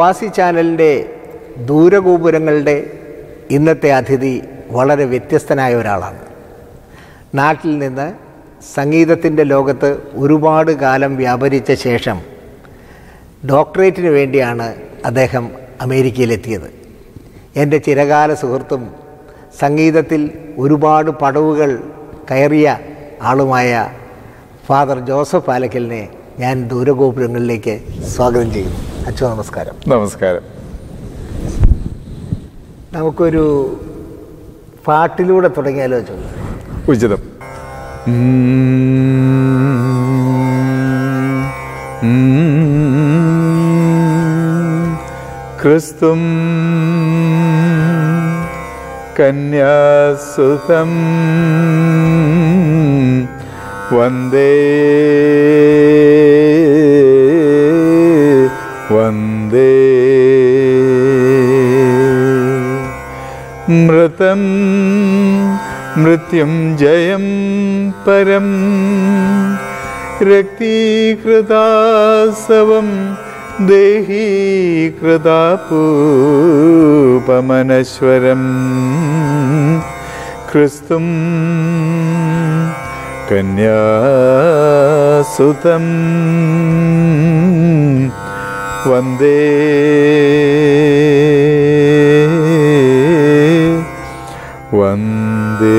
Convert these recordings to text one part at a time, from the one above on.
പ്രവാസി ചാനലിൻ്റെ ദൂരഗോപുരങ്ങളുടെ ഇന്നത്തെ അതിഥി വളരെ വ്യത്യസ്തനായ ഒരാളാണ് നാട്ടിൽ നിന്ന് സംഗീതത്തിൻ്റെ ലോകത്ത് ഒരുപാട് കാലം വ്യാപരിച്ച ശേഷം ഡോക്ടറേറ്റിന് വേണ്ടിയാണ് അദ്ദേഹം അമേരിക്കയിലെത്തിയത് എൻ്റെ ചിരകാല സുഹൃത്തും സംഗീതത്തിൽ ഒരുപാട് പടവുകൾ കയറിയ ആളുമായ ഫാദർ ജോസഫ് പാലക്കലിനെ ഞാൻ ദൂരഗോപുരങ്ങളിലേക്ക് സ്വാഗതം ചെയ്യുന്നു അച്ഛൻ നമസ്കാരം നമസ്കാരം നമുക്കൊരു പാട്ടിലൂടെ തുടങ്ങിയാലോ അച്ഛൻ ഉചിതം ക്രിസ്തും കന്യാസുതം വന്ദേ വന്ദേ മൃതം മൃത്യും ജയം പരം രക്തീകൃതാസവം ദേഹീകൃതാപൂപമനശ്വരം ക്രിസ്തും കന്യാസുതം വന്ദേ വന്ദേ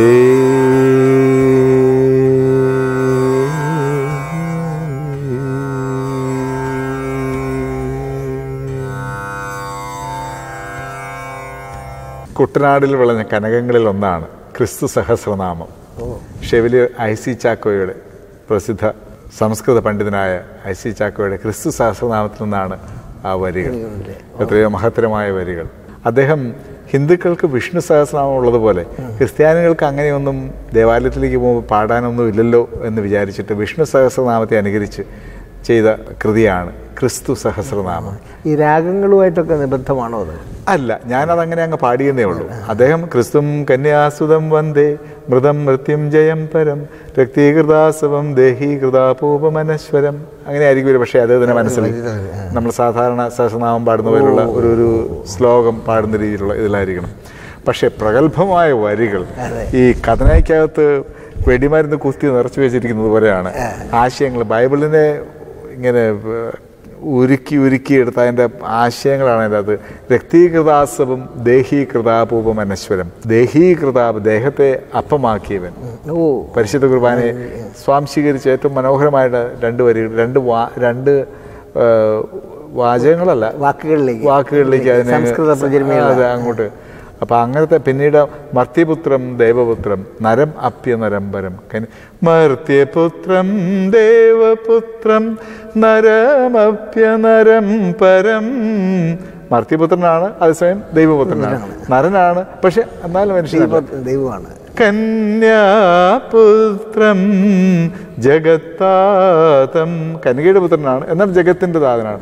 കുട്ടനാടിൽ വിളഞ്ഞ കനകങ്ങളിൽ ഒന്നാണ് ക്രിസ്തു സഹസ്രനാമം ഷെവിലിയർ ഐ സി ചാക്കോയുടെ പ്രസിദ്ധ സംസ്കൃത പണ്ഡിതനായ ഐ സി ചാക്കോയുടെ ക്രിസ്തു സഹസ്രനാമത്തിൽ നിന്നാണ് ആ വരികൾ എത്രയോ മഹത്തരമായ വരികൾ അദ്ദേഹം ഹിന്ദുക്കൾക്ക് വിഷ്ണു സഹസ്രനാമം ഉള്ളതുപോലെ ക്രിസ്ത്യാനികൾക്ക് അങ്ങനെയൊന്നും ദേവാലയത്തിലേക്ക് പോകുമ്പോൾ പാടാനൊന്നും ഇല്ലല്ലോ എന്ന് വിചാരിച്ചിട്ട് വിഷ്ണു സഹസ്രനാമത്തെ അനുകരിച്ച് ചെയ്ത കൃതിയാണ് ക്രിസ്തു സഹസ്രനാമം ഈ രാഗങ്ങളുമായിട്ടൊക്കെ നിബദ്ധമാണോ അത് അല്ല ഞാനതങ്ങനെ അങ്ങ് പാടിയെന്നേ ഉള്ളൂ അദ്ദേഹം ക്രിസ്തും കന്യാസുതം വന്ദേ മൃതം മൃത്യും ജയം പരം രക്തീകൃതാസവം ദേഹീകൃതാപൂപമനശ്വരം അങ്ങനെ ആയിരിക്കും പക്ഷേ അദ്ദേഹത്തിന് മനസ്സിൽ നമ്മൾ സാധാരണ സഹസ്രനാമം പാടുന്ന പോലുള്ള ഒരു ഒരു ശ്ലോകം പാടുന്ന രീതിയിലുള്ള ഇതിലായിരിക്കണം പക്ഷേ പ്രഗത്ഭമായ വരികൾ ഈ കഥനയ്ക്കകത്ത് വെടിമരുന്ന് കുത്തി നിറച്ചു വെച്ചിരിക്കുന്നത് പോലെയാണ് ആശയങ്ങൾ ബൈബിളിനെ ഇങ്ങനെ ഏർ, ഉരുക്കി ഉരുക്കി എടുത്ത അതിൻ്റെ ആശയങ്ങളാണ് അതിൻ്റെ അത് രക്തീകൃതാസവും ദേഹീകൃതാപൂപം അനശ്വരം ദേഹീകൃതാപ് ദേഹത്തെ അപ്പമാക്കിയവൻ ഓ പരിശുദ്ധ കുർബാനയെ സ്വാംശീകരിച്ച ഏറ്റവും മനോഹരമായിട്ട് രണ്ട് വരികൾ രണ്ട് വാ രണ്ട് ഏർ, വാചകങ്ങളല്ല വാക്കുകളിലേക്ക് വാക്കുകളിലേക്ക് അതിനെ സംസ്കൃത പ്രചരിമയുള്ള അതെ അങ്ങോട്ട് അപ്പൊ അങ്ങനത്തെ പിന്നീട് മർത്യപുത്രം ദേവപുത്രം നരം അപ്യ നരംബരം കനി- മർത്യപുത്രം ദേവപുത്രം നരമപ്യ നരം പരം മർത്യപുത്രനാണ് അതേസമയം ദൈവപുത്രനാണ് നരനാണ് പക്ഷെ എന്നാലും മനുഷ്യനല്ല ദൈവ- ദൈവമാണ് കന്യാപുത്രം ജഗത്താതം കനികയുടെ പുത്രനാണ് എന്നാൽ ജഗത്തിന്റെ താതനാണ്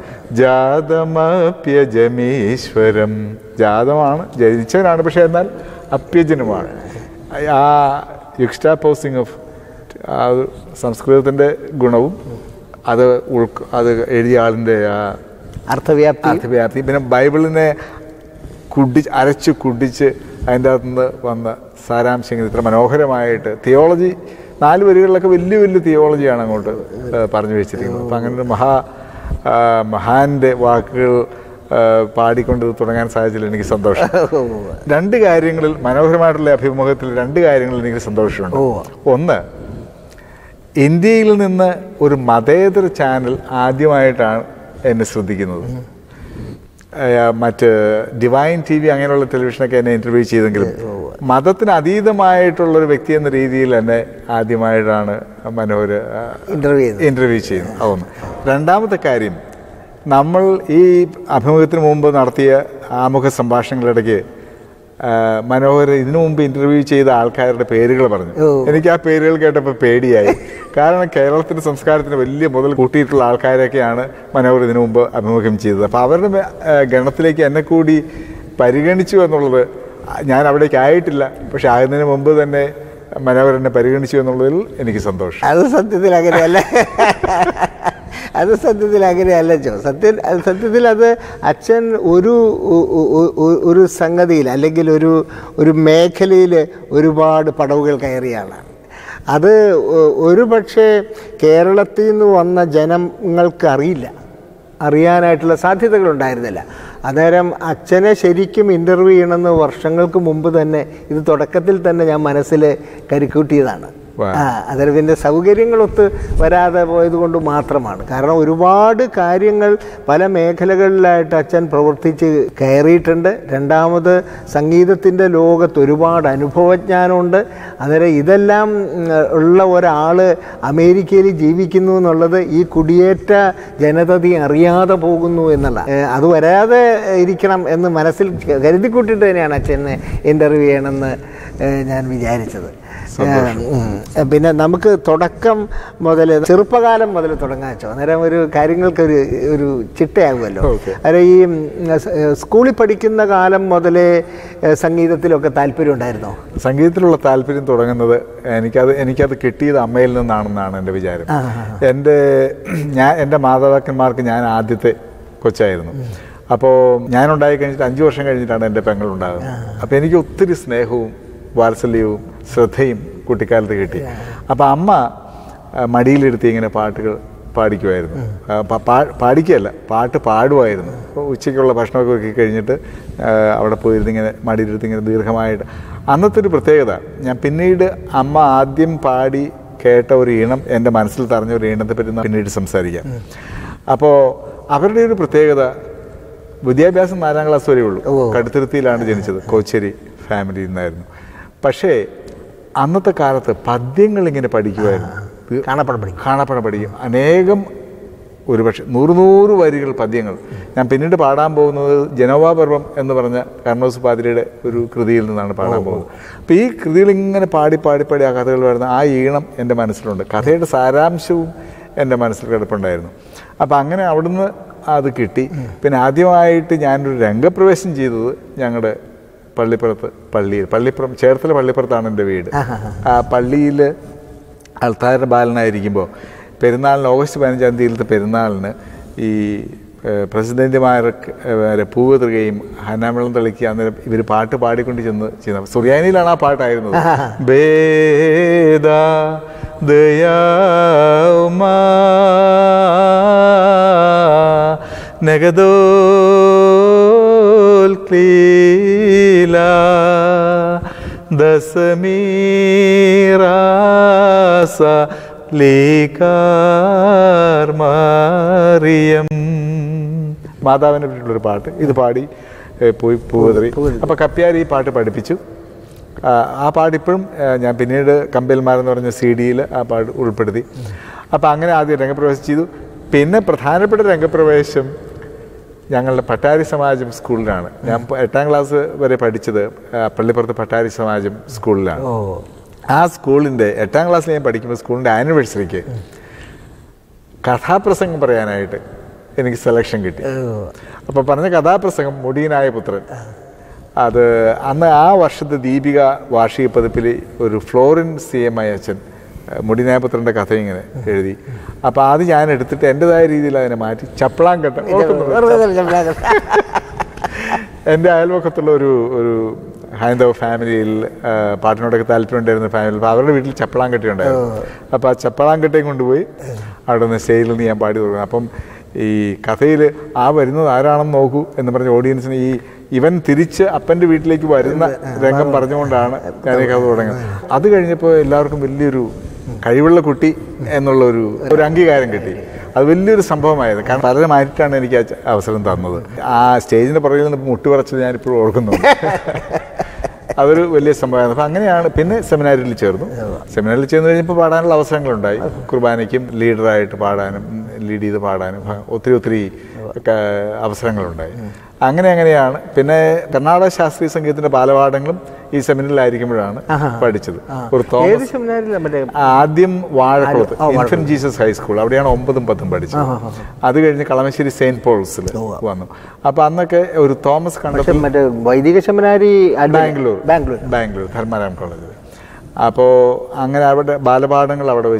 ജാതമപ്യജമീശ്വരം ജാതമാണ് ജനിച്ചവനാണ് പക്ഷെ എന്നാൽ അപ്യജനുമാണ് ആ യുക്സ്റ്റാപ്പോസിങ് ഓഫ് ആ സംസ്കൃതത്തിന്റെ ഗുണവും അത് ഉൾക്ക് അത് എഴുതിയ ആളിൻ്റെ ആ അർത്ഥവ്യാപ്തി അർത്ഥവ്യാപ്തി പിന്നെ ബൈബിളിനെ കുടിച്ച് അരച്ച് കുടിച്ച് അതിൻ്റെ അകത്തുനിന്ന് വന്ന സാരാംശങ്ങൾ ഇത്ര മനോഹരമായിട്ട് തിയോളജി നാല് വരികളിലൊക്കെ വലിയ വലിയ തിയോളജിയാണ് അങ്ങോട്ട് ഏഹ്, പറഞ്ഞു വെച്ചിരിക്കുന്നത് അപ്പം അങ്ങനെ ഒരു മഹാ ആ, മഹാന്റെ വാക്കുകൾ ആ, പാടിക്കൊണ്ട് ഇത് തുടങ്ങാൻ സാധിച്ചതിൽ എനിക്ക് സന്തോഷം രണ്ട് കാര്യങ്ങളിൽ മനോഹരമായിട്ടുള്ള അഭിമുഖത്തിൽ രണ്ട് കാര്യങ്ങളിൽ എനിക്ക് സന്തോഷമുണ്ട് ഒന്ന് ഇന്ത്യയിൽ നിന്ന് ഒരു മതേതര ചാനൽ ആദ്യമായിട്ടാണ് എന്നെ ശ്രദ്ധിക്കുന്നത് ആ, മറ്റ് ഡിവൈൻ ടി വി അങ്ങനെയുള്ള ടെലിവിഷനൊക്കെ എന്നെ ഇൻ്റർവ്യൂ ചെയ്തെങ്കിലും മതത്തിന് അതീതമായിട്ടുള്ള ഒരു വ്യക്തി എന്ന രീതിയിൽ എന്നെ ആദ്യമായിട്ടാണ് മനോഹർ ഇന്റർവ്യൂ ചെയ്തത് ഇൻ്റർവ്യൂ ചെയ്യുന്നത് അതൊന്ന് രണ്ടാമത്തെ കാര്യം നമ്മൾ ഈ അഭിമുഖത്തിന് മുമ്പ് നടത്തിയ ആമുഖ സംഭാഷണങ്ങളിടയ്ക്ക് ആ, മനോഹർ ഇതിനു മുമ്പ് ഇന്റർവ്യൂ ചെയ്ത ആൾക്കാരുടെ പേരുകൾ പറഞ്ഞു ഓ. എനിക്ക് ആ പേരുകൾ കേട്ടപ്പോൾ പേടിയായി കാരണം കേരളത്തിന്റെ സംസ്കാരത്തിന് വലിയ മുതൽ കൂട്ടിയിട്ടുള്ള ആൾക്കാരൊക്കെയാണ് മനോഹർ ഇതിനു മുമ്പ് അഭിമുഖം ചെയ്തത് അപ്പോൾ അവരുടെ മേ- ആ, ഗണത്തിലേക്ക് എന്നെ കൂടി പരിഗണിച്ചു എന്നുള്ളത് ഞാൻ അവിടേക്ക് ആയിട്ടില്ല പക്ഷെ ആകുന്നതിന് മുമ്പ് തന്നെ മനോഹർ എന്നെ പരിഗണിച്ചു എന്നുള്ളതിൽ എനിക്ക് സന്തോഷം അത് സത്യത്തിൽ അങ്ങനെയല്ല അത് സത്യത്തിൽ അങ്ങനെയല്ല ചോ സത്യം അത് സത്യത്തിൽ അത് അച്ഛൻ ഒരു ഒ- ഒ- ഒ- ഒരു സംഗതിയിൽ അല്ലെങ്കിൽ ഒരു ഒരു മേഖലയിൽ ഒരുപാട് പടവുകൾ കയറിയ ആളാണ് അത് ഒ- ഒരു പക്ഷേ കേരളത്തിൽ നിന്ന് വന്ന ജനങ്ങൾക്ക് അറിയില്ല അറിയാനായിട്ടുള്ള സാധ്യതകൾ ഉണ്ടായിരുന്നില്ല അന്നേരം അച്ഛനെ ശരിക്കും ഇൻ്റർവ്യൂ ചെയ്യണമെന്ന് വർഷങ്ങൾക്ക് മുമ്പ് തന്നെ ഇത് തുടക്കത്തിൽ തന്നെ ഞാൻ മനസ്സിൽ കരുക്കൂട്ടിയതാണ് Wow. ആ അന്നേരം പിന്നെ സൗകര്യങ്ങളൊത്ത് വരാതെ പോയത് കൊണ്ട് മാത്രമാണ് കാരണം ഒരുപാട് കാര്യങ്ങൾ പല മേഖലകളിലായിട്ട് അച്ഛൻ പ്രവർത്തിച്ച് കയറിയിട്ടുണ്ട് രണ്ടാമത് സംഗീതത്തിൻ്റെ ലോകത്ത് ഒരുപാട് അനുഭവജ്ഞാനമുണ്ട് അന്നേരം ഇതെല്ലാം ഉം, ഉള്ള ഒരാൾ അമേരിക്കയിൽ ജീവിക്കുന്നു എന്നുള്ളത് ഈ കുടിയേറ്റ ജനതതി അറിയാതെ പോകുന്നു എന്നുള്ള ഏ, അത് വരാതെ ഇരിക്കണം എന്ന് മനസ്സിൽ കരുതിക്കൂട്ടിയിട്ട് തന്നെയാണ് അച്ഛനെ ഇൻ്റർവ്യൂ ചെയ്യണമെന്ന് ഏ, ഞാൻ വിചാരിച്ചത് ഉം. പിന്നെ നമുക്ക് തുടക്കം മുതൽ ചെറുപ്പകാലം മുതൽ തുടങ്ങാൻ വെച്ചോ അന്നേരം ഒരു കാര്യങ്ങൾക്ക് ഒരു ഒരു ചിട്ടയാകുമല്ലോ Okay. അന്നേരം ഈ ഉം, സ്- സ്കൂളിൽ പഠിക്കുന്ന കാലം മുതലേ ഏ, സംഗീതത്തിലൊക്കെ താല്പര്യം ഉണ്ടായിരുന്നോ സംഗീതത്തിലുള്ള താല്പര്യം തുടങ്ങുന്നത് എനിക്കത് എനിക്കത് കിട്ടിയത് അമ്മയിൽ നിന്നാണെന്നാണ് എൻ്റെ വിചാരം എൻ്റെ ഞാൻ എൻ്റെ മാതാപിതാക്കന്മാർക്ക് ഞാൻ ആദ്യത്തെ കൊച്ചായിരുന്നു അപ്പോൾ ഞാൻ ഉണ്ടായി കഴിഞ്ഞിട്ട് അഞ്ച് വർഷം കഴിഞ്ഞിട്ടാണ് എൻ്റെ പെങ്ങൾ ഉണ്ടാകുന്നത് അപ്പോൾ എനിക്ക് ഒത്തിരി സ്നേഹവും വാത്സല്യവും ശ്രദ്ധയും കുട്ടിക്കാലത്ത് കിട്ടി അപ്പോൾ അമ്മ ആ, മടിയിലെടുത്ത് ഇങ്ങനെ പാട്ടുകൾ പാടിക്കുമായിരുന്നു ആ, പ- പാ- പാടിക്കുകയല്ല പാട്ട് പാടുമായിരുന്നു അപ്പോൾ ഉച്ചയ്ക്കുള്ള ഭക്ഷണമൊക്കെ ഒരുക്കി കഴിഞ്ഞിട്ട് ആ, അവിടെ പോയിരുന്ന് ഇങ്ങനെ മടിയിലെടുത്ത് ഇങ്ങനെ ദീർഘമായിട്ട് അന്നത്തെ ഒരു പ്രത്യേകത ഞാൻ പിന്നീട് അമ്മ ആദ്യം പാടി കേട്ട ഒരു ഈണം എൻ്റെ മനസ്സിൽ തറഞ്ഞ ഒരു ഈണത്തെ പറ്റി ഞാൻ പിന്നീട് സംസാരിക്കാം അപ്പോൾ അവരുടെ ഒരു പ്രത്യേകത വിദ്യാഭ്യാസം നാലാം ക്ലാസ് വരെ ഉള്ളൂ കടുത്തുരുത്തിയിലാണ് ജനിച്ചത് കോച്ചേരി ഫാമിലിയിൽ നിന്നായിരുന്നു പക്ഷേ അന്നത്തെ കാലത്ത് പദ്യങ്ങൾ ഇങ്ങനെ പഠിക്കുമായിരുന്നു ഇത് കാണപ്പെടം പഠിക്കും കാണപ്പെട പഠിക്കും അനേകം ഒരുപക്ഷെ നൂറ് നൂറ് വരികൾ പദ്യങ്ങൾ ഞാൻ പിന്നീട് പാടാൻ പോകുന്നത് ജനോവാപർവം എന്ന് പറഞ്ഞ കർണോസ് പാതിരിയുടെ ഒരു കൃതിയിൽ നിന്നാണ് പാടാൻ പോകുന്നത് അപ്പോൾ ഈ കൃതികൾ ഇങ്ങനെ പാടി പാടി പാടി ആ കഥകൾ വരുന്ന ആ ഈണം എൻ്റെ മനസ്സിലുണ്ട് കഥയുടെ സാരാംശവും എൻ്റെ മനസ്സിൽ കിടപ്പുണ്ടായിരുന്നു അപ്പോൾ അങ്ങനെ അവിടുന്ന് അത് കിട്ടി പിന്നെ ആദ്യമായിട്ട് ഞാനൊരു രംഗപ്രവേശം ചെയ്തത് ഞങ്ങളുടെ പള്ളിപ്പുറത്ത് പള്ളിയിൽ പള്ളിപ്പുറം ചേർത്തല പള്ളിപ്പുറത്താണ് എൻ്റെ വീട് ആ പള്ളിയിൽ അൾത്താര ബാലനായിരിക്കുമ്പോൾ പെരുന്നാളിന് ഓഗസ്റ്റ് പതിനഞ്ചാം തീയതിയിലത്തെ പെരുന്നാളിന് ഈ ഏഹ്, പ്രസിഡന്റുമാരൊക്കെ ഏഹ്, പൂവ് തൃകയും ഹനാമളം തളിക്കുക അന്നേരം ഇവർ പാട്ട് പാടിക്കൊണ്ട് ചെന്ന് ചെയ്യുന്നത് സുറിയാനിയിലാണ് ആ പാട്ടായിരുന്നത് ബേദ ദയാമാ നഗദോൽ ക്ലീല ദശമീറാസ ലീകാർ മാറിയം മാതാവിനെ പറ്റിയുള്ളൊരു പാട്ട് ഇത് പാടി ഏ, പോയി പൂവതറി അപ്പോൾ കപ്പ്യാർ ഈ പാട്ട് പഠിപ്പിച്ചു ആ, ആ പാട്ട് ഇപ്പോഴും ഏ, ഞാൻ പിന്നീട് കമ്പൽമാരെന്ന് പറഞ്ഞ സി ഡിയിൽ ആ പാട്ട് ഉൾപ്പെടുത്തി അപ്പോൾ അങ്ങനെ ആദ്യം രംഗപ്രവേശം ചെയ്തു പിന്നെ പ്രധാനപ്പെട്ട രംഗപ്രവേശം ഞങ്ങളുടെ പട്ടാരി സമാജം സ്കൂളിലാണ് ഞാൻ ഇപ്പൊ എട്ടാം ക്ലാസ് വരെ പഠിച്ചത് ആ, പള്ളിപ്പുറത്ത് പട്ടാരി സമാജം സ്കൂളിലാണ് ഓ ആ സ്കൂളിൻ്റെ എട്ടാം ക്ലാസ്സിൽ ഞാൻ പഠിക്കുമ്പോൾ സ്കൂളിൻ്റെ ആനിവേഴ്സറിക്ക് കഥാപ്രസംഗം പറയാനായിട്ട് എനിക്ക് സെലക്ഷൻ കിട്ടി അപ്പോൾ പറഞ്ഞ കഥാപ്രസംഗം മുടിയനായ പുത്രൻ അത് അന്ന് ആ വർഷത്തെ ദീപിക വാർഷിക പതിപ്പിൽ ഒരു ഫ്ലോറിൻ സി എം ഐ അച്ഛൻ ഏഹ്, മുടിയനായ പുത്രൻ്റെ കഥ ഇങ്ങനെ എഴുതി അപ്പോൾ അത് ഞാൻ എടുത്തിട്ട് എൻ്റെതായ രീതിയിൽ അതിനെ മാറ്റി ചപ്പളാങ്കട്ട ഓർക്കുന്നുണ്ടോ? വെറുതെ അല്ല ചമ്പ്രാക്ക. എൻ്റെ അയൽവക്കത്തുള്ള ഒരു ഒരു ഹൈന്ദവ ഫാമിലിയിൽ ആ, പാട്ടിനോടൊക്കെ താല്പര്യം ഉണ്ടായിരുന്ന ഫാമിലി അപ്പോൾ അവരുടെ വീട്ടിൽ ചപ്പളാങ്കട്ടി ഉണ്ടായിരുന്നു അപ്പോൾ ആ ചപ്പളാങ്കട്ടയും കൊണ്ടുപോയി അവിടെ നിന്ന് സ്റ്റേജിൽ നിന്ന് ഞാൻ പാടി തുടങ്ങി അപ്പം ഈ കഥയിൽ ആ വരുന്നത് ആരാണെന്ന് നോക്കൂ എന്ന് പറഞ്ഞ ഓഡിയൻസിന് ഈ ഇവൻ തിരിച്ച് അപ്പൻ്റെ വീട്ടിലേക്ക് വരുന്ന രംഗം പറഞ്ഞുകൊണ്ടാണ് ഞാൻ ഈ കഥ തുടങ്ങുന്നത് അത് കഴിഞ്ഞപ്പോൾ എല്ലാവർക്കും വലിയൊരു കഴിവുള്ള കുട്ടി എന്നുള്ള ഒരു ഒരു അംഗീകാരം കിട്ടി അത് വലിയൊരു സംഭവമായിരുന്നു കാരണം പലരുമായിട്ടാണ് എനിക്ക് ആ ച- അവസരം തന്നത് ആ സ്റ്റേജിന്റെ പുറകിൽ നിന്ന് മുട്ടുപറച്ചത് ഞാനിപ്പോഴും ഓർക്കുന്നുണ്ട് അതൊരു വലിയ സംഭവമായിരുന്നു അപ്പം അങ്ങനെയാണ് പിന്നെ സെമിനാരിൽ ചേർന്നു സെമിനാരിൽ ചേർന്ന് കഴിഞ്ഞപ്പോൾ പാടാനുള്ള അവസരങ്ങളുണ്ടായി കുർബാനയ്ക്കും ലീഡറായിട്ട് പാടാനും ലീഡ് ചെയ്ത് പാടാനും ഭ- ഒത്തിരി ഒത്തിരി ഒക്കെ അവസരങ്ങളുണ്ടായി അങ്ങനെ അങ്ങനെയാണ് പിന്നെ കർണാടക ശാസ്ത്രീയ സംഗീതത്തിന്റെ ബാലപാഠങ്ങളും ഈ സെമിനാറിലായിരിക്കുമ്പോഴാണ് പഠിച്ചത് ഒരു ഏത് തോമസ് സെമിനാരിലാണ് മറ്റേ ആദ്യം വാഴക്കുളത്ത് ഇൻഫന്റ് ജീസസ് ഹൈസ്കൂൾ അവിടെയാണ് ഒമ്പതും പത്തും പഠിച്ചത് അത് കഴിഞ്ഞ് കളമശ്ശേരി സെയിന്റ് പോൾസിൽ വന്നു അപ്പൊ അന്നൊക്കെ ഒരു തോമസ് പക്ഷെ കണ്ടത്തിൽ മറ്റേ വൈദിക സെമിനാരി അഡ്വ- ബാംഗ്ലൂർ ബാംഗ്ലൂർ ബാംഗ്ലൂർ ധർമാരാം കോളേജിൽ അപ്പോൾ അങ്ങനെ അവിടെ ബാലപാഠങ്ങൾ അവിടെ വെച്ച്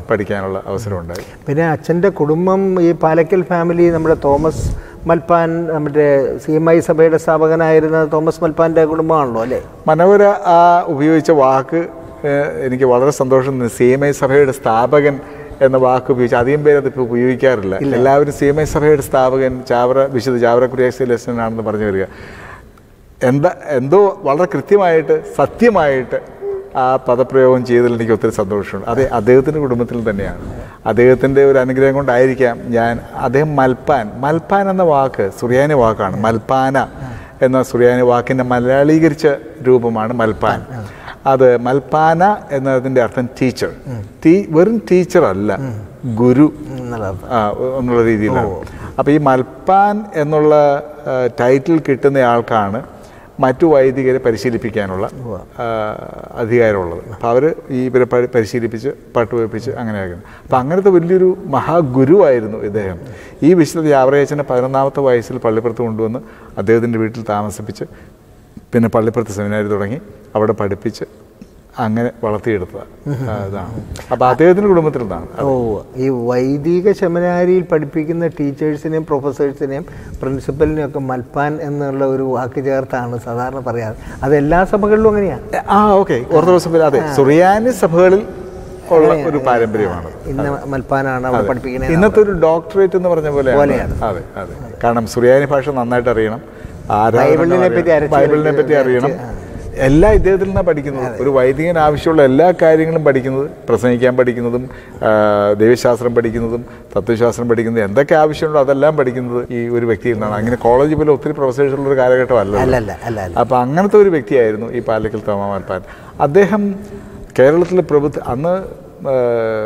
പഠിക്കാനുള്ള അവസരം ഉണ്ടായി പിന്നെ അച്ഛൻ്റെ കുടുംബം ഈ പാലക്കൽ ഫാമിലി നമ്മുടെ തോമസ് മൽപ്പാൻ നമ്മുടെ സി എം ഐ സഭയുടെ സ്ഥാപകനായിരുന്ന തോമസ് മൽപ്പാൻ്റെ കുടുംബമാണല്ലോ അല്ലേ മനോഹര ആ ഉപയോഗിച്ച വാക്ക് ഏഹ്, എനിക്ക് വളരെ സന്തോഷം സി എം ഐ സഭയുടെ സ്ഥാപകൻ എന്ന വാക്ക് ഉപയോഗിച്ച് അധികം പേര് അതിപ്പോൾ ഉപയോഗിക്കാറില്ല എല്ലാവരും സി എം ഐ സഭയുടെ സ്ഥാപകൻ ചാവറ വിശുദ്ധ ചാവറ കുര്യാക്സി ലെസ്സനാണെന്ന് പറഞ്ഞു വരിക എന്താ എന്തോ വളരെ കൃത്യമായിട്ട് സത്യമായിട്ട് ആ പദപ്രയോഗം ചെയ്തതിൽ എനിക്ക് ഒത്തിരി സന്തോഷമുണ്ട് അതെ അദ്ദേഹത്തിൻ്റെ കുടുംബത്തിൽ തന്നെയാണ് അദ്ദേഹത്തിൻ്റെ ഒരു അനുഗ്രഹം കൊണ്ടായിരിക്കാം ഞാൻ അദ്ദേഹം മൽപ്പാൻ മൽപ്പാൻ എന്ന വാക്ക് സുറിയാനി വാക്കാണ് മൽപ്പാന എന്ന സുറിയാനി വാക്കിൻ്റെ മലയാളീകരിച്ച രൂപമാണ് മൽപ്പാൻ അത് മൽപ്പാന എന്നതിൻ്റെ അർത്ഥം ടീച്ചർ ടീ വെറും ടീച്ചർ അല്ല ഗുരു എന്നുള്ള അർത്ഥം. ആ, എന്നുള്ള രീതിയിലാണ് അപ്പോൾ ഈ മൽപ്പാൻ എന്നുള്ള ആ, ടൈറ്റിൽ കിട്ടുന്ന ആൾക്കാണ് മറ്റു വൈദികരെ പരിശീലിപ്പിക്കാനുള്ള ആ, അധികാരമുള്ളത് അപ്പോൾ അവർ ഈ ഇവരെ പരി- പരിശീലിപ്പിച്ച് പട്ടുവെപ്പിച്ച് അങ്ങനെ ആക്കുന്നു അപ്പോൾ അങ്ങനത്തെ വലിയൊരു മഹാഗുരുവായിരുന്നു ഇദ്ദേഹം ഈ വിശുദ്ധ യാവറേച്ചനെ പതിനൊന്നാമത്തെ വയസ്സിൽ പള്ളിപ്പുറത്ത് കൊണ്ടുവന്ന് അദ്ദേഹത്തിൻ്റെ വീട്ടിൽ താമസിപ്പിച്ച് പിന്നെ പള്ളിപ്പുറത്ത് സെമിനാരി തുടങ്ങി അവിടെ പഠിപ്പിച്ച് അങ്ങനെ വളർത്തിയെടുത്തതാണ് ആ, ഇതാണ് അപ്പോൾ അദ്ദേഹത്തിൻ്റെ കുടുംബത്തിൽ നിന്നാണ് ഓ ഈ വൈദിക സെമിനാരിയിൽ പഠിപ്പിക്കുന്ന ടീച്ചേഴ്സിനെയും പ്രൊഫസേഴ്സിനെയും പ്രിൻസിപ്പലിനെയും ഒക്കെ മൽപ്പാൻ എന്നുള്ള ഒരു വാക്ക് ചേർത്താണ് സാധാരണ പറയാറ് അത് എല്ലാ സഭകളിലും അങ്ങനെയാണ് ആ ഓക്കെ ഓർത്തഡോക്സ് സഭയിൽ അതെ സുറിയാനി സഭകളിൽ ഉള്ള ഒരു പാരമ്പര്യമാണ് ഇന്ന് മൽപ്പാനാണ് അവിടെ പഠിപ്പിക്കുന്നത് ഇന്നത്തെ ഒരു ഡോക്ടറേറ്റ് എന്ന് പറഞ്ഞ പോലെ പോലെയാണ്. അതെ അതെ കാരണം സുറിയാനി ഭാഷ നന്നായിട്ട് അറിയണം ആരാധന ബൈബിളിനെ പറ്റി അറിയണം, അരച്ച് ബൈബിളിനെ പറ്റി അറിയണം എല്ലാ ഇദ്ദേഹത്തിൽ നിന്നാണ് പഠിക്കുന്നത് ഒരു വൈദികന് ആവശ്യമുള്ള എല്ലാ കാര്യങ്ങളും പഠിക്കുന്നത് പ്രസംഗിക്കാൻ പഠിക്കുന്നതും ആ, ദൈവശാസ്ത്രം പഠിക്കുന്നതും തത്വശാസ്ത്രം പഠിക്കുന്നതും എന്തൊക്കെ ആവശ്യമുണ്ടോ അതെല്ലാം പഠിക്കുന്നത് ഈ ഒരു വ്യക്തിയിൽ നിന്നാണ് അങ്ങനെ കോളേജ് പോലെ ഒത്തിരി പ്രൊഫസേഴ്സ് ഉള്ള ഒരു കാലഘട്ടമല്ല അല്ലല്ല അല്ല അല്ല അപ്പോൾ അങ്ങനത്തെ ഒരു വ്യക്തിയായിരുന്നു ഈ പാലക്കൽ തോമ മൽപ്പാൻ അദ്ദേഹം കേരളത്തിലെ പ്രഭുത്വ അന്ന് ആ,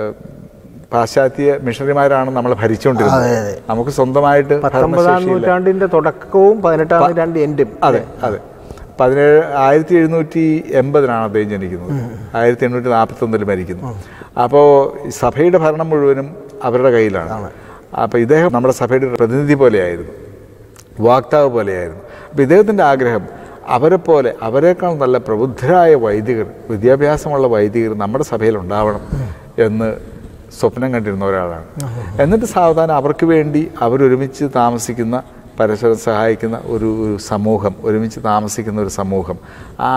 പാശ്ചാത്യ മിഷണറിമാരാണ് നമ്മളെ ഭരിച്ചുകൊണ്ടിരുന്നത് നമുക്ക് സ്വന്തമായിട്ട് പത്തൊമ്പതാം ഭരണശേഷിയില്ല. നൂറ്റാണ്ടിന്റെ തുടക്കവും പതിനെട്ടാം നൂറ്റാണ്ട് എൻഡും അതെ അതെ പതിനേഴ് ആയിരത്തി എഴുന്നൂറ്റി എൺപതിനാണ് അദ്ദേഹം ജനിക്കുന്നത് ആയിരത്തി എണ്ണൂറ്റി നാൽപ്പത്തി ഒന്നിൽ മരിക്കുന്നു അപ്പോൾ സഭയുടെ ഭരണം മുഴുവനും അവരുടെ കയ്യിലാണ് അപ്പോൾ ഇദ്ദേഹം നമ്മുടെ സഭയുടെ ഒരു പ്രതിനിധി പോലെയായിരുന്നു വാക്താവ് പോലെയായിരുന്നു അപ്പോൾ ഇദ്ദേഹത്തിൻ്റെ ആഗ്രഹം അവരെ പോലെ അവരെക്കാൾ നല്ല പ്രബുദ്ധരായ വൈദികർ വിദ്യാഭ്യാസമുള്ള വൈദികർ നമ്മുടെ സഭയിൽ ഉണ്ടാവണം എന്ന് സ്വപ്നം കണ്ടിരുന്ന ഒരാളാണ് എന്നിട്ട് സാവധാനം അവർക്ക് വേണ്ടി അവരൊരുമിച്ച് താമസിക്കുന്ന പരസ്പരം സഹായിക്കുന്ന ഒരു ഒരു സമൂഹം ഒരുമിച്ച് താമസിക്കുന്ന ഒരു സമൂഹം ആ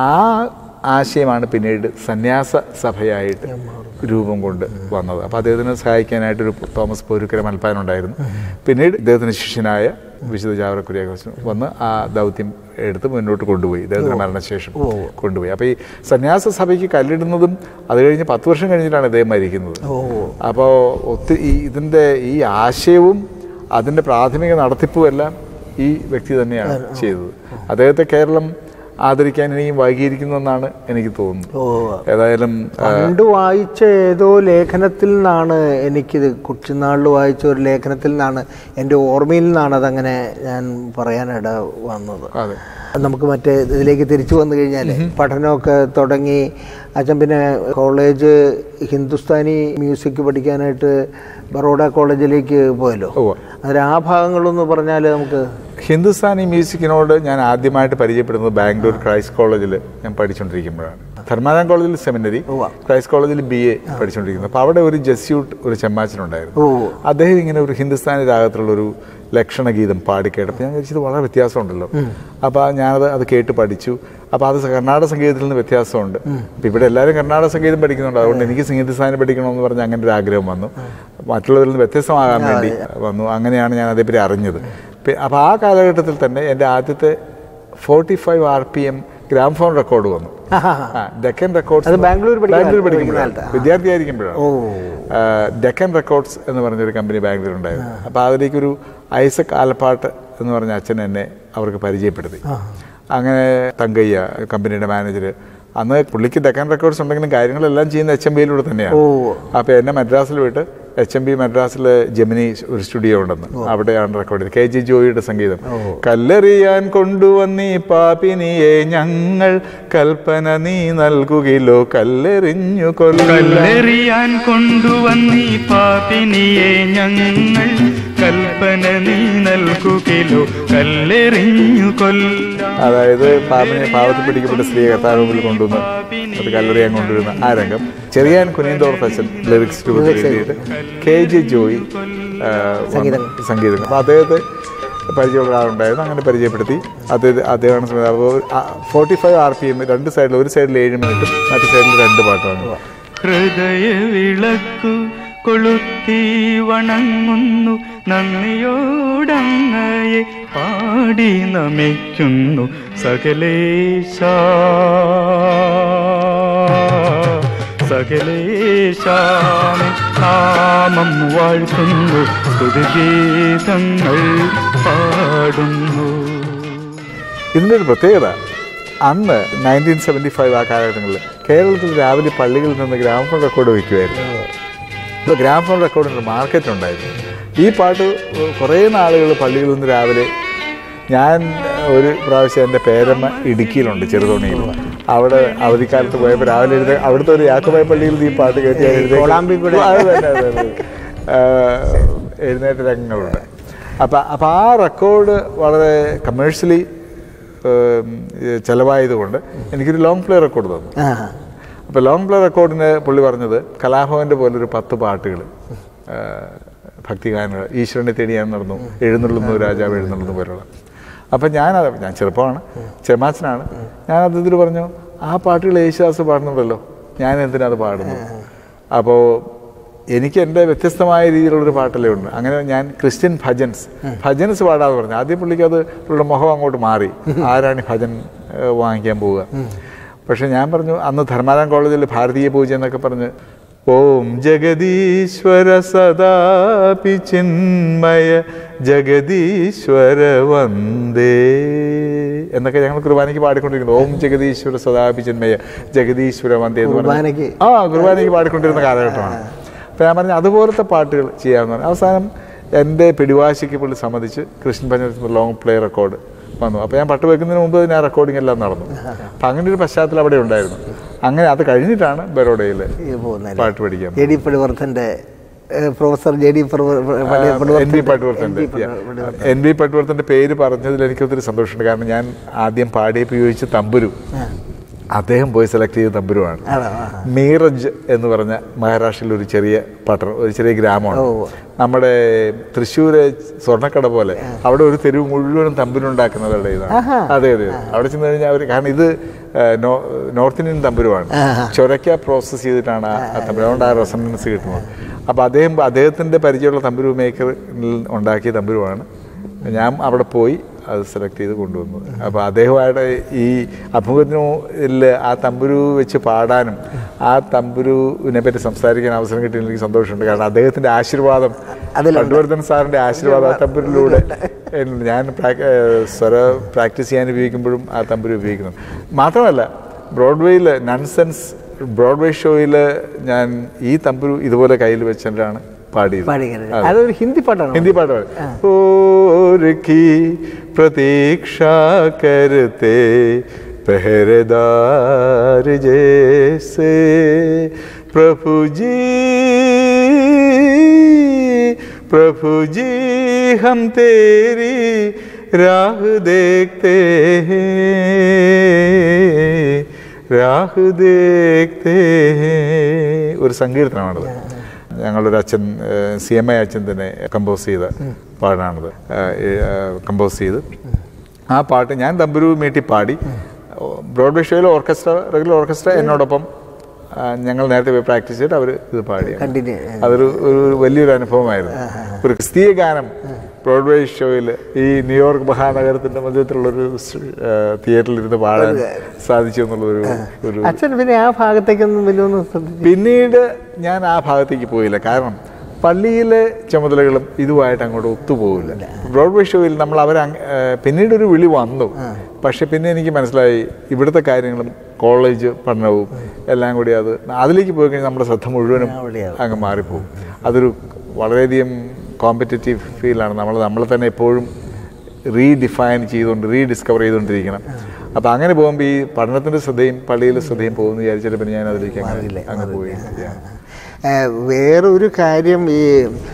ആശയമാണ് പിന്നീട് സന്യാസ സഭയായിട്ട് രൂപം കൊണ്ട് വന്നത് അപ്പോൾ അദ്ദേഹത്തിനെ സഹായിക്കാനായിട്ടൊരു തോമസ് പോരുക്കര മൽപ്പാനുണ്ടായിരുന്നു പിന്നീട് ഇദ്ദേഹത്തിന് ശിഷ്യനായ വിശുദ്ധ ജാവറ കുര്യാക്കോസ് വന്ന് ആ ദൗത്യം എടുത്ത് മുന്നോട്ട് കൊണ്ടുപോയി ഇദ്ദേഹത്തിൻ്റെ മരണശേഷം കൊണ്ടുപോയി അപ്പോൾ ഈ സന്യാസ സഭയ്ക്ക് കല്ലിടുന്നതും അത് കഴിഞ്ഞ് പത്ത് വർഷം കഴിഞ്ഞിട്ടാണ് ഇദ്ദേഹം മരിക്കുന്നത് അപ്പോൾ ഒത്തിരി ഈ ഇതിൻ്റെ ഈ ആശയവും അതിൻ്റെ പ്രാഥമിക നടത്തിപ്പും എല്ലാം ഈ വ്യക്തി തന്നെയാണ് ചെയ്തത് അദ്ദേഹത്തെ കേരളം ആദരിക്കാൻ ഇനിയും വൈകിയിരിക്കുന്നതെന്നാണ് എനിക്ക് തോന്നുന്നത് ഓ ഏതായാലും ആ, പണ്ട് വായിച്ച ഏതോ ലേഖനത്തിൽ നിന്നാണ് എനിക്കിത് കൊച്ചുനാളിൽ വായിച്ച ഒരു ലേഖനത്തിൽ നിന്നാണ് എൻ്റെ ഓർമ്മയിൽ നിന്നാണ് അതങ്ങനെ ഞാൻ പറയാനിട വന്നത് അതെ നമുക്ക് മറ്റേ ഇതിലേക്ക് തിരിച്ചു വന്നു കഴിഞ്ഞാൽ പഠനമൊക്കെ തുടങ്ങി അച്ഛൻ പിന്നെ കോളേജ് ഹിന്ദുസ്ഥാനി മ്യൂസിക് പഠിക്കാനായിട്ട് ബറോഡ കോളേജിലേക്ക് പോയല്ലോ ഉവ്വ. അതിൽ ആ ഭാഗങ്ങളൊന്ന് പറഞ്ഞാൽ നമുക്ക് ഹിന്ദുസ്ഥാനി മ്യൂസിക്കിനോട് ഞാൻ ആദ്യമായിട്ട് പരിചയപ്പെടുന്നത് ബാംഗ്ലൂർ ക്രൈസ്റ്റ് കോളേജിൽ ഞാൻ പഠിച്ചുകൊണ്ടിരിക്കുമ്പോഴാണ് ധർമാരാം കോളേജിൽ സെമിനറി ക്രൈസ്റ്റ് കോളേജിൽ ബി എ പഠിച്ചുകൊണ്ടിരിക്കുന്നത് അപ്പോൾ അവിടെ ഒരു ജസ്യൂട്ട് ഒരു ചെമ്മാച്ചനുണ്ടായിരുന്നു ഓ അദ്ദേഹം ഇങ്ങനെ ഒരു ഹിന്ദുസ്ഥാനി രാഗത്തിലുള്ള ഒരു ലക്ഷണഗീതം പാടി കേട്ടപ്പോൾ ഞാൻ വിചാരിച്ചത് വളരെ വ്യത്യാസമുണ്ടല്ലോ അപ്പോൾ ഞാനത് അത് കേട്ട് പഠിച്ചു അപ്പോൾ അത് കർണാടക സംഗീതത്തിൽ നിന്ന് വ്യത്യാസമുണ്ട് അപ്പോൾ ഇവിടെ എല്ലാവരും കർണാടക സംഗീതം പഠിക്കുന്നുണ്ട് അതുകൊണ്ട് എനിക്ക് ഹിന്ദുസ്ഥാനി പഠിക്കണമെന്ന് പറഞ്ഞ് അങ്ങനെ ഒരു ആഗ്രഹം വന്നു മറ്റുള്ളവരിൽ നിന്ന് വ്യത്യസ്തമാകാൻ വേണ്ടി വന്നു അങ്ങനെയാണ് ഞാൻ അതേപ്പറ്റി അറിഞ്ഞത് പി- അപ്പോൾ ആ കാലഘട്ടത്തിൽ തന്നെ എൻ്റെ ആദ്യത്തെ forty five R P M gramophone record വന്നു ആ, ഡെക്കൻ റെക്കോർഡ്സ് അത് ബാംഗ്ലൂർ പഠിക്കുന്ന- ബാംഗ്ലൂർ പഠിക്കുന്ന പഠിക്കുമ്പോഴാണ് വിദ്യാർത്ഥിയായിരിക്കുമ്പോഴാണ് ഓ ഡെക്കൻ റെക്കോർഡ്സ് എന്ന് പറഞ്ഞൊരു കമ്പനി ബാംഗ്ലൂർ ഉണ്ടായിരുന്നു അപ്പോൾ അതിലേക്കൊരു ഐസക് ആലപ്പാട്ട് എന്ന് പറഞ്ഞ അച്ഛൻ എന്നെ അവർക്ക് പരിചയപ്പെടുത്തി അങ്ങനെ തങ്കയ്യ കമ്പനിയുടെ മാനേജർ അന്ന് പുള്ളിക്ക് ഡെക്കൻ റെക്കോർഡ്സ് ഉണ്ടെങ്കിലും കാര്യങ്ങളെല്ലാം ചെയ്യുന്ന എച്ച് എം ബിയിലൂടെ തന്നെയാണ് ഓ അപ്പോൾ എന്നെ മദ്രാസിൽ വിട്ട് എച്ച് എം ബി മദ്രാസിൽ ജെമിനി ഒരു സ്റ്റുഡിയോ ഉണ്ടെന്ന് അവിടെയാണ് റെക്കോർഡ് ചെയ്തത് കെ ജി ജോയിയുടെ സംഗീതം കല്ലെറിയാൻ കൊണ്ടുവന്നീ പാപിനിയെ ഞങ്ങൾ കൽപ്പന നീ നൽകുകിലോ കല്ലെറിഞ്ഞു കൊല്ല കല്ലെറിയാൻ കൊണ്ടുവന്നീ പാപിനിയെ ഞങ്ങൾ കൽപ്പന നീ നൽകുകിലോ കല്ലെറിഞ്ഞു കൊല്ലാം അതായത് പാമ്പിനെ പാവത്തിൽ പിടിക്കപ്പെട്ട സ്ത്രീയെ കർത്താവ് മുമ്പിൽ കൊണ്ടുവന്ന് അത് കല്ലെറിയാൻ കൊണ്ടുവരുന്ന ആ രംഗം ചെറിയാൻ കുനിയന്തോർത്ത് അച്ഛൻ ലിറിക്സ് രൂപത്തിൽ എഴുതിയിട്ട് കെ ജെ ജോയി ആ, സംഗീതം. സംഗീതം അപ്പോൾ അദ്ദേഹത്തെ പരിചയമുള്ള ഒരാളുണ്ടായിരുന്നു അങ്ങനെ പരിചയപ്പെടുത്തി അദ്ദേഹം അദ്ദേഹമാണ് forty five R P M രണ്ട് സൈഡിൽ ഒരു സൈഡിൽ ഏഴ് മിനിറ്റും മറ്റു സൈഡിൽ രണ്ട് പാട്ടുമാണ് ഹൃദയ വിളക്കു കൊളുത്തി വണങ്ങുന്നു നന്ദിയോടങ്ങയെ പാടി നമിക്കുന്നു സകലേശ സകലേശാമി നാമം വാഴ്ത്തുന്നു സ്തുതിഗീതങ്ങൾ പാടുന്നു ഇതിൻ്റെ ഒരു പ്രത്യേകത അന്ന് നയൻറ്റീൻ സെവൻറ്റി ഫൈവ് ആ കാലഘട്ടങ്ങളിൽ കേരളത്തിൽ രാവിലെ പള്ളികളിൽ നിന്ന് ഗ്രാമഫോൺ റെക്കോർഡ് വയ്ക്കുമായിരുന്നു ഇപ്പോൾ ഗ്രാമഫോൺ റെക്കോർഡിൻ്റെ മാർക്കറ്റ് ഉണ്ടായിരുന്നു ഈ പാട്ട് കുറേ നാളുകൾ പള്ളികളിൽ നിന്ന് രാവിലെ ഞാൻ ഒരു പ്രാവശ്യം എൻ്റെ പേരമ്മ ഇടുക്കിയിലുണ്ട് ചെറുതോണിയിൽ അവിടെ അവധിക്കാലത്ത് പോയപ്പോൾ രാവിലെ എഴുതി അവിടുത്തെ ഒരു യാക്കോബായ പള്ളിയിൽ നിന്ന് ഈ പാട്ട് കേട്ട് ഞാൻ എഴുതി കോളാമ്പി കൂടെ. അത് തന്നെ, അത് തന്നെ. ആ, എഴുന്നേറ്റ രംഗങ്ങളുണ്ട് അപ്പം അപ്പം ആ റെക്കോർഡ് വളരെ കമേഴ്ഷ്യലി ചിലവായതുകൊണ്ട് എനിക്കൊരു ലോങ് പ്ലേ റെക്കോർഡ് തന്നു ആ അപ്പോൾ ലോങ് പ്ലേ റെക്കോർഡിന് പുള്ളി പറഞ്ഞത് കലാഭവൻ്റെ പോലൊരു പത്ത് പാട്ടുകൾ ഭക്തിഗാനങ്ങൾ ഈശ്വരനെ തേടി ഞാൻ നടന്നു എഴുന്നള്ളുന്നു രാജാവ് എഴുന്നള്ളുന്നു പോലുള്ള അപ്പം ഞാനത് ഞാൻ ചെറുപ്പമാണ് ചെമാച്ചനാണ് ഞാൻ അദ്ദേഹത്തിൽ പറഞ്ഞു ആ പാട്ടുകൾ യേശുദാസ് പാടുന്നുണ്ടല്ലോ ഞാൻ എന്തിനാ അത് പാടുന്നു അപ്പോൾ എനിക്ക് എൻ്റെ വ്യത്യസ്തമായ രീതിയിലുള്ളൊരു പാട്ടല്ലേ ഉണ്ട് അങ്ങനെ ഞാൻ ക്രിസ്ത്യൻ ഭജൻസ് ഭജൻസ് പാടാന്ന് പറഞ്ഞു ആദ്യം പുള്ളിക്ക് അത് പുള്ളിയുടെ മുഖം അങ്ങോട്ട് മാറി ആരാണ് ഈ ഭജൻ ഏഹ്, വാങ്ങിക്കാൻ പോവുക പക്ഷെ ഞാൻ പറഞ്ഞു അന്ന് ധർമാരാം കോളേജിൽ ഭാരതീയ പൂജ എന്നൊക്കെ പറഞ്ഞ് ഓം ജഗദീശ്വര സദാപി ചിന്മയ ജഗദീശ്വര വന്ദേ എന്നൊക്കെ ഞങ്ങൾ കുർബാനയ്ക്ക് പാടിക്കൊണ്ടിരിക്കുന്നു ഓം ജഗദീശ്വര സദാപി ചിന്മയ ജഗദീശ്വര വന്ദേ എന്ന് പറഞ്ഞ് കുർബാനയ്ക്ക്? ആ കുർബാനയ്ക്ക് പാടിക്കൊണ്ടിരുന്ന കാലഘട്ടമാണ് അപ്പോൾ ഞാൻ പറഞ്ഞു അതുപോലത്തെ പാട്ടുകൾ ചെയ്യാമെന്ന് പറഞ്ഞു അവസാനം എൻ്റെ പിടിവാശിക്ക് പുള്ളി സമ്മതിച്ച് Krishnan Panchayat long play record വന്നു അപ്പോൾ ഞാൻ പട്ട് വെക്കുന്നതിന് മുമ്പ് ഞാൻ റെക്കോർഡിംഗ് എല്ലാം നടന്നു അപ്പം അങ്ങനെ ഒരു പശ്ചാത്തലം അവിടെ ഉണ്ടായിരുന്നു അങ്ങനെ അത് കഴിഞ്ഞിട്ടാണ് ബറോഡയിൽ ഇത് പോകുന്നത് പാട്ട് പഠിക്കാൻ ജെ ഡി പടിവർത്തൻ്റെ professor J D N B പട്ടുവർത്തൻ്റെ എൻ ബി പട്ടുവർത്തൻ്റെ പേര് പറഞ്ഞതിൽ എനിക്ക് ഒത്തിരി സന്തോഷമുണ്ട് കാരണം ഞാൻ ആദ്യം പാടിയപ്പോൾ ചോദിച്ച തമ്പുരു അദ്ദേഹം പോയി സെലക്ട് ചെയ്ത തമ്പുരുവാണ് ആണോ ആ. മീറജ് എന്ന് പറഞ്ഞ മഹാരാഷ്ട്രയിലെ ഒരു ചെറിയ പട്ടണം ഒരു ചെറിയ ഗ്രാമമാണ് ഓ. നമ്മുടെ തൃശ്ശൂര് സ്വർണ്ണക്കട പോലെ അവിടെ ഒരു തെരുവ് മുഴുവനും തമ്പുരുണ്ടാക്കുന്നവരുടെ ഇതാണ് അതെ അതെ അവിടെ ചെന്ന് കഴിഞ്ഞാൽ അവർ കാരണം ഇത് ആ, നോ- നോർത്ത് ഇന്ത്യൻ തമ്പുരുവാണ് ചൊരക്ക പ്രോസസ്സ് ചെയ്തിട്ടാണ് ആ ആ തമ്പുരു അതുകൊണ്ട് ആ റെസണൻസ് കിട്ടുന്നത് അപ്പോൾ അദ്ദേഹം അദ്ദേഹത്തിൻ്റെ പരിചയമുള്ള തമ്പുരു മേക്കറിൽ ഉണ്ടാക്കിയ തമ്പുരുവാണ് ഞാൻ അവിടെ പോയി അത് സെലക്ട് ചെയ്ത് കൊണ്ടുവന്നു അപ്പോൾ അദ്ദേഹമായിട്ട് ഈ അഭിമുഖത്തിനിൽ ആ തമ്പുരു വെച്ച് പാടാനും ആ തമ്പുരുവിനെ പറ്റി സംസാരിക്കാൻ അവസരം കിട്ടിയതിൽ എനിക്ക് സന്തോഷമുണ്ട് കാരണം അദ്ദേഹത്തിൻ്റെ ആശീർവാദം അതിലുണ്ട്. പണ്ടുവർദ്ധൻ സാറിൻ്റെ ആശീർവാദം ആ തമ്പുരിലൂടെ ഉണ്ട്. ഞാൻ പ്രാക്- ഏഹ് സ്വര പ്രാക്ടീസ് ചെയ്യാൻ ഉപയോഗിക്കുമ്പോഴും ആ തമ്പുരു ഉപയോഗിക്കുന്നു മാത്രമല്ല ബ്രോഡ്വേയിൽ നൺസെൻസ് ബ്രോഡ്വേ ഷോയിൽ ഞാൻ ഈ തമ്പുരു ഇതുപോലെ കയ്യിൽ വെച്ചിട്ടാണ് പാടിയത് പാടിയത് അതെ. അതൊരു ഹിന്ദി പാട്ടാണ് हिंदी पाठ वाले और की प्रतीक्षा करते पहरेदार जैसे प्रभु जी प्रभु जी हम तेरी राह देखते हैं രാഹ ദേഖ്തേ ഹേ. ഒരു സങ്കീർത്തനമാണത് ഞങ്ങളുടെ ഒരു അച്ഛൻ സി എം ഐ അച്ഛൻ തന്നെ കമ്പോസ് ചെയ്ത പാടാണത് കമ്പോസ് ചെയ്ത് ആ പാട്ട് ഞാൻ തമ്പുരു മീട്ടി പാടി ബ്രോഡ്വേ ഷോയിൽ ഓർക്കസ്ട്ര റെഗുലർ ഓർക്കസ്ട്ര എന്നോടൊപ്പം ആ, ഞങ്ങൾ നേരത്തെ പോയി പ്രാക്ടീസ് ചെയ്തിട്ട് അവർ ഇത് പാടി കണ്ടിന്യൂ അതൊരു ഒരു വലിയൊരു അനുഭവമായിരുന്നു ഒരു ക്രിസ്തീയ ഗാനം ബ്രോഡ്വേ ഷോയിൽ ഈ ന്യൂയോർക്ക് മഹാനഗരത്തിന്റെ മധ്യത്തിലുള്ള ഒരു തിയേറ്ററിൽ ഇരുന്ന് പാടാൻ സാധിച്ചു എന്നുള്ളൊരു ഒരു അച്ഛൻ പിന്നെ ആ ഭാഗത്തേക്കൊന്നും വലിയൊന്നും ശ്രദ്ധിച്ചു പിന്നീട് ഞാൻ ആ ഭാഗത്തേക്ക് പോയില്ല കാരണം പള്ളിയിലെ ചുമതലകളും ഇതുമായിട്ട് അങ്ങോട്ട് ഒത്തുപോകില്ല ബ്രോഡ്വേ ഷോയിൽ നമ്മൾ അവർ പിന്നീട് ഒരു വിളി വന്നു പക്ഷെ പിന്നെ എനിക്ക് മനസ്സിലായി ഇവിടുത്തെ കാര്യങ്ങളും കോളേജ് പഠനവും എല്ലാം കൂടി അത് അതിലേക്ക് പോയി കഴിഞ്ഞാൽ നമ്മുടെ ശ്രദ്ധ മുഴുവനും അവിടെയാവും. അങ്ങ് മാറിപ്പോകും അതൊരു വളരെയധികം കോമ്പറ്റേറ്റീവ് ഫീലാണ് നമ്മൾ നമ്മളെ തന്നെ എപ്പോഴും റീഡിഫൈൻ ചെയ്തുകൊണ്ട് റീഡിസ്കവർ ചെയ്തുകൊണ്ടിരിക്കണം അപ്പോൾ അങ്ങനെ പോകുമ്പോൾ ഈ പഠനത്തിൻ്റെ ശ്രദ്ധയും പള്ളിയിലെ ശ്രദ്ധയും പോകുമെന്ന് വിചാരിച്ചിട്ട് പിന്നെ ഞാൻ അതിലേക്ക് അങ്ങനെ അങ്ങ് പോയി Yeah. ഏഹ് വേറൊരു കാര്യം ഈ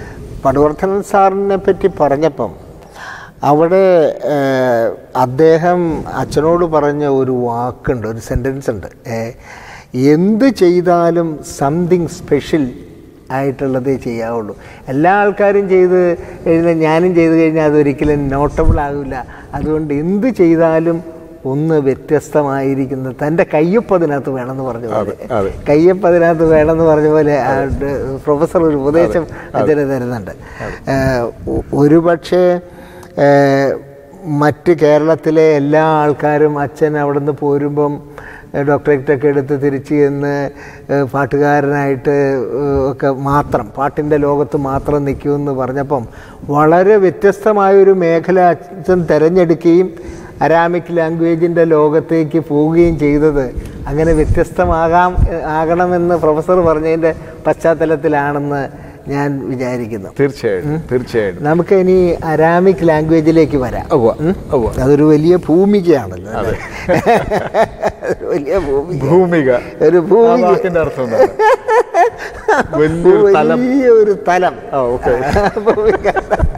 പടുവർദ്ധനൻ സാറിനെ പറ്റി പറഞ്ഞപ്പം അവിടെ ഏഹ്, അദ്ദേഹം അച്ഛനോട് പറഞ്ഞ ഒരു വാക്കുണ്ട് ഒരു സെൻറ്റൻസ് ഉണ്ട് ഏഹ്, എന്ത് ചെയ്താലും സംതിങ് സ്പെഷ്യൽ ആയിട്ടുള്ളതേ ചെയ്യാവുള്ളൂ എല്ലാ ആൾക്കാരും ചെയ്ത് കഴിഞ്ഞാൽ ഞാനും ചെയ്ത് കഴിഞ്ഞാൽ അതൊരിക്കലും നോട്ടബിൾ ആകില്ല അതുകൊണ്ട് എന്ത് ചെയ്താലും ഒന്ന് വ്യത്യസ്തമായിരിക്കുന്നത് തൻ്റെ കയ്യൊപ്പ് അതിനകത്ത് വേണമെന്ന് പറഞ്ഞ പോലെ അതെ. കയ്യപ്പ് അതിനകത്ത് വേണമെന്ന് പറഞ്ഞ പോലെ ആ ഡ് പ്രൊഫസർ ഒരു ഉപദേശം അതിന് തരുന്നുണ്ട് ഏഹ് ഒ- ഒരു പക്ഷേ ഏഹ് മറ്റ് കേരളത്തിലെ എല്ലാ ആൾക്കാരും അച്ഛൻ അവിടെ നിന്ന് പോരുമ്പം ഏഹ് ഡോക്ടറേറ്റൊക്കെ എടുത്ത് തിരിച്ച് ചെന്ന് ഏഹ് പാട്ടുകാരനായിട്ട് ഏഹ് ഒക്കെ മാത്രം പാട്ടിൻ്റെ ലോകത്ത് മാത്രം നിൽക്കുമെന്ന് പറഞ്ഞപ്പം വളരെ വ്യത്യസ്തമായൊരു മേഖല അച്ഛൻ തിരഞ്ഞെടുക്കുകയും അരാമിക് ലാംഗ്വേജിൻ്റെ ലോകത്തേക്ക് പോവുകയും ചെയ്തത് അങ്ങനെ വ്യത്യസ്തമാകാം ഏഹ് ആകണമെന്ന് പ്രൊഫസർ പറഞ്ഞതിൻ്റെ പശ്ചാത്തലത്തിലാണെന്ന് ഞാൻ വിചാരിക്കുന്നു തീർച്ചയായിട്ടും തീർച്ചയായിട്ടും നമുക്ക് ഇനി അരാമിക് ലാംഗ്വേജിലേക്ക് വരാം ഉവ്വ, ഉവ്വ. അതൊരു വലിയ ഭൂമികയാണല്ലോ അല്ലേ? ഒരു വലിയ ഭൂമിക ഭൂമിക ഒരു ആ ഭൂമിക വാക്കിന്റെ അർത്ഥം എന്താണ്? വലിയൊരു തലം വലിയൊരു തലം ആ, ഓക്കേ. ഭൂമിക.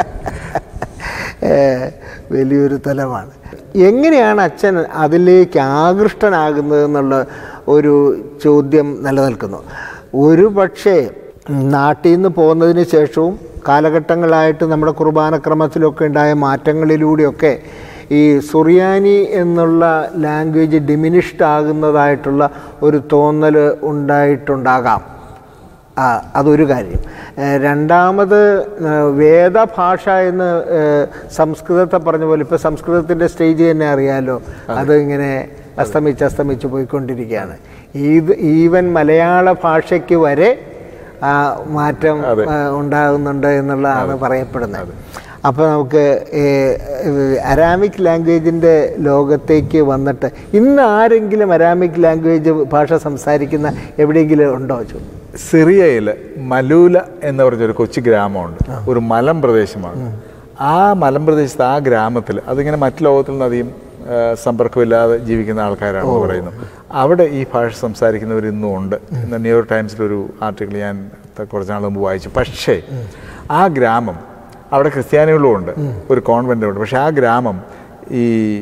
ഏ, വലിയൊരു തലമാണ് എങ്ങനെയാണ് അച്ഛൻ അതിലേക്ക് ആകൃഷ്ടനാകുന്നത് എന്നുള്ള ഒരു ചോദ്യം നിലനിൽക്കുന്നു ഒരു പക്ഷേ നാട്ടിൽ നിന്ന് പോകുന്നതിന് ശേഷവും കാലഘട്ടങ്ങളായിട്ട് നമ്മുടെ കുർബാനക്രമത്തിലൊക്കെ ഉണ്ടായ മാറ്റങ്ങളിലൂടെയൊക്കെ ഈ സുറിയാനി എന്നുള്ള ലാംഗ്വേജ് ഡിമിനിഷ്ഡ് ആകുന്നതായിട്ടുള്ള ഒരു തോന്നൽ ഉണ്ടായിട്ടുണ്ടാകാം ആ അതൊരു കാര്യം ഏഹ് രണ്ടാമത് ഏഹ് വേദഭാഷ എന്ന് ഏഹ് സംസ്കൃതത്തെ പറഞ്ഞ പോലെ ഇപ്പോൾ സംസ്കൃതത്തിൻ്റെ സ്റ്റേജ് തന്നെ അറിയാലോ അത് ഇങ്ങനെ അസ്തമിച്ച് അസ്തമിച്ച് പോയിക്കൊണ്ടിരിക്കുകയാണ് ഇത് ഈവൻ മലയാള ഭാഷയ്ക്ക് വരെ ആ മാറ്റം ഏഹ് ഉണ്ടാകുന്നുണ്ട് എന്നുള്ളതാണ് പറയപ്പെടുന്നത് അപ്പോൾ നമുക്ക് ഏഹ്, ഏഹ്, അരാമിക് ലാംഗ്വേജിൻ്റെ ലോകത്തേക്ക് വന്നിട്ട് ഇന്ന് ആരെങ്കിലും അരാമിക് ലാംഗ്വേജ് ഭാഷ സംസാരിക്കുന്ന എവിടെയെങ്കിലും ഉണ്ടോ ചോ സിറിയയിൽ മലൂല എന്ന് പറഞ്ഞൊരു കൊച്ചു ഗ്രാമമുണ്ട് ഒരു മലം പ്രദേശമാണ് ആ മലം പ്രദേശത്ത് ആ ഗ്രാമത്തിൽ അതിങ്ങനെ മറ്റു ലോകത്തിൽ നിന്ന് അധികം ആ, സമ്പർക്കമില്ലാതെ ജീവിക്കുന്ന ആൾക്കാരാണ് പറയുന്നു അവിടെ ഈ ഭാഷ സംസാരിക്കുന്നവർ ഇന്നും ഉണ്ട് ഇന്ന് ന്യൂയോർക്ക് ടൈംസിലൊരു ആർട്ടിക്കിൾ ഞാൻ കുറച്ച് നാൾ മുമ്പ് വായിച്ചു പക്ഷേ ആ ഗ്രാമം അവിടെ ക്രിസ്ത്യാനികളും ഉണ്ട് ഒരു കോൺവെൻ്റ് ഉണ്ട് പക്ഷേ ആ ഗ്രാമം ഈ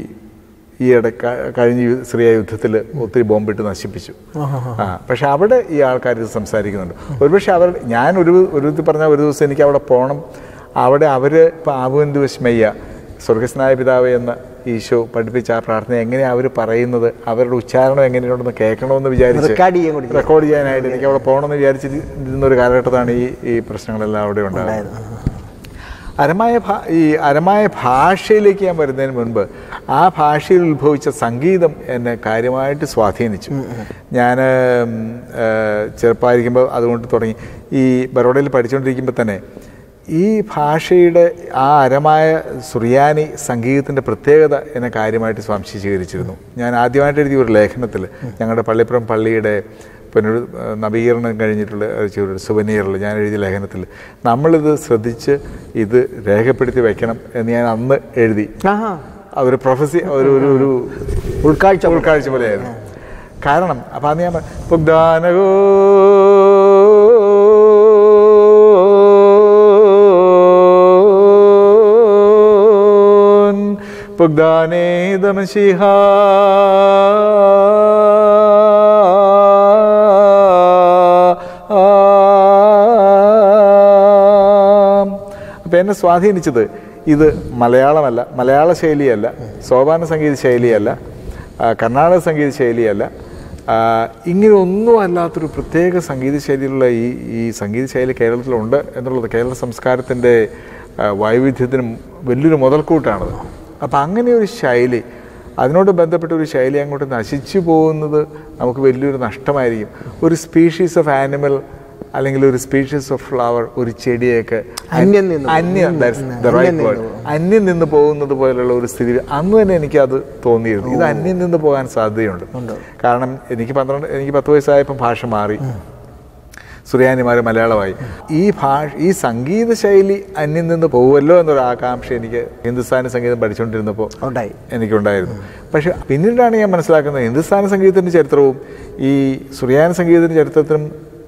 ഈയിടെ ക- കഴിഞ്ഞ യു- സിറിയ യുദ്ധത്തിൽ ഒത്തിരി ബോംബിട്ട് നശിപ്പിച്ചു ആ പക്ഷെ അവിടെ ഈ ആൾക്കാർ ഇത് സംസാരിക്കുന്നുണ്ട് ഒരുപക്ഷെ അവർ ഞാൻ ഒരു ഒരു വിധത്തിൽ പറഞ്ഞാൽ ഒരു ദിവസം എനിക്ക് അവിടെ പോകണം അവിടെ അവർ ഇപ്പം ആവുന്തു വിസ്മയ്യ സ്വർഗസ്നായ പിതാവ് എന്ന ഈശോ പഠിപ്പിച്ച ആ പ്രാർത്ഥന എങ്ങനെയാണ് അവർ പറയുന്നത് അവരുടെ ഉച്ചാരണം എങ്ങനെയുണ്ടെന്ന് കേൾക്കണമെന്ന് വിചാരിച്ച് റെക്കോർഡ് ചെയ്യാൻ കൂടി റെക്കോർഡ് ചെയ്യാനായിട്ട് എനിക്ക് അവിടെ പോകണമെന്ന് വിചാരിച്ചിരുന്ന ഒരു കാലഘട്ടത്താണ് ഈ ഈ പ്രശ്നങ്ങളെല്ലാം അവിടെ ഉണ്ടായത് അരമായ ഭാ ഈ അരമായ ഭാഷയിലേക്ക് ഞാൻ വരുന്നതിന് മുൻപ് ആ ഭാഷയിൽ ഉത്ഭവിച്ച സംഗീതം എന്നെ കാര്യമായിട്ട് സ്വാധീനിച്ചു ഞാൻ ചെറുപ്പമായിരിക്കുമ്പോൾ അതുകൊണ്ട് തുടങ്ങി ഈ ബറോഡയിൽ പഠിച്ചുകൊണ്ടിരിക്കുമ്പോൾ തന്നെ ഈ ഭാഷയുടെ ആ അരമായ സുറിയാനി സംഗീതത്തിൻ്റെ പ്രത്യേകത എന്നെ കാര്യമായിട്ട് സ്വാംശീകരിച്ചിരുന്നു ഞാൻ ആദ്യമായിട്ട് എഴുതിയ ഒരു ലേഖനത്തിൽ ഞങ്ങളുടെ പള്ളിപ്പുറം പള്ളിയുടെ പുനരു നവീകരണം കഴിഞ്ഞിട്ടുള്ള ഒരു ചെറിയൊരു സുവനീറിൽ ഞാൻ എഴുതിയ ലേഖനത്തിൽ നമ്മളിത് ശ്രദ്ധിച്ച് ഇത് രേഖപ്പെടുത്തി വെക്കണം എന്ന് ഞാൻ അന്ന് എഴുതി ആഹാ അതൊരു പ്രൊഫസി ഒരു ഒരു ഒരു ഉൾക്കാഴ്ച ഉൾക്കാഴ്ച പോലെയായിരുന്നു കാരണം അപ്പം അന്ന് ഞാൻ പറ- പുഗ്ദാനഗോ പുഗ്ദാനേദമശിഹ അപ്പം എന്നെ സ്വാധീനിച്ചത് ഇത് മലയാളമല്ല മലയാള ശൈലിയല്ല സോപാന സംഗീത ശൈലിയല്ല ആ, കർണാടക സംഗീത ശൈലിയല്ല ആ, ഇങ്ങനെ ഒന്നും അല്ലാത്തൊരു പ്രത്യേക സംഗീത ശൈലിയിലുള്ള ഈ ഈ സംഗീത ശൈലി കേരളത്തിലുണ്ട് എന്നുള്ളത് കേരള സംസ്കാരത്തിൻ്റെ ആ, വൈവിധ്യത്തിന് വലിയൊരു മുതൽക്കൂട്ടാണത് അപ്പം അങ്ങനെ ഒരു ശൈലി അതിനോട് ബന്ധപ്പെട്ട ഒരു ശൈലി അങ്ങോട്ട് നശിച്ചു പോകുന്നത് നമുക്ക് വലിയൊരു നഷ്ടമായിരിക്കും ഒരു സ്പീഷീസ് ഓഫ് ആനിമൽ അല്ലെങ്കിൽ ഒരു സ്പീഷീസ് ഓഫ് ഫ്ലവർ ഒരു ചെടിയൊക്കെ അന്യം നിന്ന് പോകും. അന്യം that's the right അന്യം word. നിന്ന് പോകും. അന്യം നിന്ന് പോകുന്നത് പോലുള്ള ഒരു സ്ഥിതി അന്ന് തന്നെ എനിക്ക് അത് തോന്നിയിരുന്നു ഇത് അന്യം നിന്ന് പോകാൻ സാധ്യതയുണ്ട് കാരണം എനിക്ക് പന്ത്രണ്ട് എനിക്ക് പത്ത് വയസ്സായപ്പോൾ ഭാഷ മാറി സുറിയാനിമാർ മലയാളമായി ഈ ഭാഷ ഈ സംഗീത ശൈലി അന്യം നിന്ന് പോകുമല്ലോ എന്നൊരു ആകാംക്ഷ എനിക്ക് ഹിന്ദുസ്ഥാനി സംഗീതം പഠിച്ചുകൊണ്ടിരുന്നപ്പോൾ ഉണ്ടായി എനിക്കുണ്ടായിരുന്നു പക്ഷെ പിന്നീടാണ് ഞാൻ മനസ്സിലാക്കുന്നത് ഹിന്ദുസ്ഥാനി സംഗീതത്തിൻ്റെ ചരിത്രവും ഈ സുറിയാനി സംഗീതത്തിൻ്റെ ചരിത്രത്തിനും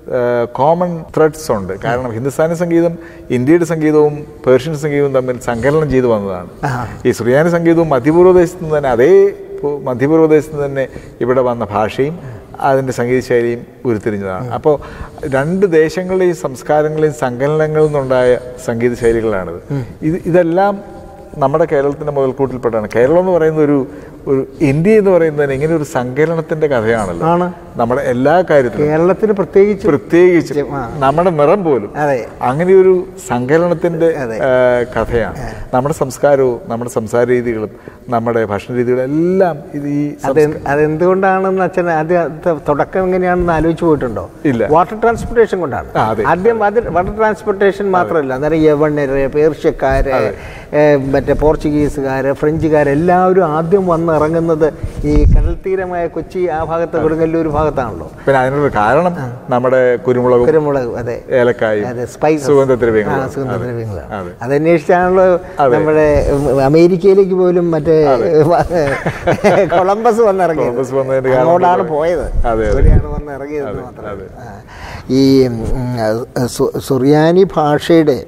കോമൺ ത്രെഡ്സ് ഉണ്ട് കാരണം ഹിന്ദുസ്ഥാനി സംഗീതം ഇന്ത്യയുടെ സംഗീതവും പേർഷ്യൻ സംഗീതവും തമ്മിൽ സങ്കലനം ചെയ്തു വന്നതാണ് ഈ സുറിയാനി സംഗീതവും മധ്യപൂർവ്വദേശത്ത് നിന്ന് തന്നെ അതേ പൂ- മധ്യപൂർവ്വദേശത്ത് നിന്ന് തന്നെ ഇവിടെ വന്ന ഭാഷയും അതിൻ്റെ സംഗീത ശൈലിയും ഉരുത്തിരിഞ്ഞതാണ് അപ്പോൾ രണ്ട് ദേശങ്ങളുടെയും സംസ്കാരങ്ങളെയും സങ്കലനങ്ങളിൽ നിന്നുണ്ടായ സംഗീത ശൈലികളാണിത് ഇത് ഇതെല്ലാം നമ്മുടെ കേരളത്തിൻ്റെ മുതൽക്കൂട്ടിൽപ്പെട്ടാണ് കേരളം എന്ന് പറയുന്ന ഒരു ഒരു ഇന്ത്യ എന്ന് പറയുന്നതിന് ഇങ്ങനെ ഒരു സങ്കലനത്തിൻ്റെ കഥയാണല്ലോ ആണ്. നമ്മുടെ എല്ലാ കാര്യത്തിലും കേരളത്തിന് പ്രത്യേകിച്ച് പ്രത്യേകിച്ച് നമ്മുടെ നിറം പോലും അതെ. അങ്ങനെ ഒരു സങ്കലനത്തിന്റെ ആ, കഥയാണ് നമ്മുടെ സംസ്കാരവും നമ്മുടെ സംസാര രീതികളും നമ്മുടെ ഭക്ഷണ രീതികളും എല്ലാം ഇത് ഈ അത് അതെന്തുകൊണ്ടാണെന്ന് അച്ഛൻ ആദ്യം ത- തുടക്കം എങ്ങനെയാണെന്ന് ആലോചിച്ച് പോയിട്ടുണ്ടോ ഇല്ല. വാട്ടർ ട്രാൻസ്പോർട്ടേഷൻ കൊണ്ടാണ് ആ, അതെ. ആദ്യം അത് വാട്ടർ ട്രാൻസ്പോർട്ടേഷൻ മാത്രമല്ല അന്നേരം യവണര് പേർഷ്യക്കാര് ഏ, മറ്റേ പോർച്ചുഗീസുകാര് ഫ്രഞ്ചുകാര് എല്ലാവരും ആദ്യം വന്ന് ഇറങ്ങുന്നത് ഈ കടൽത്തീരമായ കൊച്ചി ആ ഭാഗത്ത് കൊടുങ്ങല്ലൂർ ഭാഗത്താണല്ലോ പിന്നെ അതിനൊരു കാരണം നമ്മുടെ കുരുമുളകും കുരുമുളക് അതെ ഏലക്കായും അതെ സ്പൈസ് സുഗന്ധദ്രവ്യങ്ങളും സുഗന്ധദ്രവ്യങ്ങളാണ് അതെ. അതന്വേഷിച്ചാണല്ലോ അതെ. നമ്മുടെ ഉം, അമേരിക്കയിലേക്ക് പോലും മറ്റേ കൊളംബസ് വന്നിറങ്ങിയത് കൊളംബസ് വന്നതിന്റെ കാരണം അങ്ങോട്ടാണ് കൊണ്ട് പോയത് അതെ, അതെ. ഇവിടെയാണ് വന്ന് ഇറങ്ങിയത് അതെ, മാത്രം അതെ. ഈ ഉം, സു- സുറിയാനി ഭാഷയുടെ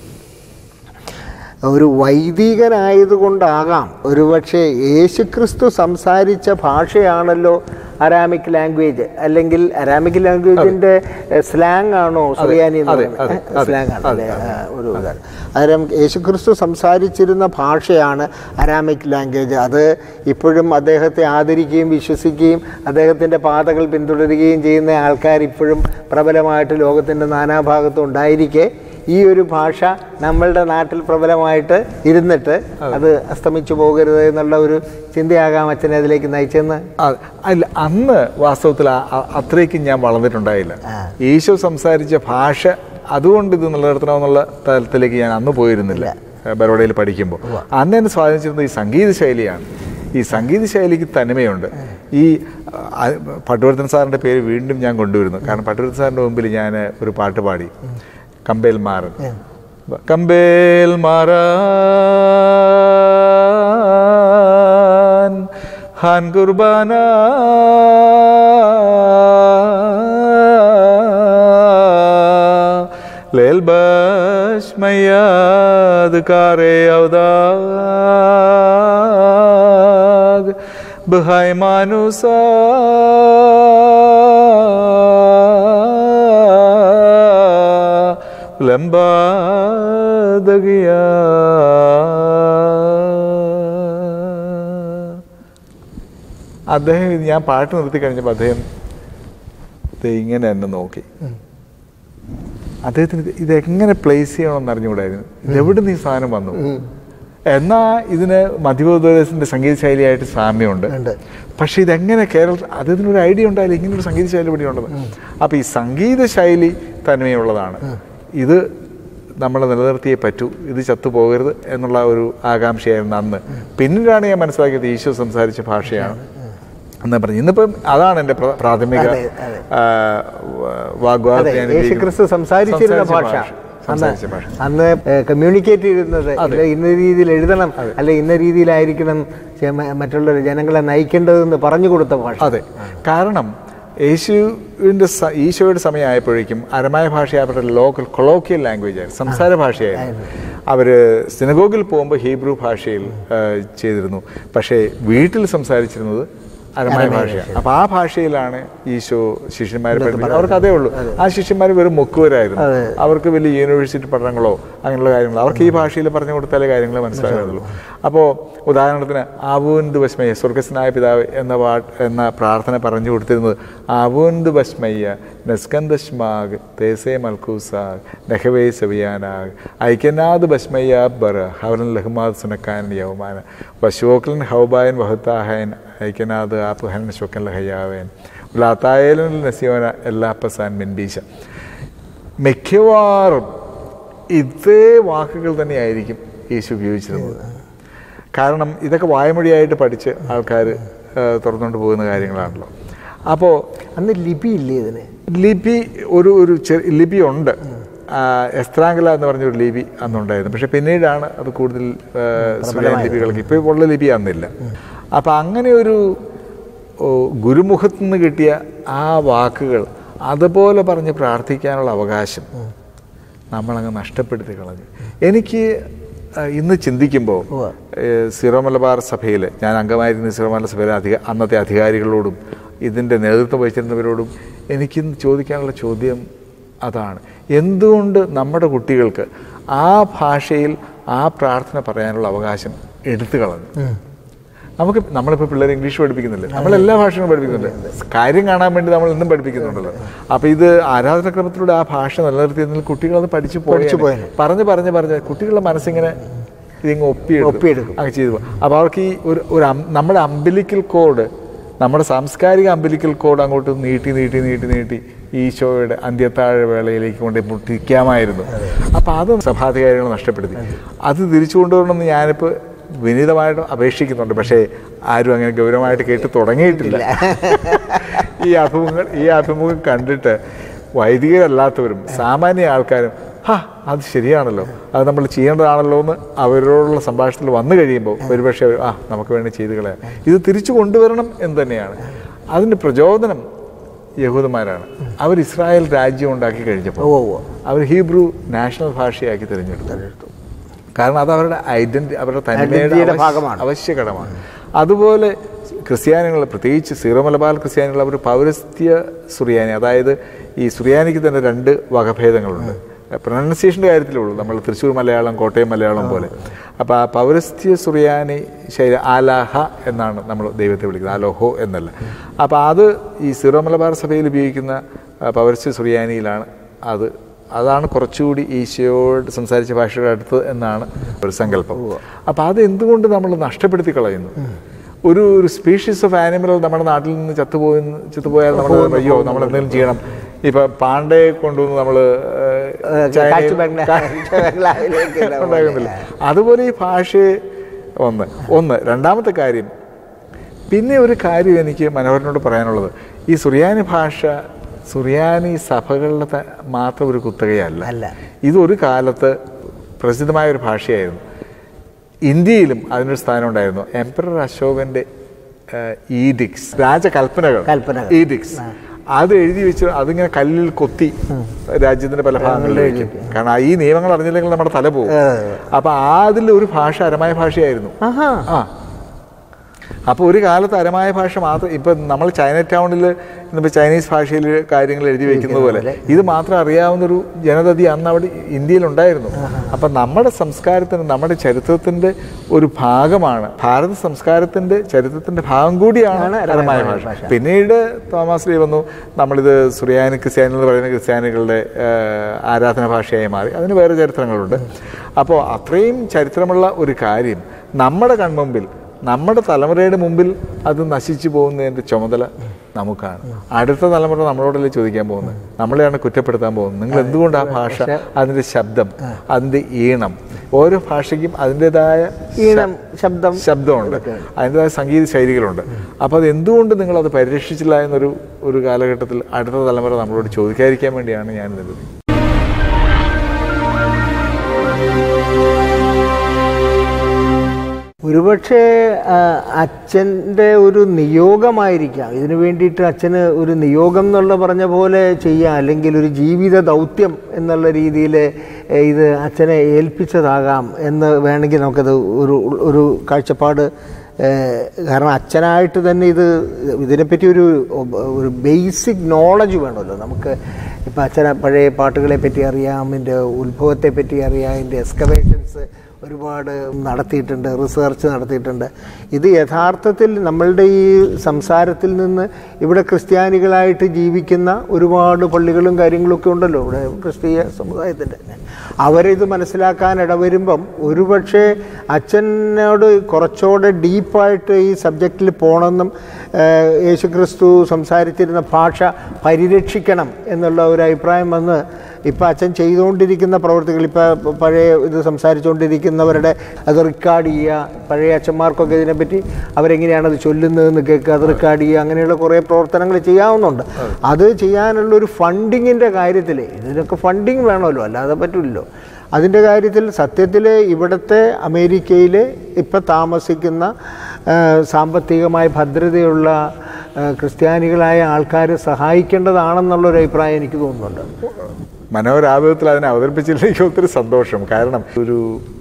ഒരു വൈദികനായതുകൊണ്ടാകാം ഒരുപക്ഷെ യേശുക്രിസ്തു സംസാരിച്ച ഭാഷയാണല്ലോ അരാമിക് ലാംഗ്വേജ് അല്ലെങ്കിൽ അരാമിക് ലാംഗ്വേജിന്റെ സ്ലാങ് ആണോ സുറിയാനി എന്ന് അതെ, പറയുന്നത്? അതെ, അതെ, സ്ലാങ് ആണ് അതെ, അല്ലേ? ആ, ഒരു ഇതാണ് അന്നേരം യേശുക്രിസ്തു സംസാരിച്ചിരുന്ന ഭാഷയാണ് അരാമിക് ലാംഗ്വേജ് അത് ഇപ്പോഴും അദ്ദേഹത്തെ ആദരിക്കുകയും വിശ്വസിക്കുകയും അദ്ദേഹത്തിൻ്റെ പാതകൾ പിന്തുടരുകയും ചെയ്യുന്ന ആൾക്കാർ ഇപ്പോഴും പ്രബലമായിട്ട് ലോകത്തിൻ്റെ നാനാഭാഗത്തും ഉണ്ടായിരിക്കെ ഈ ഒരു ഭാഷ നമ്മളുടെ നാട്ടിൽ പ്രബലമായിട്ട് ഇരുന്നിട്ട് അത് അസ്തമിച്ചു പോകരുത് എന്നുള്ള ഒരു ചിന്തയാകാം അച്ഛനെ അതിലേക്ക് നയിച്ചെന്ന് ആ, അല്ല അന്ന് വാസ്തവത്തിൽ ആ- ആ- അത്രയ്ക്കും ഞാൻ വളർന്നിട്ടുണ്ടായില്ല ഈശോ സംസാരിച്ച ഭാഷ അതുകൊണ്ട് ഇത് നിലനിർത്തണമെന്നുള്ള തലത്തിലേക്ക് ഞാൻ അന്ന് പോയിരുന്നില്ല ബറോഡയിൽ പഠിക്കുമ്പോൾ അന്ന് എന്നെ സ്വാധീനിച്ചിരുന്നത് ഈ സംഗീത ശൈലിയാണ് ഈ സംഗീത ശൈലിക്ക് തനിമയുണ്ട് ഈ ആ, പട്ടുവർത്തൻ സാറിൻ്റെ പേര് വീണ്ടും ഞാൻ കൊണ്ടുവരുന്നു കാരണം പട്ടുവർത്തൻ സാറിൻ്റെ മുമ്പിൽ ഞാൻ ഒരു പാട്ട് പാടി കമ്പേൽ മാറൻ കമ്പേൽ മാറാൻ ഹാൻ കുർബാന लेल बस मैयाद कारे अवदाग बहाय मानुसा ലംബാദകിയ അദ്ദേഹം ഇത് ഞാൻ പാട്ട് നിർത്തി കഴിഞ്ഞപ്പോൾ അദ്ദേഹം ദേ ഇങ്ങനെ എന്നെ നോക്കി അദ്ദേഹത്തിന് ഇത് ഇതെങ്ങനെ പ്ലേസ് ചെയ്യണമെന്ന് അറിഞ്ഞുകൂടായിരുന്നു ഇതെവിടെ നിന്ന് ഈ സാധനം വന്നു എന്നാ ഇതിന് മധ്യപ്രദേശിന്റെ സംഗീത ശൈലിയായിട്ട് സാമ്യമുണ്ട് ഉണ്ട്. പക്ഷെ ഇതെങ്ങനെ കേരളത്തിൽ അദ്ദേഹത്തിനൊരു ഐഡിയ ഉണ്ടായില്ല ഇങ്ങനെ ഒരു സംഗീത ശൈലി ഇവിടെ ഉണ്ടെന്ന് അപ്പൊ ഈ സംഗീത ശൈലി തന്മയുള്ളതാണ് ഇത് നമ്മൾ നിലനിർത്തിയേ പറ്റൂ ഇത് ചത്തുപോകരുത് എന്നുള്ള ഒരു ആകാംക്ഷയായിരുന്നു അന്ന് പിന്നീടാണ് ഞാൻ മനസ്സിലാക്കിയത് ഈശോ സംസാരിച്ച ഭാഷയാണ് എന്ന് പറഞ്ഞു ഇന്നിപ്പം അതാണ് എൻ്റെ പ്ര- പ്രാഥമിക അതെ, അതെ. ആ, വാഗ്വാദത്തെ അതെ ഞാൻ യേശു ക്രിസ്തു സംസാരിച്ചിരുന്ന ഭാഷ സംസാരിച്ച ഭാഷ അന്ന് കമ്മ്യൂണിക്കേറ്റ് ചെയ്യുന്നത് ഇല്ല ഇന്ന രീതിയിൽ എഴുതണം അല്ലെ ഇന്ന രീതിയിലായിരിക്കണം ചെ- മ- മറ്റുള്ള ജനങ്ങളെ നയിക്കേണ്ടതെന്ന് പറഞ്ഞു കൊടുത്ത ഭാഷ അതെ കാരണം യേശുവിൻ്റെ സ- ഈശോയുടെ സമയമായപ്പോഴേക്കും അരമായ ഭാഷയായപ്പെട്ട ലോക്കൽ കൊളോക്കിയൽ ലാംഗ്വേജ് ആയിരുന്നു സംസാര ഭാഷയായിരുന്നു അവർ സിനഗോഗിൽ പോകുമ്പോൾ ഹീബ്രു ഭാഷയിൽ ആ, ചെയ്തിരുന്നു പക്ഷേ വീട്ടിൽ സംസാരിച്ചിരുന്നത് അരമായ ഭാഷയാണ് അപ്പോൾ ആ ഭാഷയിലാണ് ഈശോ ശിഷ്യന്മാരെ പഠിപ്പിച്ചത് അവർക്ക് അതേ ഉള്ളൂ ആ ശിഷ്യന്മാർ വെറും മുക്കുവരായിരുന്നു അവർക്ക് വലിയ യൂണിവേഴ്സിറ്റി പഠനങ്ങളോ അങ്ങനെയുള്ള കാര്യങ്ങളോ അവർക്ക് ഈ ഭാഷയിൽ പറഞ്ഞു കൊടുത്താലേ കാര്യങ്ങൾ മനസ്സിലാകുന്നുള്ളൂ അപ്പോൾ ഉദാഹരണത്തിന് ആവൂന്ത് വസ്മയ്യ സ്വർഗസ്നായ പിതാവ് എന്ന പാട്ട് എന്ന പ്രാർത്ഥന പറഞ്ഞു കൊടുത്തിരുന്നത് ആവൂന്ത് വസ്മയ്യ നെസ്കന്ദശ്മാഗ് തേസേ മൽക്കൂസാഗ് നെഹവേ സവിയാനാഗ് ഐക്യനാഥ് ബസ്മയ്യ ബർ ഹവലൻ ലഹ്മാദ് സുനക്കാൻ യവമാന വശോക്ലൻ ഹൗബായൻ വഹത്താഹയൻ ഐക്യനാഥ് ആപ്പ് ഹൻ ശോക്കൻ ലഹയാവേൻ ലാത്തായാലും നസിയോന എല്ലാപ്പസാൻ മിൻബീശ മിക്കവാറും ഇതേ വാക്കുകൾ തന്നെയായിരിക്കും യേശു ഉപയോഗിച്ചിരുന്നത് കാരണം ഇതൊക്കെ വായ്മൊഴിയായിട്ട് പഠിച്ച് ആൾക്കാർ തുറന്നുകൊണ്ട് പോകുന്ന കാര്യങ്ങളാണല്ലോ അപ്പോൾ അന്ന് ലിപി ഇല്ലേ ഇതിന് ലിപി ഒരു ഒരു ചെറിയ ലിപി ഉണ്ട് ആ, എസ്ത്രാങ്കല എന്ന് പറഞ്ഞൊരു ലിപി അന്നുണ്ടായിരുന്നു പക്ഷെ പിന്നീടാണ് അത് കൂടുതൽ ആ, സുറിയാനി ലിപികൾക്ക് ഇപ്പോൾ ഉള്ള ലിപി അന്നില്ല അപ്പം അങ്ങനെ ഒരു ഓ, ഗുരുമുഖത്ത് നിന്ന് കിട്ടിയ ആ വാക്കുകൾ അതുപോലെ പറഞ്ഞ് പ്രാർത്ഥിക്കാനുള്ള അവകാശം നമ്മളങ്ങ് നഷ്ടപ്പെടുത്തി കളഞ്ഞു എനിക്ക് ആ, ഇന്ന് ചിന്തിക്കുമ്പോൾ ഉവ്വ. സിറോ മലബാർ സഭയിൽ ഞാൻ അംഗമായിരുന്ന സിറോ മലബാർ സഭയിലെ അധിക അന്നത്തെ അധികാരികളോടും ഇതിൻ്റെ നേതൃത്വം വഹിച്ചിരുന്നവരോടും എനിക്കിന്ന് ചോദിക്കാനുള്ള ചോദ്യം അതാണ് എന്തുകൊണ്ട് നമ്മുടെ കുട്ടികൾക്ക് ആ ഭാഷയിൽ ആ പ്രാർത്ഥന പറയാനുള്ള അവകാശം എടുത്തു കളഞ്ഞു നമുക്ക് നമ്മളിപ്പോൾ പിള്ളേർ ഇംഗ്ലീഷ് പഠിപ്പിക്കുന്നില്ലേ നമ്മൾ എല്ലാ ഭാഷകളും പഠിപ്പിക്കുന്നുണ്ട് കാര്യം കാണാൻ വേണ്ടി നമ്മൾ ഇന്നും പഠിപ്പിക്കുന്നുണ്ടല്ലോ അപ്പോൾ ഇത് ആരാധനക്രമത്തിലൂടെ ആ ഭാഷ നിലനിർത്തിയതിൽ കുട്ടികൾ അത് പഠിച്ചു പഠിച്ചു പോയി പോയേനെ. പറഞ്ഞ് പറഞ്ഞ് പറഞ്ഞ് കുട്ടികളുടെ മനസ്സിങ്ങനെ ഇതിങ്ങ് ഒപ്പിയെടുക്കും ഒപ്പിയെടുക്കും. അങ്ങ് ചെയ്തു പോകും. അപ്പോൾ അവർക്ക് ഈ ഒരു ഒരു അം- നമ്മുടെ അമ്പലിക്കൽ കോഡ് നമ്മുടെ സാംസ്കാരിക അമ്പലിക്കൽ കോഡ് അങ്ങോട്ട് നീട്ടി നീട്ടി നീട്ടി നീട്ടി ഈശോയുടെ അന്ത്യത്താഴ വേളയിലേക്ക് കൊണ്ട് മുട്ടിക്കാമായിരുന്നു അപ്പോൾ അത് സഭാധികാരികൾ നഷ്ടപ്പെടുത്തി അത് തിരിച്ചു കൊണ്ടുവരണമെന്ന് ഞാനിപ്പോൾ വിനീതമായിട്ട് അപേക്ഷിക്കുന്നുണ്ട് പക്ഷേ ആരും അങ്ങനെ ഗൗരവമായിട്ട് കേട്ട് തുടങ്ങിയിട്ടില്ല ഈ അഭിമുഖങ്ങൾ ഈ അഭിമുഖം കണ്ടിട്ട് വൈദികരല്ലാത്തവരും സാമാന്യ ആൾക്കാരും ഹാ അത് ശരിയാണല്ലോ അത് നമ്മൾ ചെയ്യേണ്ടതാണല്ലോ എന്ന് അവരോടുള്ള സംഭാഷണത്തിൽ വന്നു കഴിയുമ്പോൾ ഒരുപക്ഷെ അവർ ആ നമുക്ക് വേണ്ടി ചെയ്ത് കളയാം ഇത് തിരിച്ചു കൊണ്ടുവരണം എന്ന് തന്നെയാണ് അതിൻ്റെ പ്രചോദനം യഹൂദന്മാരാണ് അവർ ഇസ്രായേൽ രാജ്യം ഉണ്ടാക്കി കഴിഞ്ഞപ്പോൾ ഉവ്വ് ഉവ്വ്. അവർ ഹീബ്രു നാഷണൽ ഭാഷയാക്കി തിരഞ്ഞെടുത്തു കാരണം അത് അവരുടെ ഐഡന്റി അവരുടെ തനിമയുടെ Identity-യുടെ അവശ്യ- ഭാഗമാണ്. അവശ്യ ഘടകമാണ് അതുപോലെ ക്രിസ്ത്യാനികൾ പ്രത്യേകിച്ച് സീറോ മലബാർ ക്രിസ്ത്യാനികൾ അവർ പൗരസ്ത്യ സുറിയാനി അതായത് ഈ സുറിയാനിക്ക് തന്നെ രണ്ട് വകഭേദങ്ങളുണ്ട് പ്രൊനൗൺസിയേഷൻ്റെ കാര്യത്തിലേ ഉള്ളൂ നമ്മൾ തൃശ്ശൂർ മലയാളം കോട്ടയം മലയാളം പോലെ അപ്പോൾ ആ പൗരസ്ത്യ സുറിയാനി ശൈലി ആലാഹ എന്നാണ് നമ്മൾ ദൈവത്തെ വിളിക്കുന്നത് ആലോഹോ എന്നല്ല അപ്പോൾ അത് ഈ സീറോ മലബാർ സഭയിൽ ഉപയോഗിക്കുന്ന ആ, പൗരസ്ത്യ സുറിയാനിയിലാണ് അത് അതാണ് കുറച്ചുകൂടി ഈശോയോട് സംസാരിച്ച ഭാഷയുടെ അടുത്ത് എന്നാണ് ഒരു സങ്കല്പം അപ്പം അത് എന്തുകൊണ്ട് നമ്മൾ നഷ്ടപ്പെടുത്തി കളയുന്നു ഒരു ഒരു സ്പീഷീസ് ഓഫ് ആനിമൽ നമ്മുടെ നാട്ടിൽ നിന്ന് ചത്തുപോയി ചത്തുപോയാൽ നമ്മൾ അയ്യോ നമ്മൾ എന്തെങ്കിലും ചെയ്യണം ഇപ്പൊ പാണ്ഡെ കൊണ്ടുവന്ന് നമ്മൾ കാച്ചു ബംഗ്ലാവിലേക്ക് ഇല്ല ഉണ്ടാകുന്നില്ല അതുപോലെ ഈ ഭാഷയെ ഒന്ന് ഒന്ന് രണ്ടാമത്തെ കാര്യം പിന്നെ ഒരു കാര്യം എനിക്ക് മനോഹരനോട് പറയാനുള്ളത് ഈ സുറിയാനി ഭാഷ സുറിയാനി സഭകളുടെ ത- മാത്രം ഒരു കുത്തകയല്ല അല്ല. ഇതൊരു കാലത്ത് പ്രസിദ്ധമായ ഒരു ഭാഷയായിരുന്നു ഇന്ത്യയിലും അതിനൊരു സ്ഥാനം ഉണ്ടായിരുന്നു എംപറർ അശോകന്റെ ഈഡിക്സ് രാജകൽപ്പനകൾ കൽപ്പനകൾ. ഈഡിക്സ് അത് എഴുതി വെച്ച് അതിങ്ങനെ കല്ലിൽ കൊത്തി രാജ്യത്തിന്റെ പല ഭാഗങ്ങളിൽ വയ്ക്കും കാരണം ഈ നിയമങ്ങൾ അറിഞ്ഞില്ലെങ്കിൽ നമ്മുടെ തല പോകും അപ്പൊ അതിൽ ഒരു ഭാഷ അരമായ ഭാഷയായിരുന്നു ആഹാ ആ അപ്പോൾ ഒരു കാലത്ത് അരമായ ഭാഷ മാത്രം ഇപ്പം നമ്മൾ ചൈന ടൗണിൽ ഇന്നിപ്പോൾ ചൈനീസ് ഭാഷയിൽ കാര്യങ്ങൾ എഴുതി വെക്കുന്നത് പോലെ ഇത് മാത്രം അറിയാവുന്നൊരു ജനതതി അന്ന് അവിടെ ഇന്ത്യയിൽ ഉണ്ടായിരുന്നു അപ്പം നമ്മുടെ സംസ്കാരത്തിന് നമ്മുടെ ചരിത്രത്തിൻ്റെ ഒരു ഭാഗമാണ് ഭാരത സംസ്കാരത്തിൻ്റെ ചരിത്രത്തിൻ്റെ ഭാഗം കൂടിയാണ് അരമായ ഭാഷ പിന്നീട് തോമസ് ലീ വന്നു നമ്മളിത് സുറിയാനി ക്രിസ്ത്യാനി എന്ന് പറയുന്ന ക്രിസ്ത്യാനികളുടെ ആ, ആരാധന ഭാഷയായി മാറി അതിന് വേറെ ചരിത്രങ്ങളുണ്ട് അപ്പോൾ അത്രയും ചരിത്രമുള്ള ഒരു കാര്യം നമ്മുടെ കൺമുമ്പിൽ നമ്മുടെ തലമുറയുടെ മുമ്പിൽ അത് നശിച്ചു പോകുന്നതിൻ്റെ ചുമതല നമുക്കാണ് അടുത്ത തലമുറ നമ്മളോടല്ലേ ചോദിക്കാൻ പോകുന്നത് നമ്മളെയാണ് കുറ്റപ്പെടുത്താൻ പോകുന്നത് നിങ്ങൾ എന്തുകൊണ്ട് ആ ഭാഷ അതിൻ്റെ ശബ്ദം അതിൻ്റെ ഈണം ഓരോ ഭാഷയ്ക്കും അതിൻ്റെതായ ഈണം ശബ്ദം ശബ്ദമുണ്ട് അതിൻ്റെതായ സംഗീത ശൈലികളുണ്ട് അപ്പോൾ അത് എന്തുകൊണ്ട് നിങ്ങളത് പരിരക്ഷിച്ചില്ല എന്നൊരു ഒരു കാലഘട്ടത്തിൽ അടുത്ത തലമുറ നമ്മളോട് ചോദിക്കാതിരിക്കാൻ വേണ്ടിയാണ് ഞാൻ ഇത് ഒരുപക്ഷെ ആ, അച്ഛൻ്റെ ഒരു നിയോഗമായിരിക്കാം ഇതിനു വേണ്ടിയിട്ട് അച്ഛന് ഒരു നിയോഗം എന്നുള്ള പറഞ്ഞ പോലെ ചെയ്യാം അല്ലെങ്കിൽ ഒരു ജീവിത ദൗത്യം എന്നുള്ള രീതിയിൽ ഇത് അച്ഛനെ ഏൽപ്പിച്ചതാകാം എന്ന് വേണമെങ്കിൽ നമുക്കത് ഒരു ഒരു കാഴ്ചപ്പാട് ഏഹ്, കാരണം അച്ഛനായിട്ട് തന്നെ ഇത് ഇതിനെപ്പറ്റി ഒരു ഒരു ബേസിക് നോളജ് വേണമല്ലോ നമുക്ക് ഇപ്പം അച്ഛനെ പഴയ പാട്ടുകളെ പറ്റി അറിയാം ഇതിൻ്റെ ഉത്ഭവത്തെ പറ്റി അറിയാം ഇതിൻ്റെ എക്സ്കവേഷൻസ് ഒരുപാട് നടത്തിയിട്ടുണ്ട് റിസർച്ച് നടത്തിയിട്ടുണ്ട് ഇത് യഥാർത്ഥത്തിൽ നമ്മളുടെ ഈ സംസാരത്തിൽ നിന്ന് ഇവിടെ ക്രിസ്ത്യാനികളായിട്ട് ജീവിക്കുന്ന ഒരുപാട് പള്ളികളും കാര്യങ്ങളൊക്കെ ഉണ്ടല്ലോ ഇവിടെ ക്രിസ്തീയ സമുദായത്തിൻ്റെ അവരിത് മനസ്സിലാക്കാൻ ഇടവരുമ്പം ഒരുപക്ഷെ അച്ഛനോട് കുറച്ചുകൂടെ ഡീപ്പായിട്ട് ഈ സബ്ജക്റ്റിൽ പോകണമെന്നും ഏഹ്, യേശുക്രിസ്തു സംസാരിച്ചിരുന്ന ഭാഷ പരിരക്ഷിക്കണം എന്നുള്ള ഒരു അഭിപ്രായം വന്ന് ഇപ്പം അച്ഛൻ ചെയ്തുകൊണ്ടിരിക്കുന്ന പ്രവർത്തികൾ ഇപ്പം പഴയ ഇത് സംസാരിച്ചുകൊണ്ടിരിക്കുന്നവരുടെ അത് റെക്കോർഡ് ചെയ്യുക പഴയ അച്ഛന്മാർക്കൊക്കെ ഇതിനെപ്പറ്റി അവരെങ്ങനെയാണ് അത് ചൊല്ലുന്നതെന്ന് കേൾക്കുക അത് റെക്കോർഡ് ചെയ്യുക അങ്ങനെയുള്ള കുറേ പ്രവർത്തനങ്ങൾ ചെയ്യാവുന്നുണ്ട് അത് ചെയ്യാനുള്ള ഒരു ഫണ്ടിങ്ങിൻ്റെ കാര്യത്തിൽ ഇതിനൊക്കെ ഫണ്ടിങ് വേണമല്ലോ അല്ലാതെ പറ്റില്ലല്ലോ അതിൻ്റെ കാര്യത്തിൽ സത്യത്തിൽ ഇവിടുത്തെ അമേരിക്കയിൽ ഇപ്പം താമസിക്കുന്ന ആ, സാമ്പത്തികമായ ഭദ്രതയുള്ള ആ, ക്രിസ്ത്യാനികളായ ആൾക്കാർ സഹായിക്കേണ്ടതാണെന്നുള്ളൊരു അഭിപ്രായം എനിക്ക് തോന്നുന്നുണ്ട് മനോരാപകത്തിൽ അതിനെ അവതരിപ്പിച്ചതിൽ എനിക്ക് ഒത്തിരി സന്തോഷം കാരണം ഒരു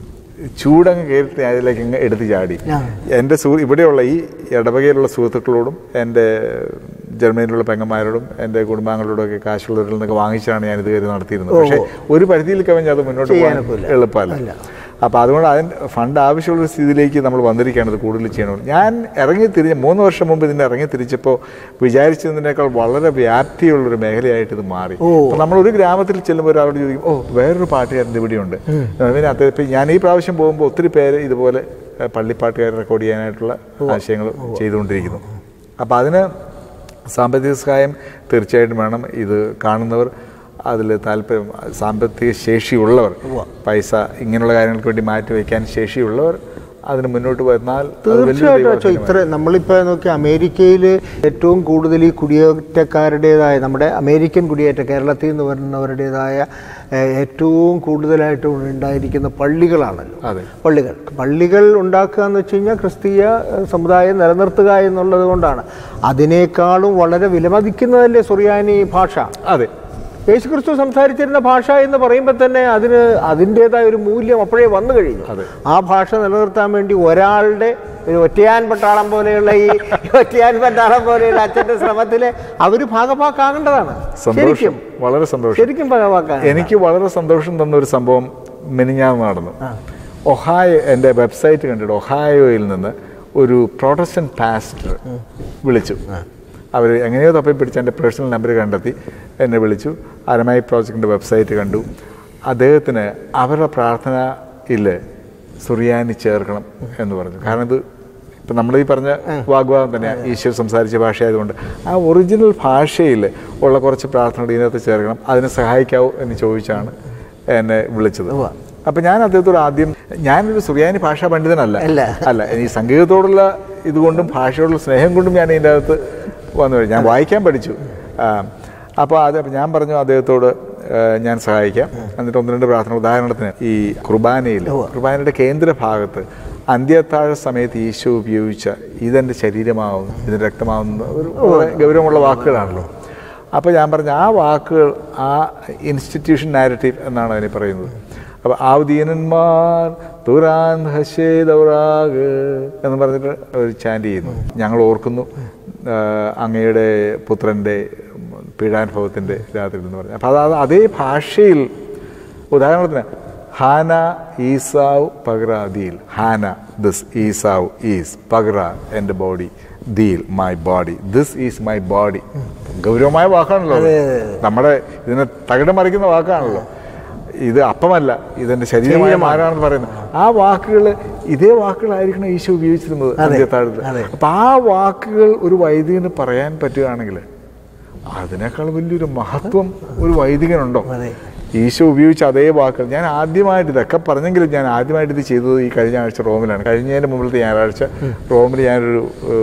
ചൂടങ്ങ് കയറി ഞാൻ അതിലേക്ക് അങ്ങ് എടുത്ത് ചാടി ആ. എൻ്റെ സുഹൃ ഇവിടെയുള്ള ഈ ഇടവകയിലുള്ള സുഹൃത്തുക്കളോടും എൻ്റെ ജർമ്മനിയിലുള്ള പെങ്ങന്മാരോടും എൻ്റെ കുടുംബാംഗങ്ങളോടൊക്കെ കാശുള്ളവരിൽ നിന്നൊക്കെ വാങ്ങിച്ചാണ് ഞാൻ ഇത് കയറി നടത്തിയിരുന്നത് പക്ഷേ ഒരു പരിധിയിൽ കവിഞ്ഞ് അത് മുന്നോട്ട് പോകാൻ ചെയ്യാനൊക്കില്ല. എളുപ്പമല്ല അപ്പോൾ അതുകൊണ്ട് അതിന് ഫണ്ട് ആവശ്യമുള്ള സ്ഥിതിയിലേക്ക് നമ്മൾ വന്നിരിക്കുകയാണ് ഇത് കൂടുതൽ ചെയ്യണം ഞാൻ ഇറങ്ങി തിരിഞ്ഞ് മൂന്ന് വർഷം മുമ്പ് ഇതിൻ്റെ ഇറങ്ങി തിരിച്ചപ്പോൾ വിചാരിച്ചതിനേക്കാൾ വളരെ വ്യാപ്തിയുള്ളൊരു മേഖലയായിട്ട് ഇത് മാറി അപ്പോൾ നമ്മൾ ഒരു ഗ്രാമത്തിൽ ചെല്ലുമ്പോൾ ഒരാളോട് ചോദിക്കും ഓ വേറൊരു പാട്ടുകാരൻ ഇവിടെയുണ്ട് പിന്നെ അത് ഇപ്പം ഞാൻ ഈ പ്രാവശ്യം പോകുമ്പോൾ ഒത്തിരി പേര് ഇതുപോലെ ഏഹ്, പള്ളിപ്പാട്ടുകാർ റെക്കോർഡ് ചെയ്യാനായിട്ടുള്ള ആശയങ്ങൾ ചെയ്തുകൊണ്ടിരിക്കുന്നു അപ്പോൾ അതിന് സാമ്പത്തിക സഹായം തീർച്ചയായിട്ടും വേണം ഇത് കാണുന്നവർ അതിൽ താല്പര്യം സാമ്പത്തിക ശേഷിയുള്ളവർ പൈസ ഇങ്ങനെയുള്ള കാര്യങ്ങൾക്ക് വേണ്ടി മാറ്റി വയ്ക്കാൻ ശേഷിയുള്ളവർ അതിന് മുന്നോട്ട് വന്നാൽ അത് വലിയൊരു തീർച്ചയായിട്ടും അച്ഛാ ദൈവാധീനമാണ്. ഇത്ര നമ്മളിപ്പോൾ നോക്കി അമേരിക്കയിൽ ഏറ്റവും കൂടുതൽ ഈ കുടിയേറ്റക്കാരുടേതായ നമ്മുടെ അമേരിക്കൻ കുടിയേറ്റ കേരളത്തിൽ നിന്ന് വരുന്നവരുടേതായ ഏഹ്, ഏറ്റവും കൂടുതലായിട്ട് ഉണ്ടായിരിക്കുന്ന പള്ളികളാണല്ലോ അതെ പള്ളികൾ പള്ളികൾ ഉണ്ടാക്കുക എന്ന് വെച്ച് കഴിഞ്ഞാൽ ക്രിസ്തീയ ഏഹ്, സമുദായം നിലനിർത്തുക എന്നുള്ളത് കൊണ്ടാണ് അതിനേക്കാളും വളരെ വിലമതിക്കുന്നതല്ലേ സുറിയാനി ഭാഷ അതെ യേശുക്രിസ്തു സംസാരിച്ചിരുന്ന ഭാഷ എന്ന് പറയുമ്പോൾ തന്നെ അതിന് അതിൻ്റെതായ ഒരു മൂല്യം അപ്പോഴേ വന്നു കഴിഞ്ഞു അതെ. ആ ഭാഷ നിലനിർത്താൻ വേണ്ടി ഒരാളുടെ ഒരു ഒറ്റയാൻ പട്ടാളം പോലെയുള്ള ഈ ഒറ്റയാൻ പട്ടാളം പോലെയുള്ള അച്ഛൻ്റെ ശ്രമത്തിൽ അവർ ഭാഗഭാക്കാകേണ്ടതാണ് സന്തോഷം ശരിക്കും വളരെ സന്തോഷം ശരിക്കും ഭാഗഭാക്കാൻ എനിക്ക് വളരെ സന്തോഷം തന്ന ഒരു സംഭവം മിനിഞ്ഞാന്ന് നടന്നു ഒഹായോ എൻ്റെ വെബ്സൈറ്റ് കണ്ടിട്ട് ഒഹായോയിൽ നിന്ന് ഒരു പ്രൊട്ടസ്റ്റന്റ് പാസ്റ്റർ വിളിച്ചു അവർ എങ്ങനെയോ തപ്പി പിടിച്ച് എൻ്റെ പേഴ്സണൽ നമ്പർ കണ്ടെത്തി എന്നെ വിളിച്ചു അരമായി പ്രോജക്റ്റിൻ്റെ വെബ്സൈറ്റ് കണ്ടു അദ്ദേഹത്തിന് അവരുടെ പ്രാർത്ഥനയിൽ സുറിയാനി ചേർക്കണം എന്ന് പറഞ്ഞു കാരണം ഇത് ഇപ്പം നമ്മൾ ഈ പറഞ്ഞ വാഗ്വാദം തന്നെയാണ് ഈശോ സംസാരിച്ച ഭാഷയായതുകൊണ്ട് ആ ഒറിജിനൽ ഭാഷയിൽ ഉള്ള കുറച്ച് പ്രാർത്ഥനകൾ ഇതിനകത്ത് ചേർക്കണം അതിനെ സഹായിക്കാവോ എന്ന് ചോദിച്ചാണ് എന്നെ വിളിച്ചത് അപ്പം ഞാൻ അദ്ദേഹത്തോട് ആദ്യം ഞാനൊരു സുറിയാനി ഭാഷാ പണ്ഡിതനല്ല അല്ല. അല്ല ഈ സംഗീതത്തോടുള്ള ഇതുകൊണ്ടും ഭാഷയോടുള്ള സ്നേഹം കൊണ്ടും ഞാൻ ഇതിൻ്റെ അകത്ത് വന്നു കഴിഞ്ഞു. ഞാൻ വായിക്കാൻ പഠിച്ചു അപ്പോൾ അത് അപ്പോൾ ഞാൻ പറഞ്ഞു അദ്ദേഹത്തോട് ആ, ഞാൻ സഹായിക്കാം എന്നിട്ട് ഒന്ന് രണ്ട് പ്രാർത്ഥന ഉദാഹരണത്തിന് ഈ കുർബാനയിൽ കുർബാനയുടെ കേന്ദ്ര ഭാഗത്ത് അന്ത്യത്താഴ സമയത്ത് ഈശോ ഉപയോഗിച്ച ഇതെൻ്റെ ശരീരമാവുന്നു ഇതിൻ്റെ രക്തമാവുന്ന ഒരു വളരെ ഗൗരവമുള്ള വാക്കുകളാണല്ലോ അപ്പോൾ ഞാൻ പറഞ്ഞ ആ വാക്കുകൾ ആ ഇൻസ്റ്റിറ്റ്യൂഷൻ നാരറ്റീവ് എന്നാണ് അതിനെ പറയുന്നത് അപ്പോൾ ആ ദീനന്മാർ തുറാൻ ഹശേ ദൗറാഗ് എന്ന് പറഞ്ഞിട്ട് ഒരു ചാൻഡ് ചെയ്യുന്നു ഞങ്ങൾ ഓർക്കുന്നു ആ, അങ്ങയുടെ പുത്രൻ്റെ പീഡാനുഭവത്തിൻ്റെ രാത്രി എന്ന് പറഞ്ഞു അപ്പോൾ അത് അതേ ഭാഷയിൽ ഉദാഹരണത്തിന് ഹാന ഈസാവ് പഗ്ര ദീൽ ഹാന ദിസ് ഈസാവ് ഈസ് പഗ്ര എൻ്റെ ബോഡി ദീൽ my body this is my body ഗൗരവമായ വാക്കാണല്ലോ അത്. നമ്മുടെ ഇതിനെ തകിടം മറിക്കുന്ന വാക്കാണല്ലോ ഇത് അപ്പമല്ല ഇതെന്റെ ശരീരമായ ആരാണെന്ന് പറയുന്നത് ആ വാക്കുകൾ ഇതേ വാക്കുകളായിരിക്കണം ഈശോ ഉപയോഗിച്ചിരുന്നത് അന്ത്യത്താഴത്തിൽ അപ്പൊ ആ വാക്കുകൾ ഒരു വൈദികന് പറയാൻ പറ്റുകയാണെങ്കിൽ അതിനേക്കാൾ വലിയൊരു മഹത്വം ഒരു വൈദികനുണ്ടോ ഈശോ ഉപയോഗിച്ച അതേ വാക്കുകൾ ഞാൻ ആദ്യമായിട്ട് ഇതൊക്കെ പറഞ്ഞെങ്കിലും ഞാൻ ആദ്യമായിട്ട് ഇത് ചെയ്തത് ഈ കഴിഞ്ഞ ആഴ്ച റോമിലാണ് കഴിഞ്ഞതിന് മുമ്പിലത്തെ ഞായറാഴ്ച റോമിൽ ഞാനൊരു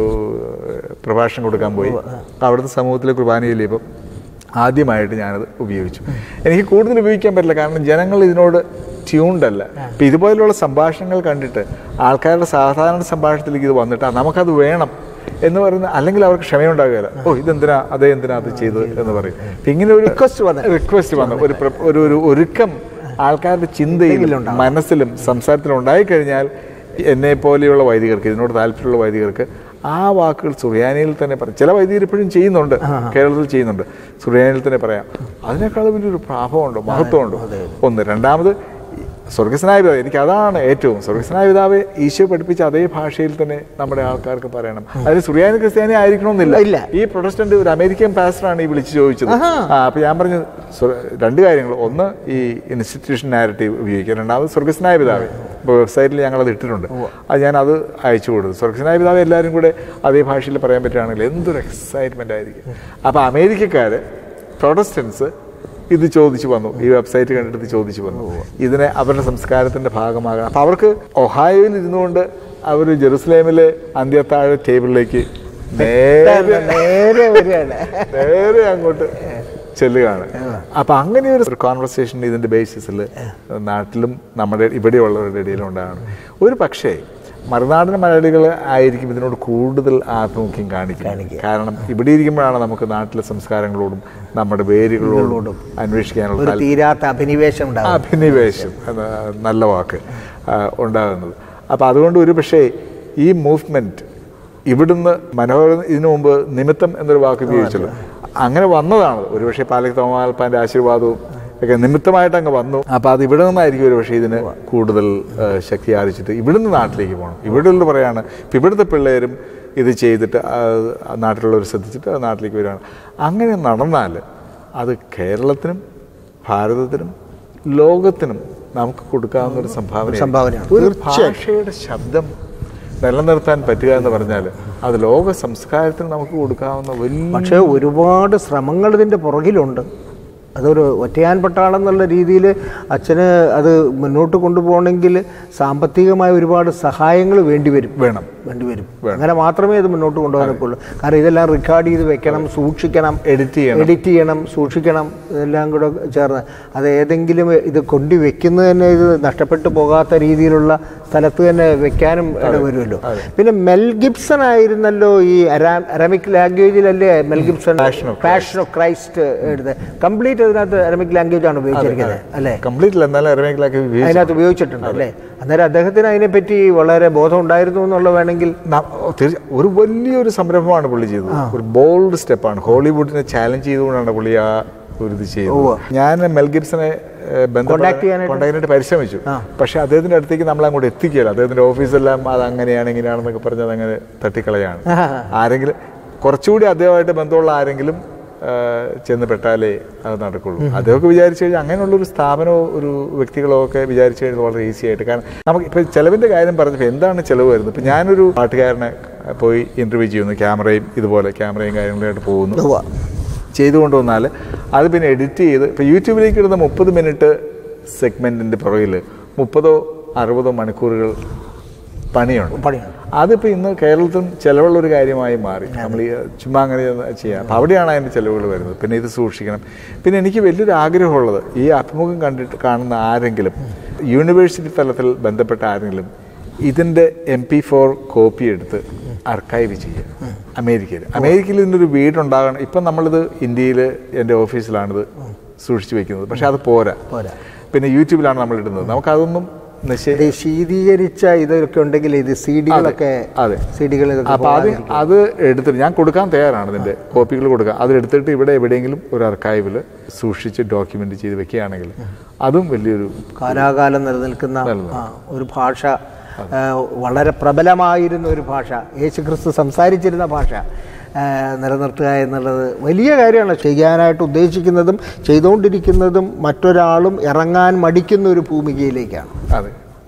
ഏഹ്, പ്രഭാഷണം കൊടുക്കാൻ പോയി അവിടുത്തെ സമൂഹത്തിലെ കുർബാനയിൽ ഇപ്പം ആദ്യമായിട്ട് ഞാനത് ഉപയോഗിച്ചു എനിക്ക് കൂടുതൽ ഉപയോഗിക്കാൻ പറ്റില്ല കാരണം ജനങ്ങൾ ഇതിനോട് ട്യൂൺഡ് അല്ല ഇപ്പം ഇതുപോലുള്ള സംഭാഷണങ്ങൾ കണ്ടിട്ട് ആൾക്കാരുടെ സാധാരണ സംഭാഷണത്തിലേക്ക് ഇത് വന്നിട്ട് ആ, നമുക്കത് വേണം എന്ന് പറയുന്ന അല്ലെങ്കിൽ അവർക്ക് ക്ഷമയുണ്ടാകുകയില്ല ഓ ഇതെന്തിനാ അതേ എന്തിനാ അത് ചെയ്തത് എന്ന് പറയും ഇപ്പം ഇങ്ങനെ ഒരു Request വന്നു. റിക്വസ്റ്റ് വന്നു ഒരു പ്ര- ഒരു ഒരു ഒരുക്കം ആൾക്കാരുടെ ചിന്തയിലും മനസ്സിലും സംസാരത്തിലും ഉണ്ടായിക്കഴിഞ്ഞാൽ എന്നെ പോലെയുള്ള വൈദികർക്ക് ഇതിനോട് താല്പര്യമുള്ള വൈദികർക്ക് ആ വാക്കുകൾ സുറിയാനിയിൽ തന്നെ പറയാം ചില വൈദികർ ഇപ്പോഴും ചെയ്യുന്നുണ്ട് കേരളത്തിൽ ചെയ്യുന്നുണ്ട് സുറിയാനിയിൽ തന്നെ പറയാം അതിനേക്കാൾ വലിയൊരു പ്രാഭമുണ്ടോ മഹത്വമുണ്ടോ ഒന്ന് രണ്ടാമത് സ്വർഗസ്നായ പിതാവ് എനിക്ക് അതാണ് ഏറ്റവും സ്വർഗസ്നായ പിതാവ് ഈശോ പഠിപ്പിച്ച അതേ ഭാഷയിൽ തന്നെ നമ്മുടെ ആൾക്കാർക്ക് പറയണം അതിന് സുറിയാനി ക്രിസ്ത്യാനി ആയിരിക്കണമെന്നില്ല ഇല്ല. ഈ പ്രൊട്ടസ്റ്റന്റ് ഒരു അമേരിക്കൻ പാസ്റ്ററാണ് ഈ വിളിച്ചു ചോദിച്ചത് ആ അപ്പൊ ഞാൻ പറഞ്ഞു സ്വ- രണ്ട് കാര്യങ്ങൾ ഒന്ന് ഈ ഇൻസ്റ്റിറ്റ്യൂഷൻ നാരറ്റീവ് ഉപയോഗിക്കുക രണ്ടാമത് സ്വർഗസ്നായ പിതാവ് ഇപ്പോൾ വെബ്സൈറ്റിൽ ഞങ്ങൾ അത് ഇട്ടിട്ടുണ്ട് അത് ഞാൻ അത് അയച്ചു കൊടുത്തു സ്വർഗസ്നായ പിതാവ് എല്ലാവരും കൂടെ അതേ ഭാഷയിൽ പറയാൻ പറ്റുകയാണെങ്കിൽ എന്തൊരു എക്സൈറ്റ്മെന്റ് ആയിരിക്കും അപ്പൊ അമേരിക്കക്കാര് പ്രൊട്ടസ്റ്റൻസ് ഇത് ചോദിച്ചു വന്നു ഈ വെബ്സൈറ്റ് കണ്ടിട്ട് ഇത് ചോദിച്ചു വന്നു ഇതിനെ അവരുടെ സംസ്കാരത്തിന്റെ ഭാഗമാകണം അപ്പൊ അവർക്ക് ഒഹായോയിൽ ഇരുന്നുകൊണ്ട് അവർ ജെറുസലേമിലെ അന്ത്യത്താഴ ടേബിളിലേക്ക് നേരെ നേരെ വരികയാണ് നേരെ അങ്ങോട്ട് ചെല്ലുകയാണ് അപ്പൊ അങ്ങനെ ഒരു കോൺവെർസേഷൻ ഇതിന്റെ ബേസിസിൽ നാട്ടിലും നമ്മുടെ ഇവിടെയുള്ളവരുടെ ഇടയിലും ഉണ്ടാകണം ഒരു പക്ഷേ മറുനാടൻ മലയാളികൾ ആയിരിക്കും ഇതിനോട് കൂടുതൽ ആഭിമുഖ്യം കാണിക്കുന്നത് കാരണം ഇവിടെ ഇരിക്കുമ്പോഴാണ് നമുക്ക് നാട്ടിലെ സംസ്കാരങ്ങളോടും നമ്മുടെ വേരുകളോടും അന്വേഷിക്കാനുള്ള ഒരു താല്പര്യം തീരാത്ത അഭിനിവേശം ഉണ്ടാവും അഭിനിവേശം എന്ന നല്ല വാക്ക് ആ, ഉണ്ടാകുന്നത് അപ്പോൾ അതുകൊണ്ട് ഒരു പക്ഷേ ഈ മൂവ്മെൻറ്റ് ഇവിടുന്ന് മനോഹര ഇതിനു മുമ്പ് നിമിത്തം എന്നൊരു വാക്ക് ഉപയോഗിച്ചല്ലോ അങ്ങനെ വന്നതാണ് ഒരുപക്ഷെ പാലക് തോമാൽപ്പാൻ്റെ ആശീർവാദവും ഒക്കെ നിമിത്തമായിട്ട് അങ്ങ് വന്നു അപ്പോൾ അത് ഇവിടെ നിന്നായിരിക്കും ഒരു പക്ഷേ ഇതിന് കൂടുതൽ ആ, ശക്തി ആർജിച്ചിട്ട് ഇവിടുന്ന് നാട്ടിലേക്ക് പോകണം ഇവിടെ ഉള്ള പറയാണ് ഇപ്പം ഇവിടുത്തെ പിള്ളേരും ഇത് ചെയ്തിട്ട് ആ, ആ നാട്ടിലുള്ളവർ ശ്രദ്ധിച്ചിട്ട് ആ നാട്ടിലേക്ക് വരികയാണ് അങ്ങനെ നടന്നാൽ അത് കേരളത്തിനും ഭാരതത്തിനും ലോകത്തിനും നമുക്ക് കൊടുക്കാവുന്ന ഒരു സംഭാവന സംഭാവനയാണ്. ഒരു തീർച്ചയായും. ഭാഷയുടെ ശബ്ദം നിലനിർത്താൻ പറ്റുക എന്ന് പറഞ്ഞാൽ അത് ലോക സംസ്കാരത്തിന് നമുക്ക് കൊടുക്കാവുന്ന വലിയ പക്ഷേ ഒരുപാട് ശ്രമങ്ങൾ ഇതിൻ്റെ പുറകിലുണ്ട് അതൊരു ഒറ്റയാൻ പട്ടാളം എന്നുള്ള രീതിയിൽ അച്ഛന് അത് മുന്നോട്ട് കൊണ്ടുപോകണമെങ്കിൽ സാമ്പത്തികമായ ഒരുപാട് സഹായങ്ങൾ വേണ്ടിവരും വേണം വേണ്ടിവരും അങ്ങനെ മാത്രമേ ഇത് മുന്നോട്ട് കൊണ്ടുപോകാനൊക്കെയുള്ളൂ കാരണം ഇതെല്ലാം റെക്കോർഡ് ചെയ്ത് വെക്കണം സൂക്ഷിക്കണം എഡിറ്റ് ചെയ്യണം എഡിറ്റ് ചെയ്യണം സൂക്ഷിക്കണം ഇതെല്ലാം കൂടെ ചേർന്ന് അത് ഏതെങ്കിലും ഇത് കൊണ്ടു വെക്കുന്നത് തന്നെ ഇത് നഷ്ടപ്പെട്ടു പോകാത്ത രീതിയിലുള്ള സ്ഥലത്ത് തന്നെ വെക്കാനും ഇടവരുമല്ലോ പിന്നെ മെൽ ഗിബ്സൺ ആയിരുന്നല്ലോ ഈ അരാ- അരാമിക് ലാംഗ്വേജിലല്ലേ Mel Gibson Passion of passion of Christ എഴുതുന്നത് കംപ്ലീറ്റ് അതിനകത്ത് അരമിക് ലാംഗ്വേജ് ആണ് ഉപയോഗിച്ചിരിക്കുന്നത് അല്ലേ കംപ്ലീറ്റ് അല്ല എന്നാലും അരമേക്കിലാക്കി അതിനകത്ത് ഉപയോഗിച്ചിട്ടുണ്ട് അല്ലേ അന്നേരം അദ്ദേഹത്തിന് അതിനെപ്പറ്റി വളരെ ബോധം ഉണ്ടായിരുന്നു എന്നുള്ള വേണമെങ്കിൽ തീർച്ചയായും ഒരു വലിയൊരു സംരംഭമാണ് പുള്ളി ചെയ്തത് ഒരു ബോൾഡ് സ്റ്റെപ്പാണ് ഹോളിവുഡിനെ ചാലഞ്ച് ചെയ്തുകൊണ്ടാണ് പുള്ളി ആ ഒരു ഇത് ചെയ്തത് ഞാൻ മെൽ ഗിബ്സനെ Contact ചെയ്യാനായിട്ട്? കോണ്ടാക്ട് പരിശ്രമിച്ചു പക്ഷെ അദ്ദേഹത്തിന്റെ അടുത്തേക്ക് നമ്മൾ അങ്ങോട്ട് എത്തിക്കുകയില്ല അദ്ദേഹത്തിന്റെ ഓഫീസെല്ലാം അത് അങ്ങനെയാണ് ഇങ്ങനെയാണെന്നൊക്കെ പറഞ്ഞ് അതങ്ങനെ തട്ടിക്കളയാണ് ആരെങ്കിലും കുറച്ചുകൂടി അദ്ദേഹമായിട്ട് ബന്ധമുള്ള ആരെങ്കിലും ആ, ചെന്ന് പെട്ടാലേ അത് നടക്കുള്ളൂ അദ്ദേഹമൊക്കെ വിചാരിച്ചു കഴിഞ്ഞാൽ അങ്ങനെയുള്ള ഒരു സ്ഥാപനമോ ഒരു വ്യക്തികളോ ഒക്കെ വിചാരിച്ചു കഴിഞ്ഞാൽ വളരെ ഈസി ആയിട്ട് കാരണം നമുക്ക് ഇപ്പം ചിലവിൻ്റെ കാര്യം പറഞ്ഞപ്പോൾ എന്താണ് ചിലവ് വരുന്നത് ഇപ്പം ഞാനൊരു പാട്ടുകാരനെ പോയി ഇൻ്റർവ്യൂ ചെയ്യുന്നു ക്യാമറയും ഇതുപോലെ ക്യാമറയും കാര്യങ്ങളായിട്ട് പോകുന്നു ഉവ്വ. ചെയ്തുകൊണ്ട് വന്നാൽ അത് പിന്നെ എഡിറ്റ് ചെയ്ത് ഇപ്പോൾ യൂട്യൂബിലേക്ക് ഇടുന്ന മുപ്പത് മിനിറ്റ് സെഗ്മെൻറ്റിൻ്റെ പുറകിൽ മുപ്പതോ അറുപതോ മണിക്കൂറുകൾ പണിയുണ്ട് പണിയാണ് അതിപ്പോൾ ഇന്ന് കേരളത്തിലും ചിലവുള്ള ഒരു കാര്യമായി മാറി നമ്മൾ ഈ ചുമ്മാ അങ്ങനെ ചെയ്യാം അപ്പോൾ അവിടെയാണ് അതിൻ്റെ ചിലവുകൾ വരുന്നത് പിന്നെ ഇത് സൂക്ഷിക്കണം പിന്നെ എനിക്ക് വലിയൊരു ആഗ്രഹമുള്ളത് ഈ അഭിമുഖം കണ്ടിട്ട് കാണുന്ന ആരെങ്കിലും യൂണിവേഴ്സിറ്റി തലത്തിൽ ബന്ധപ്പെട്ട ആരെങ്കിലും ഇതിൻ്റെ എം പി ഫോർ കോപ്പി എടുത്ത് അർക്കൈവ് ചെയ്യുക അമേരിക്കയിൽ അമേരിക്കയിൽ ഇതിനൊരു വീടുണ്ടാകണം ഇപ്പം നമ്മളിത് ഇന്ത്യയിൽ എൻ്റെ ഓഫീസിലാണിത് സൂക്ഷിച്ചു വെക്കുന്നത് പക്ഷേ അത് പോരാ പോരാ. പിന്നെ യൂട്യൂബിലാണ് നമ്മൾ ഇടുന്നത് നമുക്കതൊന്നും നിശ്ചയ ഇത് ശീതീകരിച്ച ഇതൊക്കെ ഉണ്ടെങ്കിൽ ഇത് സി ഡികളൊക്കെ അതെ. സി ഡികൾ ഇതൊക്കെ അപ്പോൾ അത് അത് എടുത്തിട്ട് ഞാൻ കൊടുക്കാൻ തയ്യാറാണ് ഇതിൻ്റെ കോപ്പികൾ കൊടുക്കാൻ അത് എടുത്തിട്ട് ഇവിടെ എവിടെയെങ്കിലും ഒരു അർക്കൈവിൽ സൂക്ഷിച്ച് ഡോക്യുമെൻ്റ് ചെയ്ത് വെക്കുകയാണെങ്കിൽ അതും വലിയൊരു കാലാകാലം നിലനിൽക്കുന്ന ആ, ഒരു ഭാഷ ആ, വളരെ പ്രബലമായിരുന്ന ഒരു ഭാഷ യേശുക്രിസ്തു സംസാരിച്ചിരുന്ന ഭാഷ ആ, നിലനിർത്തുക എന്നുള്ളത് വലിയ കാര്യമാണ് ചെയ്യാനായിട്ട് ഉദ്ദേശിക്കുന്നതും ചെയ്തുകൊണ്ടിരിക്കുന്നതും മറ്റൊരാളും ഇറങ്ങാൻ മടിക്കുന്ന ഒരു ഭൂമികയിലേക്കാണ് അതെ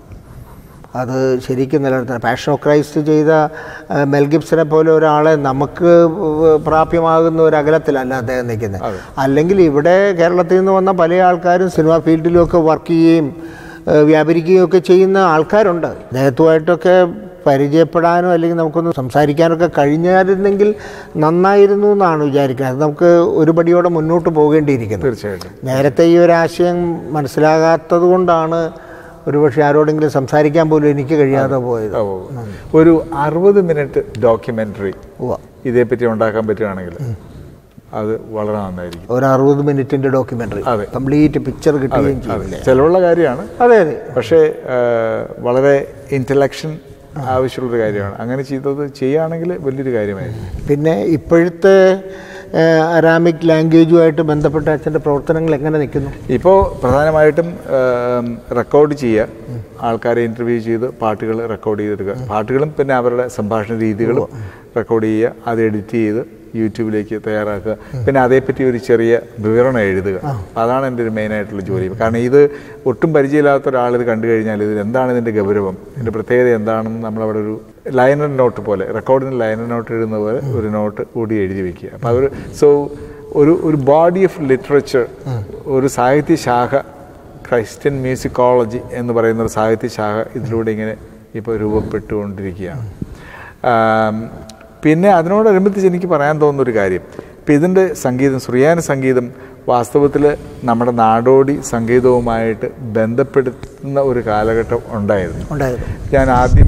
അത് ശരിക്കും നിലനിർത്തണം പാഷൻ ഓഫ് ക്രൈസ്റ്റ് ചെയ്ത ആ, മെൽ ഗിബ്സനെ പോലെ ഒരാളെ നമുക്ക് പ്രാപ്യമാകുന്ന ഒരു അകലത്തിലല്ല അദ്ദേഹം നിൽക്കുന്നത് അല്ലെങ്കിൽ ഇവിടെ കേരളത്തിൽ നിന്ന് വന്ന പല ആൾക്കാരും സിനിമാ ഫീൽഡിലുമൊക്കെ വർക്ക് ചെയ്യുകയും ആ, വ്യാപരിക്കുകയും ഒക്കെ ചെയ്യുന്ന ആൾക്കാരുണ്ട് അദ്ദേഹത്തുമായിട്ടൊക്കെ പരിചയപ്പെടാനോ അല്ലെങ്കിൽ നമുക്കൊന്ന് സംസാരിക്കാനൊക്കെ കഴിഞ്ഞായിരുന്നെങ്കിൽ നന്നായിരുന്നു എന്നാണ് വിചാരിക്കുന്നത് അത് നമുക്ക് ഒരു പടിയോടെ മുന്നോട്ട് പോകേണ്ടിയിരിക്കുന്നത് തീർച്ചയായിട്ടും നേരത്തെ ഈ ഒരു ആശയം മനസ്സിലാകാത്തത് കൊണ്ടാണ് ഒരുപക്ഷെ ആരോടെങ്കിലും സംസാരിക്കാൻ പോലും എനിക്ക് കഴിയാതെ പോയത് ഓ. ഒരു അറുപത് മിനിറ്റ് ഡോക്യുമെൻ്ററി ഉവ്വ. ഇതേപ്പറ്റി ഉണ്ടാക്കാൻ പറ്റുകയാണെങ്കിൽ അത് വളരെ നന്നായിരിക്കും ഒരു അറുപത് മിനിറ്റിന്റെ ഡോക്യുമെന്ററി അതെ. കംപ്ലീറ്റ് പിക്ചർ കിട്ടുകയും അതെ ചെയ്യില്ലേ ചിലവുള്ള കാര്യമാണ് അതെ അതെ പക്ഷേ ആ, വളരെ ഇൻ്റലക്ഷൻ ആവശ്യമുള്ളൊരു കാര്യമാണ് അങ്ങനെ ചെയ്തത് ചെയ്യുകയാണെങ്കിൽ വലിയൊരു കാര്യമായിരിക്കും പിന്നെ ഇപ്പോഴത്തെ അരാമിക് ലാംഗ്വേജുമായിട്ട് ബന്ധപ്പെട്ട അച്ഛൻ്റെ പ്രവർത്തനങ്ങൾ എങ്ങനെ നിൽക്കുന്നു ഇപ്പോൾ പ്രധാനമായിട്ടും റെക്കോർഡ് ചെയ്യുക ആൾക്കാരെ ഇൻ്റർവ്യൂ ചെയ്ത് പാട്ടുകൾ റെക്കോർഡ് ചെയ്തെടുക്കുക പാട്ടുകളും പിന്നെ അവരുടെ സംഭാഷണ രീതികളും റെക്കോർഡ് ചെയ്യുക അത് എഡിറ്റ് ചെയ്ത് യൂട്യൂബിലേക്ക് തയ്യാറാക്കുക പിന്നെ അതേപ്പറ്റി ഒരു ചെറിയ വിവരണം എഴുതുക അതാണ് എൻ്റെ ഒരു മെയിനായിട്ടുള്ള ജോലി കാരണം ഇത് ഒട്ടും പരിചയമില്ലാത്ത ഒരാൾ ഇത് കണ്ടു കഴിഞ്ഞാൽ ഇത് എന്താണ് ഇതിൻ്റെ ഗൗരവം ഇതിൻ്റെ പ്രത്യേകത എന്താണെന്ന് നമ്മളവിടെ ഒരു ലൈനർ നോട്ട് പോലെ റെക്കോർഡിന് ലൈനർ നോട്ട് എഴുതുന്ന പോലെ ഒരു നോട്ട് കൂടി എഴുതി വെക്കുക അപ്പോൾ അതൊരു സോ ഒരു ഒരു ബോഡി ഓഫ് ലിറ്ററേച്ചർ ഒരു സാഹിത്യ ശാഖ ക്രൈസ്ത്യൻ മ്യൂസിക്കോളജി എന്ന് പറയുന്ന ഒരു സാഹിത്യ ശാഖ ഇതിലൂടെ ഇങ്ങനെ ഇപ്പോൾ രൂപപ്പെട്ടുകൊണ്ടിരിക്കുകയാണ് ആം, പിന്നെ അതിനോടനുബന്ധിച്ച് എനിക്ക് പറയാൻ തോന്നുന്ന ഒരു കാര്യം ഇപ്പം ഇതിൻ്റെ സംഗീതം സുറിയാനി സംഗീതം വാസ്തവത്തിൽ നമ്മുടെ നാടോടി സംഗീതവുമായിട്ട് ബന്ധപ്പെടുത്തുന്ന ഒരു കാലഘട്ടം ഉണ്ടായിരുന്നു ഉണ്ടായിരുന്നു ഞാൻ ആദ്യം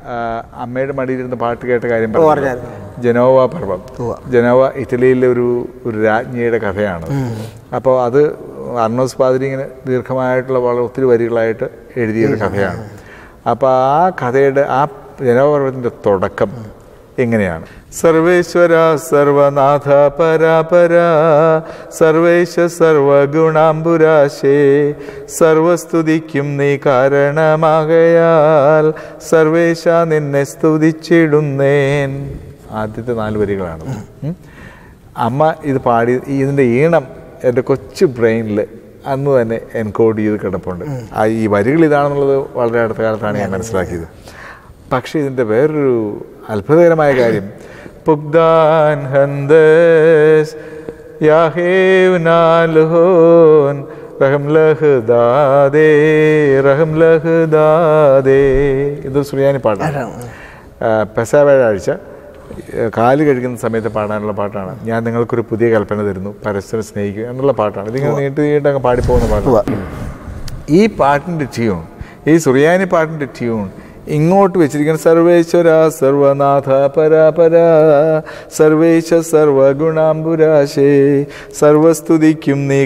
ആ, അമ്മയുടെ മടിയിലിരുന്ന് പാട്ട് കേട്ട കാര്യം ഓ, പറഞ്ഞു ജനോവ പർവ്വം ജനോവ ഇറ്റലിയിലെ ഒരു ഒരു രാജ്ഞിയുടെ കഥയാണ് അപ്പോൾ അത് അർണോസ് പാതിരി ഇങ്ങനെ ദീർഘമായിട്ടുള്ള വളരെ ഒത്തിരി വരികളായിട്ട് എഴുതിയൊരു കഥയാണ് അപ്പോൾ ആ കഥയുടെ ആ ജനോവ പർവ്വത്തിൻ്റെ തുടക്കം എങ്ങനെയാണ് സർവേശ്വര സർവനാഥ പരാപര സർവേശ സർവഗുണാംബുരാശേ സർവസ്തുതിക്കും നീ കാരണമാകയാൽ സർവേശ നിന്നെ സ്തുതിച്ചിടുന്നേൻ ആദ്യത്തെ നാല് വരികളാണ് ഉം. അമ്മ ഇത് പാടി ഈ ഇതിൻ്റെ ഈണം എൻ്റെ കൊച്ചു ബ്രെയിനിൽ അന്ന് തന്നെ എൻകോഡ് ചെയ്ത് കിടപ്പുണ്ട് ആ ഈ വരികൾ ഇതാണെന്നുള്ളത് വളരെ അടുത്ത കാലത്താണ് ഞാൻ മനസ്സിലാക്കിയത് പക്ഷേ ഇതിൻ്റെ വേറൊരു അത്ഭുതകരമായ കാര്യം പുഗ്ദാൻ ഹന്ദസ് യാഹേവ് നാലുഹോൻ റഹം ലഹ് ദാദേ റഹം ലഹ് ദാദേ ഇതൊരു സുറിയാനി പാട്ടാണ് ആ, പെസഹ വ്യാഴാഴ്ച ആ, കാല് കഴിക്കുന്ന സമയത്ത് പാടാനുള്ള പാട്ടാണ് ഞാൻ നിങ്ങൾക്കൊരു പുതിയ കൽപ്പന തരുന്നു പരസ്പരം സ്നേഹിക്കുക എന്നുള്ള പാട്ടാണ് ഇതിങ്ങനെ നീട്ടി നീട്ടി അങ്ങ് പാടിപ്പോകുന്ന പാട്ടാണ് ഈ പാട്ടിൻ്റെ ട്യൂൺ ഈ സുറിയാനി പാട്ടിൻ്റെ ട്യൂൺ ഇങ്ങോട്ട് വെച്ചിരിക്കുന്ന സർവേശ്വര സർവനാഥ പരാപര സർവേശ സർവഗുണാംബുരാശേ സർവസ്തുതിക്കും നീ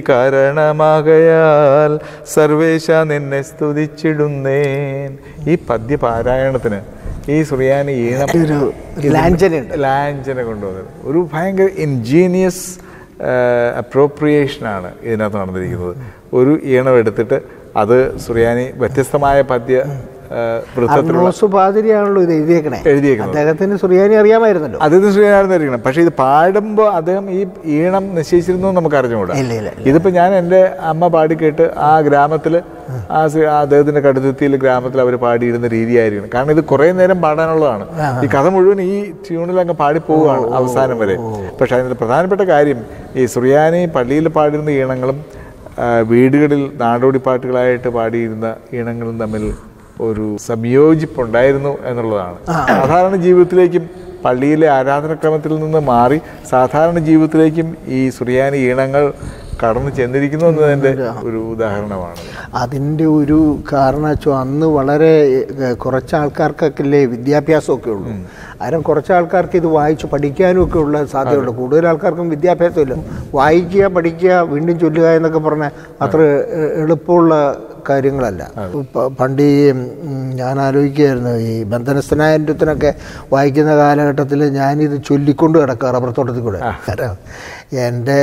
കാരണമാകയാൽ സർവേശ നിന്നെ സ്തുതിച്ചിടുന്നേൻ ഈ പദ്യ പാരായണത്തിന് ഈ സുറിയാനി ഈണം ഒരു ലാഞ്ചനയുണ്ട് ലാഞ്ചന കൊണ്ടുവന്നത് ഒരു ഭയങ്കര ഇൻജീനിയസ് അപ്രോപ്രിയേഷനാണ് ഇതിനകത്ത് നടന്നിരിക്കുന്നത് ഒരു ഈണം എടുത്തിട്ട് അത് സുറിയാനി വ്യത്യസ്തമായ പദ്യ ആ, വൃത്തത്തിലുള്ള അർണോസ് പാതിരിയാണല്ലോ ഇത് എഴുതിയേക്കണേ എഴുതിയേക്കുന്നത്. അദ്ദേഹത്തിന് സുറിയാനി അറിയാമായിരുന്നല്ലോ അദ്ദേഹത്തിന് ശ്രീനാരായണൻ ഇരിക്കണം പക്ഷേ ഇത് പാടുമ്പോൾ അദ്ദേഹം ഈ ഈണം നിശ്ചയിച്ചിരുന്നു എന്ന് നമുക്ക് അറിഞ്ഞുകൂടാ ഇല്ല, ഇല്ല, ഇതിപ്പോൾ ഞാൻ എൻ്റെ അമ്മ പാടിക്കേട്ട് ആ ഗ്രാമത്തിൽ ആ ശ്രീ- ആ അദ്ദേഹത്തിൻ്റെ കടുത്തുത്തിയിൽ ഗ്രാമത്തിൽ അവർ പാടിയിരുന്ന രീതിയായിരിക്കണം കാരണം ഇത് കുറേ നേരം പാടാനുള്ളതാണ് ഈ കഥ മുഴുവൻ ഈ ട്യൂണിൽ അങ്ങ് പാടിപ്പോവുകയാണ് അവസാനം വരെ പക്ഷേ അതിൻ്റെ പ്രധാനപ്പെട്ട കാര്യം ഈ സുറിയാനി പള്ളിയിൽ പാടിയിരുന്ന ഈണങ്ങളും ആ, വീടുകളിൽ നാടോടി പാട്ടുകളായിട്ട് പാടിയിരുന്ന ഈണങ്ങളും തമ്മിൽ ഒരു സംയോജിപ്പുണ്ടായിരുന്നു എന്നുള്ളതാണ് സാധാരണ ജീവിതത്തിലേക്കും പള്ളിയിലെ ആരാധനക്രമത്തിൽ നിന്ന് മാറി സാധാരണ ജീവിതത്തിലേക്കും ഈ സുറിയാനി ഈണങ്ങൾ കടന്നു ചെന്നിരിക്കുന്നു എന്നതിൻ്റെ ഒരു ഉദാഹരണമാണ് അതിൻ്റെ ഒരു കാരണം വെച്ചാൽ അന്ന് വളരെ ഏഹ്, കുറച്ച് ആൾക്കാർക്കൊക്കെ അല്ലേ വിദ്യാഭ്യാസമൊക്കെ ഉള്ളൂ ആരും കുറച്ച് ആൾക്കാർക്ക് ഇത് വായിച്ച് പഠിക്കാനും ഒക്കെ ഉള്ള സാധ്യതയുള്ളൂ കൂടുതൽ ആൾക്കാർക്കും വിദ്യാഭ്യാസമില്ല വായിക്കുക പഠിക്കുക വീണ്ടും ചൊല്ലുക എന്നൊക്കെ പറഞ്ഞാൽ അത്ര എ- എളുപ്പമുള്ള കാര്യങ്ങളല്ല പ- പണ്ട് ഈ ഉം, ഞാൻ ആലോചിക്കുകയായിരുന്നു ഈ ബന്ധനസ്ഥനായ രുത്തിനൊക്കെ വായിക്കുന്ന കാലഘട്ടത്തിൽ ഞാനിത് ചൊല്ലിക്കൊണ്ട് കിടക്കുക റബ്ബർ തോട്ടത്തിൽ കൂടെ കാരണം എൻ്റെ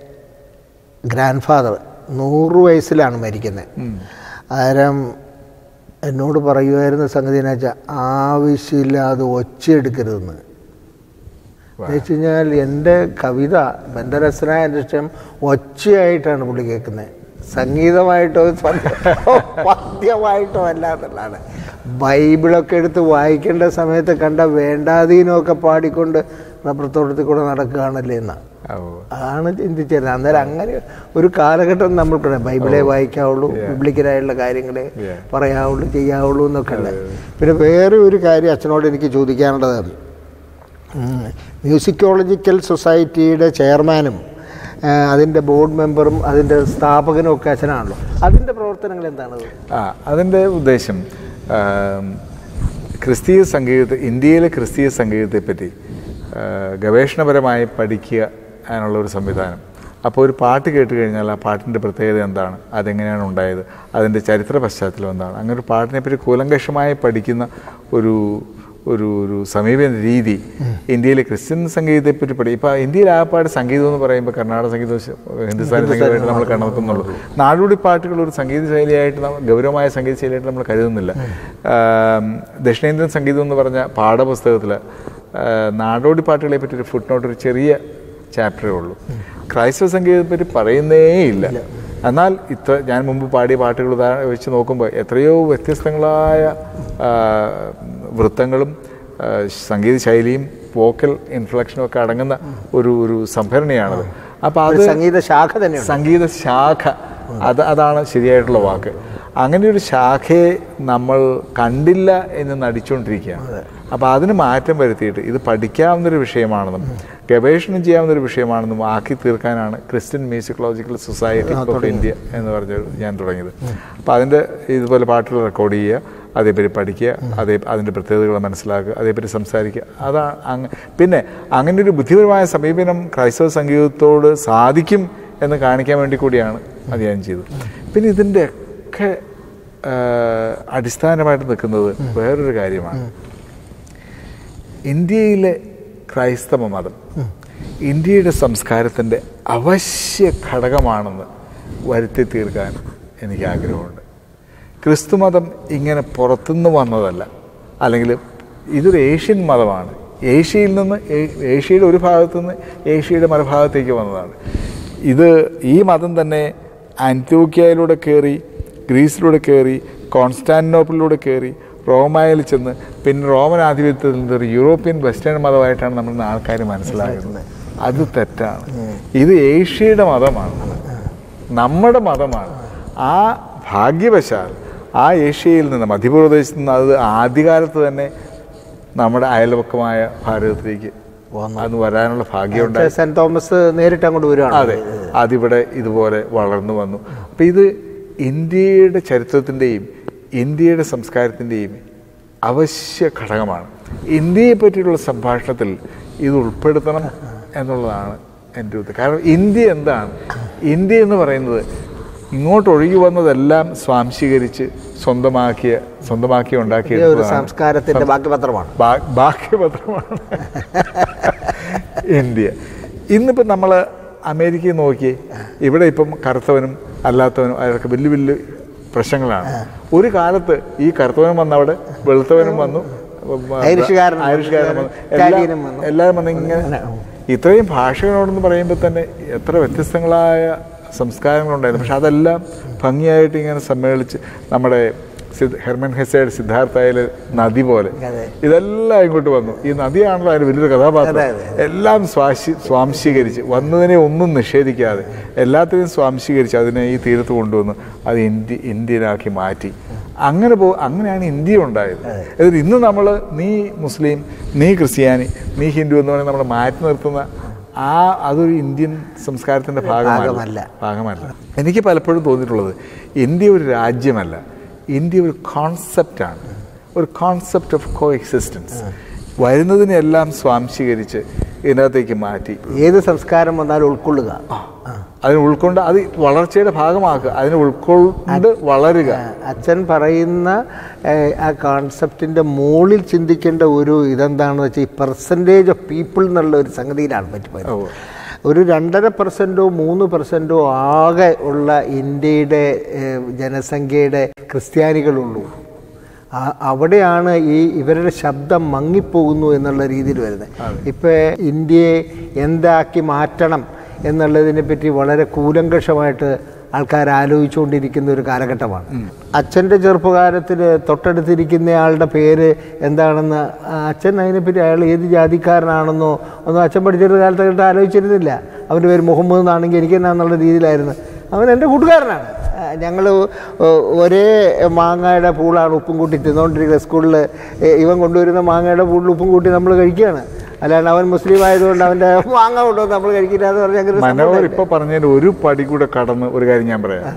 ഗ്രാൻഡ് ഫാദർ നൂറ് വയസ്സിലാണ് മരിക്കുന്നത് ആരം എന്നോട് പറയുമായിരുന്ന സംഗതി എന്ന് വെച്ചാൽ ആവശ്യമില്ലാതെ ഒച്ചയെടുക്കരുതെന്ന് എന്ന് വെച്ച് കഴിഞ്ഞാൽ എൻ്റെ കവിത ബന്ധരസനായ ലക്ഷ്യം ഒച്ചയായിട്ടാണ് പുള്ളി കേൾക്കുന്നത് സംഗീതമായിട്ടോ പദ്യ- പദ്യമായിട്ടോ അല്ല എന്നുള്ളതാണ് ബൈബിളൊക്കെ എടുത്ത് വായിക്കേണ്ട സമയത്ത് കണ്ട വേണ്ടാതീനമൊക്കെ പാടിക്കൊണ്ട് റബ്ബർ തോട്ടത്തിൽ കൂടെ നടക്കുകയാണല്ലേ എന്നാണ് ഓ ആണ് ചിന്തിച്ചത് അന്നേരം അങ്ങനെ ഒരു കാലഘട്ടം നമ്മൾ ബൈബിളെ വായിക്കാവുള്ളൂ പബ്ലിക്കലായുള്ള കാര്യങ്ങളെ Yeah. പറയാവുള്ളൂ ചെയ്യാവുള്ളൂ എന്നൊക്കെ ഉണ്ട് പിന്നെ വേറെ ഒരു കാര്യം അച്ഛനോട് എനിക്ക് ചോദിക്കാനുള്ളത് ഉം, മ്യൂസിക്കോളജിക്കൽ സൊസൈറ്റിയുടെ ചെയർമാനും ആ, അതിൻ്റെ ബോർഡ് മെമ്പറും അതിൻ്റെ സ്ഥാപകനും ഒക്കെ അച്ഛനാണല്ലോ അതിൻ്റെ പ്രവർത്തനങ്ങൾ എന്താണ് ആ അതിൻ്റെ ഉദ്ദേശം ആം, ക്രിസ്തീയ സംഗീതത്തെ ഇന്ത്യയിലെ ക്രിസ്തീയ സംഗീതത്തെപ്പറ്റി ആ, ഗവേഷണപരമായി പഠിക്കുക അതിനുള്ള ഒരു സംവിധാനം അപ്പോൾ ഒരു പാട്ട് കേട്ട് കഴിഞ്ഞാൽ ആ പാട്ടിൻ്റെ പ്രത്യേകത എന്താണ് അതെങ്ങനെയാണ് ഉണ്ടായത് അതിൻ്റെ ചരിത്ര പശ്ചാത്തലം എന്താണ് അങ്ങനെ ഒരു പാട്ടിനെപ്പറ്റി കൂലങ്കഷമായി പഠിക്കുന്ന ഒരു ഒരു ഒരു സമീപന രീതി ഇന്ത്യയിലെ ക്രിസ്ത്യൻ സംഗീതത്തെപ്പറ്റി പഠി ഇപ്പോൾ ഇന്ത്യയിൽ ആപ്പാട് സംഗീതം എന്ന് പറയുമ്പോൾ കർണാടക സംഗീതവും ശ- ഹിന്ദുസ്ഥാനി സംഗീതമായിട്ട് നമ്മൾ കണക്കുന്നുള്ളൂ നാടോടി പാട്ടുകൾ ഒരു സംഗീത ശൈലിയായിട്ട് നമ്മൾ ഗൗരവമായ സംഗീത ശൈലിയായിട്ട് നമ്മൾ കരുതുന്നില്ല ആം, ദക്ഷിണേന്ത്യൻ സംഗീതം എന്ന് പറഞ്ഞ പാഠപുസ്തകത്തിൽ നാടോടി പാട്ടുകളെ പറ്റി ഒരു ഫുട് നോട്ട് ഒരു ചെറിയ ചാപ്റ്ററേ ഉള്ളൂ ക്രൈസ്തവ സംഗീതത്തെ പറ്റി പറയുന്നേ ഇല്ല എന്നാൽ ഇത്ര ഞാൻ മുമ്പ് പാടിയ പാട്ടുകൾ ഉദാ- വെച്ച് നോക്കുമ്പോൾ എത്രയോ വ്യത്യസ്തങ്ങളായ ആ, വൃത്തങ്ങളും ആ, സംഗീത ശൈലിയും വോക്കൽ ഇൻഫ്ലക്ഷനും ഒക്കെ അടങ്ങുന്ന ഒരു ഒരു സംഭരണിയാണത് അപ്പോൾ അത് സംഗീത ശാഖ തന്നെയുണ്ട് സംഗീത ശാഖ അത് അതാണ് ശരിയായിട്ടുള്ള വാക്ക് അങ്ങനെ ഒരു ശാഖയെ നമ്മൾ കണ്ടില്ല എന്ന് നടിച്ചുകൊണ്ടിരിക്കുകയാണ് അപ്പോൾ അതിന് മാറ്റം വരുത്തിയിട്ട് ഇത് പഠിക്കാവുന്നൊരു വിഷയമാണെന്നും ഗവേഷണം ചെയ്യാവുന്ന ഒരു വിഷയമാണെന്നും ആക്കി തീർക്കാനാണ് Christian musicological society of India എന്ന് പറഞ്ഞ ഞാൻ തുടങ്ങിയത് അപ്പോൾ അതിൻ്റെ ഇതുപോലെ പാട്ടുകൾ റെക്കോർഡ് ചെയ്യുക അതേപറ്റി പഠിക്കുക അതേ അതിൻ്റെ പ്രത്യേകതകൾ മനസ്സിലാക്കുക അതേപറ്റി സംസാരിക്കുക അതാണ് അങ്ങ് പിന്നെ അങ്ങനെ ഒരു ബുദ്ധിപരമായ സമീപനം ക്രൈസ്തവ സംഗീതത്തോട് സാധിക്കും എന്ന് കാണിക്കാൻ വേണ്ടി കൂടിയാണ് അത് ഞാൻ ചെയ്തത് പിന്നെ ഇതിൻ്റെ ഒക്കെ ആ, അടിസ്ഥാനമായിട്ട് നിൽക്കുന്നത് വേറൊരു കാര്യമാണ് ഇന്ത്യയിലെ ക്രൈസ്തവ മതം ഇന്ത്യയുടെ സംസ്കാരത്തിൻ്റെ അവശ്യ ഘടകമാണെന്ന് വരുത്തി തീർക്കാൻ എനിക്ക് ആഗ്രഹമുണ്ട് ക്രിസ്തുമതം ഇങ്ങനെ പുറത്തുനിന്ന് വന്നതല്ല അല്ലെങ്കിൽ ഇതൊരു ഏഷ്യൻ മതമാണ് ഏഷ്യയിൽ നിന്ന് ഏ- ഏഷ്യയുടെ ഒരു ഭാഗത്തു നിന്ന് ഏഷ്യയുടെ മറുഭാഗത്തേക്ക് വന്നതാണ് ഇത് ഈ മതം തന്നെ ആൻറ്റോക്യയിലൂടെ കയറി ഗ്രീസിലൂടെ കയറി കോൺസ്റ്റാന്റിനോപ്പിളിലൂടെ കയറി റോമായിൽ ചെന്ന് പിന്നെ റോമൻ ആധിപത്യത്തിൽ നിന്ന് ഒരു യൂറോപ്യൻ വെസ്റ്റേൺ മതമായിട്ടാണ് നമ്മൾ ആൾക്കാർ മനസ്സിലാക്കുന്നത് അത് തെറ്റാണ് ഇത് ഏഷ്യയുടെ മതമാണ് നമ്മുടെ മതമാണ് ആ ഭാഗ്യവശാൽ ആ ഏഷ്യയിൽ നിന്ന് മധ്യപ്രദേശത്ത് നിന്ന് അത് ആദ്യകാലത്ത് തന്നെ നമ്മുടെ അയൽവക്കമായ ഭാരതത്തിലേക്ക് അന്ന് വരാനുള്ള ഭാഗ്യമുണ്ടായി സെന്റ് തോമസ് നേരിട്ട് അങ്ങോട്ട് വരുവാണ് അതെ അതിവിടെ ഇതുപോലെ വളർന്നു വന്നു അപ്പം ഇത് ഇന്ത്യയുടെ ചരിത്രത്തിൻ്റെയും ഇന്ത്യയുടെ സംസ്കാരത്തിൻ്റെയും അവശ്യ ഘടകമാണ് ഇന്ത്യയെ പറ്റിയിട്ടുള്ള സംഭാഷണത്തിൽ ഇത് ഉൾപ്പെടുത്തണം എന്നുള്ളതാണ് എൻ്റെ ഉദ്ദേശം കാരണം ഇന്ത്യ എന്താണ് ഇന്ത്യ എന്ന് പറയുന്നത് ഇങ്ങോട്ട് ഒഴുകി വന്നതെല്ലാം സ്വാംശീകരിച്ച് സ്വന്തമാക്കിയ സ്വന്തമാക്കി ഇത് ഒരു ഉണ്ടാക്കിയ സംസ്കാരത്തിന്റെ ബാക്കിപത്രമാണ് ബാ- ബാഹ്യപത്രമാണ് ഇന്ത്യ ഇന്നിപ്പം നമ്മൾ അമേരിക്കയിൽ നോക്കി ഇവിടെ ഇപ്പം കറുത്തവനും അല്ലാത്തവനും അതൊക്കെ വലിയ വലിയ പ്രശ്നങ്ങളാണ് ഒരു കാലത്ത് ഈ കറുത്തവനും വന്ന് അവിടെ വെളുത്തവനും വന്നു ഐറിഷുകാരൻ വന്നു, ഐറിഷുകാരൻ വന്നു ഇറ്റാലിയനും എല്ലാം- വന്നു. എല്ലാവരും വന്ന് ഇങ്ങനെ ഇത്രയും ഭാഷകളോടെന്ന് പറയുമ്പോൾ തന്നെ എത്ര വ്യത്യസ്തങ്ങളായ സംസ്കാരങ്ങളുണ്ടായിരുന്നു പക്ഷെ അതെല്ലാം ഭംഗിയായിട്ട് ഇങ്ങനെ സമ്മേളിച്ച് നമ്മുടെ സിദ്- ഹെർമൻ ഹെസയുടെ സിദ്ധാർത്ഥയിലെ നദി പോലെ അതെ. ഇതെല്ലാം ഇങ്ങോട്ട് വന്നു ഈ നദിയാണല്ലോ അതിന് വലിയൊരു കഥാപാത്രം അതെ, എല്ലാം സ്വാശി സ്വാംശീകരിച്ച് വന്നതിനെ ഒന്നും നിഷേധിക്കാതെ എല്ലാത്തിനെയും സ്വാംശീകരിച്ച് അതിനെ ഈ തീരത്ത് കൊണ്ടുവന്ന് അത് ഇന്ത്യ ഇന്ത്യയിലാക്കി മാറ്റി അങ്ങനെ പോ അങ്ങനെയാണ് ഇന്ത്യ ഉണ്ടായത് എന്നിട്ട് ഇന്ന് നമ്മൾ നീ മുസ്ലിം നീ ക്രിസ്ത്യാനി നീ ഹിന്ദു എന്ന് പറയുന്നത് നമ്മൾ മാറ്റി നിർത്തുന്ന ആ അതൊരു ഇന്ത്യൻ സംസ്കാരത്തിൻ്റെ ഭാഗമല്ല ഭാഗമല്ല. ഭാഗമല്ല എനിക്ക് പലപ്പോഴും തോന്നിയിട്ടുള്ളത് ഇന്ത്യ ഒരു രാജ്യമല്ല ഇന്ത്യ ഒരു കോൺസെപ്റ്റാണ് ഒരു കോൺസെപ്റ്റ് ഓഫ് കോ എക്സിസ്റ്റൻസ് വരുന്നതിനെല്ലാം സ്വാംശീകരിച്ച് ഇതിനകത്തേക്ക് മാറ്റി ഏത് സംസ്കാരം വന്നാലും ഉൾക്കൊള്ളുക അതിനെ ഉൾക്കൊണ്ട് അത് വളർച്ചയുടെ ഭാഗമാക്കുക അതിനെ ഉൾക്കൊണ്ട് വളരുക അച്ഛൻ പറയുന്ന ഏഹ്, ആ കോൺസെപ്റ്റിൻ്റെ മുകളിൽ ചിന്തിക്കേണ്ട ഒരു ഇതെന്താണെന്ന് വെച്ചാൽ ഈ പെർസെൻറ്റേജ് ഓഫ് പീപ്പിൾ എന്നുള്ള ഒരു സംഗതിയിലാണ് പറ്റിപ്പോയത് ഓ. ഒരു രണ്ടര പെർസെൻറ്റോ മൂന്ന് പെർസെൻറ്റോ ആകെ ഉള്ള ഇന്ത്യയുടെ ഏഹ്, ജനസംഖ്യയുടെ ക്രിസ്ത്യാനികളുള്ളൂ ആ- അവിടെയാണ് ഈ ഇവരുടെ ശബ്ദം മങ്ങിപ്പോകുന്നു എന്നുള്ള രീതിയിൽ വരുന്നത് ഇപ്പം ഇന്ത്യയെ എന്താക്കി മാറ്റണം എന്നുള്ളതിനെ പറ്റി വളരെ കൂലങ്കഷമായിട്ട് ആൾക്കാർ ആലോചിച്ചുകൊണ്ടിരിക്കുന്ന ഒരു കാലഘട്ടമാണ് അച്ഛൻ്റെ ചെറുപ്പകാലത്തിൽ തൊട്ടടുത്തിരിക്കുന്ന ആളുടെ പേര് എന്താണെന്ന് ആ അച്ഛൻ അതിനെപ്പറ്റി അയാൾ ഏത് ജാതിക്കാരനാണെന്നോ ഒന്നും അച്ഛൻ പഠിച്ചിരുന്ന കാലത്ത് ആലോചിച്ചിരുന്നില്ല അവൻ്റെ പേര് മുഹമ്മദ് എന്നാണെങ്കിൽ എനിക്ക് എന്നാന്നുള്ള രീതിയിലായിരുന്നു അവൻ എൻ്റെ കൂട്ടുകാരനാണ് ഞങ്ങൾ ഒരേ മാങ്ങയുടെ പൂളാണ് ഉപ്പും കൂട്ടി തിന്നുകൊണ്ടിരിക്കുന്നത് സ്കൂളിൽ ഇവൻ കൊണ്ടുവരുന്ന മാങ്ങയുടെ പൂളിൽ ഉപ്പും കൂട്ടി നമ്മൾ കഴിക്കുകയാണ് അല്ലാണ്ട് അവൻ മുസ്ലിം ആയതുകൊണ്ട് അവൻ്റെ മാങ്ങ കൊണ്ടുവന്ന് നമ്മൾ കഴിക്കില്ല എന്ന് പറഞ്ഞാൽ അങ്ങനെ ഒരു മനോഹർ സംഭവമില്ല. ഇപ്പൊ പറഞ്ഞതിന് ഒരു പടി കൂടെ കടന്ന് ഒരു കാര്യം ഞാൻ പറയാം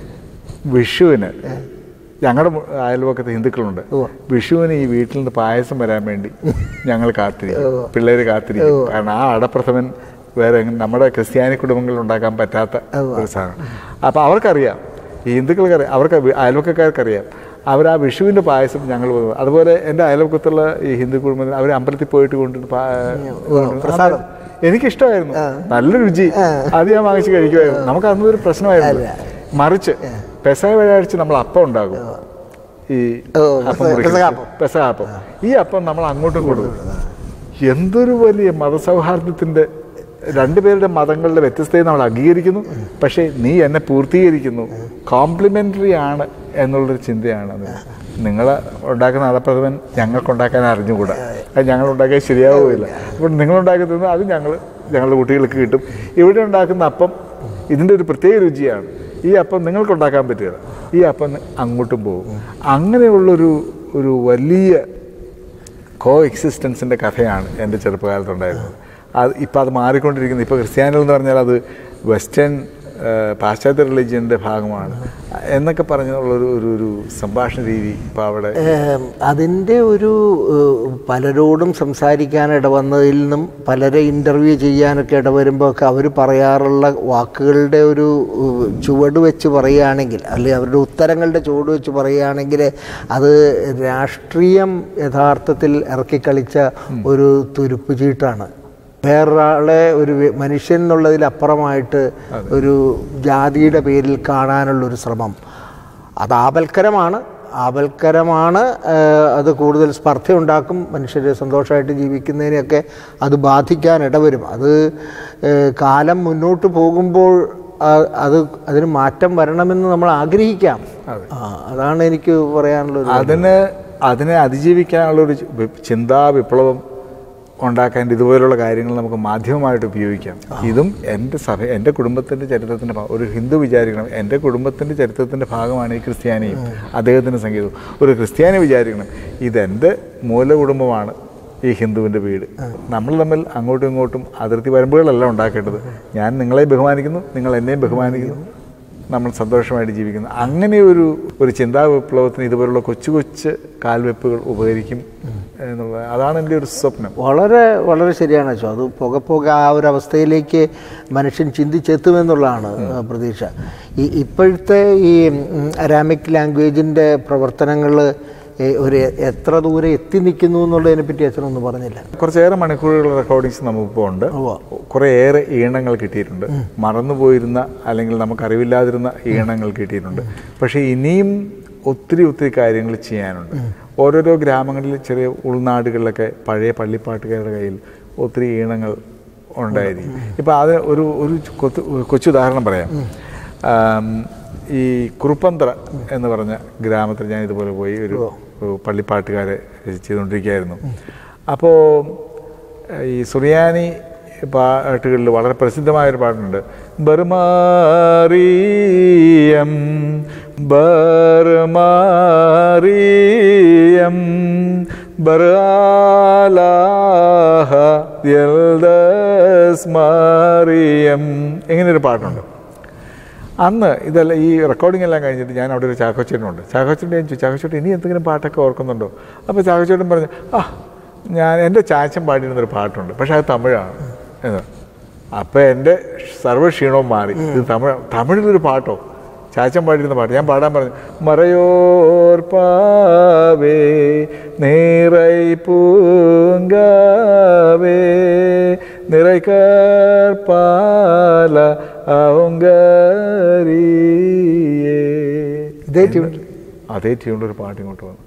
വിഷുവിന് ഞങ്ങളുടെ മു- അയൽവക്കത്ത് ഹിന്ദുക്കളുണ്ട് ഉവ്വ. വിഷുവിന് ഈ വീട്ടിൽ നിന്ന് പായസം വരാൻ വേണ്ടി ഞങ്ങൾ കാത്തിരിക്കും പിള്ളേര് കാത്തിരിക്കും കാരണം ആ അടപ്രഥമൻ വേറെ എങ്ങും നമ്മുടെ ക്രിസ്ത്യാനി കുടുംബങ്ങളിൽ ഉണ്ടാക്കാൻ പറ്റാത്ത ഒരു സാധനം അപ്പൊ അവർക്കറിയാം ഈ ഹിന്ദുക്കൾക്കറിയാം അവർക്ക് വി- അയൽവക്കക്കാർക്കറിയാം അവർ ആ വിഷുവിൻ്റെ പായസം ഞങ്ങൾ കൊണ്ടുവരും. അതുപോലെ എൻ്റെ അയൽവക്കത്തുള്ള ഈ ഹിന്ദു കുടുംബത്തിൽ അവർ അമ്പലത്തിൽ പോയിട്ട് കൊണ്ടുവന്ന് പാ- പ്രസാദം. എനിക്കിഷ്ടമായിരുന്നു നല്ല രുചി അത് ഞാൻ വാങ്ങിച്ച് കഴിക്കുമായിരുന്നു നമുക്ക് അന്ന് ഒരു പ്രശ്നമായിരുന്നു മറിച്ച് പെസഹ വ്യാഴാഴ്ച നമ്മൾ അപ്പം ഉണ്ടാകും ഈ ഓ, അപ്പം പെസഹ- മുറിക്കും. പെസഹാപ്പം. പെസഹാപ്പം ഈ അപ്പം നമ്മൾ അങ്ങോട്ടും കൊടുക്കും എന്തൊരു വലിയ മതസൗഹാർദ്ദത്തിന്റെ രണ്ടുപേരുടെ മതങ്ങളുടെ വ്യത്യസ്തതയെ നമ്മൾ അംഗീകരിക്കുന്നു പക്ഷേ നീ എന്നെ പൂർത്തീകരിക്കുന്നു കോംപ്ലിമെന്ററി ആണ് എന്നുള്ളൊരു ചിന്തയാണ് അത് നിങ്ങൾ ഉണ്ടാക്കുന്ന അടപ്രഥമൻ ഞങ്ങൾക്കുണ്ടാക്കാൻ അറിഞ്ഞുകൂടാ അത് ഞങ്ങൾ ഉണ്ടാക്കാൻ ശരിയാവുകയില്ല അപ്പോൾ നിങ്ങൾ ഉണ്ടാക്കി തന്നത് അത് ഞങ്ങൾ ഞങ്ങളുടെ കുട്ടികൾക്ക് കിട്ടും ഇവിടെ ഉണ്ടാക്കുന്ന അപ്പം ഇതിൻ്റെ ഒരു പ്രത്യേക രുചിയാണ് ഈ അപ്പം നിങ്ങൾക്ക് ഉണ്ടാക്കാൻ പറ്റുകയില്ല ഈ അപ്പം അങ്ങോട്ടും പോകും അങ്ങനെയുള്ളൊരു ഒരു വലിയ കോ എക്സിസ്റ്റൻസിൻ്റെ കഥയാണ് എൻ്റെ ചെറുപ്പകാലത്തുണ്ടായിരുന്നത് അത് ഇപ്പം അത് മാറിക്കൊണ്ടിരിക്കുന്നത് ഇപ്പോൾ ക്രിസ്ത്യാനികൾ എന്ന് പറഞ്ഞാൽ അത് വെസ്റ്റേൺ ഏഹ്, പാശ്ചാത്യ റിലീജിയൻ്റെ ഭാഗമാണ് എന്നൊക്കെ പറഞ്ഞുള്ളൊരു ഒരു ഒരു സംഭാഷണ രീതി ഇപ്പോൾ അവിടെ ഏം, അതിൻ്റെ ഒരു ഏഹ്, പലരോടും സംസാരിക്കാൻ ഇടവന്നതിൽ നിന്നും പലരെ ഇൻ്റർവ്യൂ ചെയ്യാനൊക്കെ ഇടവരുമ്പോൾ ഒക്കെ അവർ പറയാറുള്ള വാക്കുകളുടെ ഒരു ഏഹ്, ചുവട് വെച്ച് പറയുകയാണെങ്കിൽ അല്ലെങ്കിൽ അവരുടെ ഉത്തരങ്ങളുടെ ചുവട് വെച്ച് പറയുകയാണെങ്കിൽ അത് രാഷ്ട്രീയം യഥാർത്ഥത്തിൽ ഇറക്കിക്കളിച്ച ഒരു തുരുപ്പ് ചീട്ടാണ് വേറൊരാളെ ഒരു വ്യ- മനുഷ്യൻ എന്നുള്ളതിലപ്പുറമായിട്ട് ഒരു ജാതിയുടെ പേരിൽ കാണാനുള്ളൊരു ശ്രമം അത് ആപൽക്കരമാണ് ആപൽക്കരമാണ് ഏഹ്, അത് കൂടുതൽ സ്പർദ്ധ ഉണ്ടാക്കും മനുഷ്യർ സന്തോഷമായിട്ട് ജീവിക്കുന്നതിനെയൊക്കെ അത് ബാധിക്കാൻ ഇടവരും അത് ഏഹ്, കാലം മുന്നോട്ട് പോകുമ്പോൾ ആ- അത് അതിന് മാറ്റം വരണമെന്ന് നമ്മൾ ആഗ്രഹിക്കാം ആ, അതാണ് എനിക്ക് പറയാനുള്ളത് അതിന് അതിനെ അതിജീവിക്കാനുള്ള ഒരു വി- ചിന്താ വിപ്ലവം ഉണ്ടാക്കാൻ ഇതുപോലുള്ള കാര്യങ്ങൾ നമുക്ക് മാധ്യമമായിട്ട് ഉപയോഗിക്കാം ഇതും എൻ്റെ സഭ എൻ്റെ കുടുംബത്തിൻ്റെ ചരിത്രത്തിൻ്റെ ഭാഗം ഒരു ഹിന്ദു വിചാരിക്കണം എൻ്റെ കുടുംബത്തിൻ്റെ ചരിത്രത്തിൻ്റെ ഭാഗമാണ് ഈ ക്രിസ്ത്യാനിയും അദ്ദേഹത്തിൻ്റെ സംഗീതവും ഒരു ക്രിസ്ത്യാനി വിചാരിക്കണം ഇതെൻ്റെ മൂല കുടുംബമാണ് ഈ ഹിന്ദുവിൻ്റെ വീട് നമ്മൾ തമ്മിൽ അങ്ങോട്ടും ഇങ്ങോട്ടും അതിർത്തി വരമ്പുകളല്ല ഉണ്ടാക്കേണ്ടത് ഞാൻ നിങ്ങളെ ബഹുമാനിക്കുന്നു നിങ്ങൾ എന്നെയും ബഹുമാനിക്കുന്നു നമ്മൾ സന്തോഷമായിട്ട് ജീവിക്കുന്നു അങ്ങനെ ഒരു ഒരു ചിന്താ വിപ്ലവത്തിന് ഇതുപോലുള്ള കൊച്ചു കൊച്ചു കാൽവെപ്പുകൾ ഉപകരിക്കും എന്നുള്ളത് അതാണ് എൻ്റെ ഒരു സ്വപ്നം വളരെ വളരെ ശരിയാണ് അച്ഛോ അത് പുക പുക ആ ഒരു അവസ്ഥയിലേക്ക് മനുഷ്യൻ ചിന്തിച്ചെത്തുമെന്നുള്ളതാണ് ആ, പ്രതീക്ഷ ഈ ഇപ്പോഴത്തെ ഈ അരാമിക് ലാംഗ്വേജിൻ്റെ പ്രവർത്തനങ്ങൾ ഒരു എത്ര ദൂരെ എത്തി നിൽക്കുന്നു എന്നുള്ളതിനെ പറ്റി അച്ഛനൊന്നും പറഞ്ഞില്ല കുറച്ചേറെ മണിക്കൂറുകൾ റെക്കോർഡിങ്സ് നമുക്കിപ്പോൾ ഉണ്ട് ഉവ്വ. കുറേയേറെ ഈണങ്ങൾ കിട്ടിയിട്ടുണ്ട് മറന്നുപോയിരുന്ന അല്ലെങ്കിൽ നമുക്കറിവില്ലാതിരുന്ന ഈണങ്ങൾ കിട്ടിയിട്ടുണ്ട് പക്ഷേ ഇനിയും ഒത്തിരി ഒത്തിരി കാര്യങ്ങൾ ചെയ്യാനുണ്ട് ഓരോരോ ഗ്രാമങ്ങളിൽ ചെറിയ ഉൾനാടുകളിലൊക്കെ പഴയ പള്ളിപ്പാട്ടുകാരുടെ കയ്യിൽ ഒത്തിരി ഈണങ്ങൾ ഉണ്ടായിരിക്കും ഇപ്പം അത് ഒരു ഒരു കൊച്ചു കൊച്ചു ഉദാഹരണം പറയാം ആം, ഈ കുറുപ്പന്തറ എന്ന് പറഞ്ഞ ഗ്രാമത്തിൽ ഞാൻ ഇതുപോലെ പോയി ഒരു ഒരു പള്ളിപ്പാട്ടുകാരെ ചെയ്തുകൊണ്ടിരിക്കുകയായിരുന്നു അപ്പോൾ ഈ സുറിയാനി പാട്ടുകളിൽ വളരെ പ്രസിദ്ധമായൊരു പാട്ടുണ്ട് ബർമാറിയം ബർമാറിയം ബറാലാഹ യൽദസ് മാറിയം ഇങ്ങനൊരു പാട്ടുണ്ട് അന്ന് ഇതെല്ലാം ഈ റെക്കോർഡിംഗ് എല്ലാം കഴിഞ്ഞിട്ട് ഞാൻ അവിടെ ഒരു ചാക്കോച്ചേട്ടനുണ്ട് ചാക്കോച്ചേട്ടൻ ഞാൻ ചോദിച്ചു ചാക്കോച്ചേട്ടൻ ഇനി എന്തെങ്കിലും പാട്ടൊക്കെ ഓർക്കുന്നുണ്ടോ അപ്പോൾ ചാക്കോച്ചേട്ടൻ പറഞ്ഞു ആ ഞാൻ എൻ്റെ ചാച്ചൻ പാടിയിരുന്നൊരു പാട്ടുണ്ട് പക്ഷേ അത് തമിഴാണ് എന്ന് അപ്പോൾ എൻ്റെ സർവ്വക്ഷീണവും മാറി ഇത് തമിഴ് തമിഴിലൊരു പാട്ടോ ചാച്ചൻ പാടിയിരുന്ന പാട്ട് ഞാൻ പാടാൻ പറഞ്ഞു മറയോർ പാവേ നീറൈ പൂങ്കാവേ നിറൈ കற்பாല ഔങ്കരിയേ ഇതേ ട്യൂൺ അതേ ട്യൂണിൽ ഒരു പാട്ട് ഇങ്ങോട്ട് വന്നു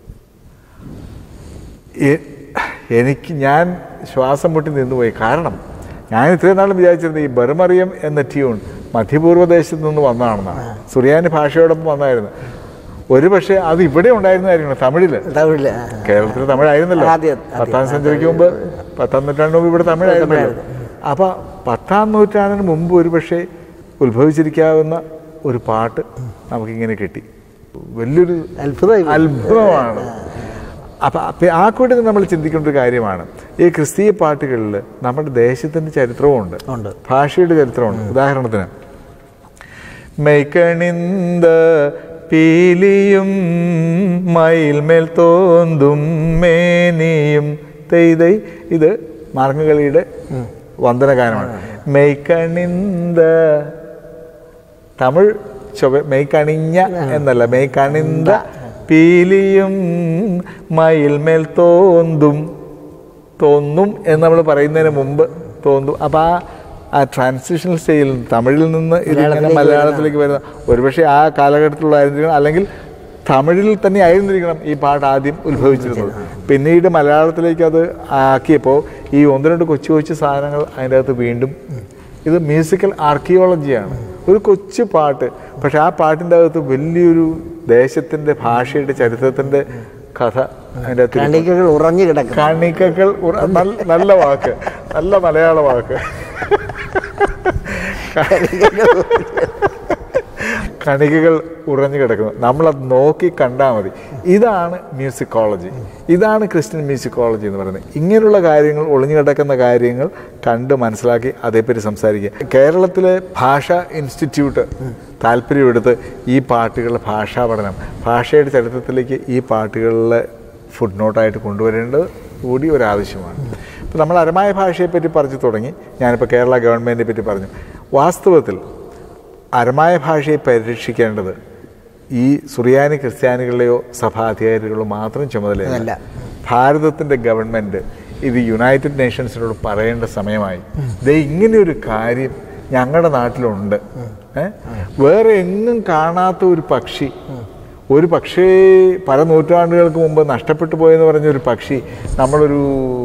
എ- എനിക്ക് ഞാൻ ശ്വാസം മുട്ടി നിന്നുപോയി കാരണം ഞാൻ ഇത്രയും നാളും വിചാരിച്ചിരുന്നത് ഈ ബർമറിയം എന്ന ട്യൂൺ മധ്യപൂർവ്വദേശത്ത് നിന്ന് വന്നതാണെന്നാണ് സുറിയാനി ഭാഷയോടൊപ്പം വന്നായിരുന്നു ഒരു പക്ഷേ അത് ഇവിടെ ഉണ്ടായിരുന്നതായിരിക്കണം തമിഴില് തമിഴില് ആ. കേരളത്തിൽ തമിഴായിരുന്നല്ലോ ആദ്യം- ആദ്യം. പത്താം സെഞ്ചുറിക്ക് മുമ്പ് പത്താം നൂറ്റാണ്ടിന് മുമ്പ് ഇവിടെ തമിഴായിരുന്നല്ലോ അപ്പോൾ പത്താം നൂറ്റാണ്ടിന് മുമ്പ് ഒരു പക്ഷേ ഉത്ഭവിച്ചിരിക്കാവുന്ന ഒരു പാട്ട് നമുക്കിങ്ങനെ കിട്ടി വലിയൊരു അത്ഭുതമായി പോയി. അത്ഭുതമാണ് അപ്പം അപ്പം ആ കൂട്ടത്തിൽ നമ്മൾ ചിന്തിക്കേണ്ട ഒരു കാര്യമാണ് ഈ ക്രിസ്തീയ പാട്ടുകളിൽ നമ്മുടെ ദേശത്തിൻ്റെ ചരിത്രവും ഉണ്ട് ഉണ്ട്. ഭാഷയുടെ ചരിത്രമുണ്ട് ഉദാഹരണത്തിന് മെയ്ക്കണിന്ത പീലിയും മയിൽമേൽ തോന്തും മേനിയും തെയ്തൈ ഇത് മാർഗകളിയുടെ വന്ദനഗാനമാണ് മെയ്ക്കണിന്ത തമിഴ് ചൊവ്വ മെയ്ക്കണിഞ്ഞ എന്നല്ല മെയ്ക്കണിന്ത പീലിയും മയിൽമേൽ തോന്തും തോന്നും എന്ന് നമ്മൾ പറയുന്നതിന് മുമ്പ് തോന്നും അപ്പോൾ ആ ആ ട്രാൻസിഷണൽ സ്റ്റേജിൽ തമിഴിൽ നിന്ന് ഇതിങ്ങനെ മലയാളത്തിലേക്ക് വരുന്ന ഒരുപക്ഷെ ആ കാലഘട്ടത്തിലുള്ളായിരുന്നിരിക്കണം അല്ലെങ്കിൽ തമിഴിൽ തന്നെ ആയിരുന്നിരിക്കണം ഈ പാട്ട് ആദ്യം ഉത്ഭവിച്ചിരുന്നത് പിന്നീട് മലയാളത്തിലേക്ക് അത് ആക്കിയപ്പോൾ ഈ ഒന്ന് രണ്ട് കൊച്ചു കൊച്ചു സാധനങ്ങൾ അതിൻ്റെ അകത്ത് വീണ്ടും ഇത് മ്യൂസിക്കൽ ആർക്കിയോളജിയാണ് ഒരു കൊച്ചു പാട്ട് പക്ഷെ ആ പാട്ടിൻ്റെ അകത്ത് വലിയൊരു ദേശത്തിൻ്റെ ഭാഷയുടെ ചരിത്രത്തിൻ്റെ കഥ അതിൻ്റെ അകത്ത് ഇരിപ്പുണ്ട്. കണികകൾ ഉറഞ്ഞു കിടക്കും കണികകൾ ഉറ- നല്ല- നല്ല വാക്ക് നല്ല മലയാള വാക്ക് കണികകൾ ഉറഞ്ഞു കിടക്കുന്നു നമ്മളത് നോക്കി കണ്ടാൽ മതി ഇതാണ് മ്യൂസിക്കോളജി ഇതാണ് ക്രിസ്ത്യൻ മ്യൂസിക്കോളജി എന്ന് പറയുന്നത് ഇങ്ങനെയുള്ള കാര്യങ്ങൾ ഒളിഞ്ഞു കിടക്കുന്ന കാര്യങ്ങൾ കണ്ട് മനസ്സിലാക്കി അതേപ്പറ്റി സംസാരിക്കുക കേരളത്തിലെ ഭാഷാ ഇൻസ്റ്റിറ്റ്യൂട്ട് താല്പര്യമെടുത്ത് ഈ പാട്ടുകളുടെ ഭാഷാ പഠനം ഭാഷയുടെ ചരിത്രത്തിലേക്ക് ഈ പാട്ടുകളിലെ ഫുഡ് നോട്ടായിട്ട് കൊണ്ടുവരേണ്ടത് കൂടി ഒരാവശ്യമാണ് ഇപ്പോൾ നമ്മൾ അരമായ ഭാഷയെപ്പറ്റി പറഞ്ഞു തുടങ്ങി ഞാനിപ്പോൾ കേരള ഗവൺമെൻറ്റിനെ പറ്റി പറഞ്ഞു വാസ്തവത്തിൽ അരമായ ഭാഷയെ പരിരക്ഷിക്കേണ്ടത് ഈ സുറിയാനി ക്രിസ്ത്യാനികളുടെയോ സഭാധികാരികളോ മാത്രം ചുമതലയല്ല അല്ല. ഭാരതത്തിൻ്റെ ഗവൺമെൻറ് ഇത് യുണൈറ്റഡ് നേഷൻസിനോട് പറയേണ്ട സമയമായി ദേ ഇങ്ങനെയൊരു കാര്യം ഞങ്ങളുടെ നാട്ടിലുണ്ട് ഏ? വേറെ എങ്ങും കാണാത്ത ഒരു പക്ഷി ഒരു പക്ഷേ പല നൂറ്റാണ്ടുകൾക്ക് മുമ്പ് നഷ്ടപ്പെട്ടു പോയെന്ന് പറഞ്ഞ ഒരു പക്ഷി നമ്മളൊരു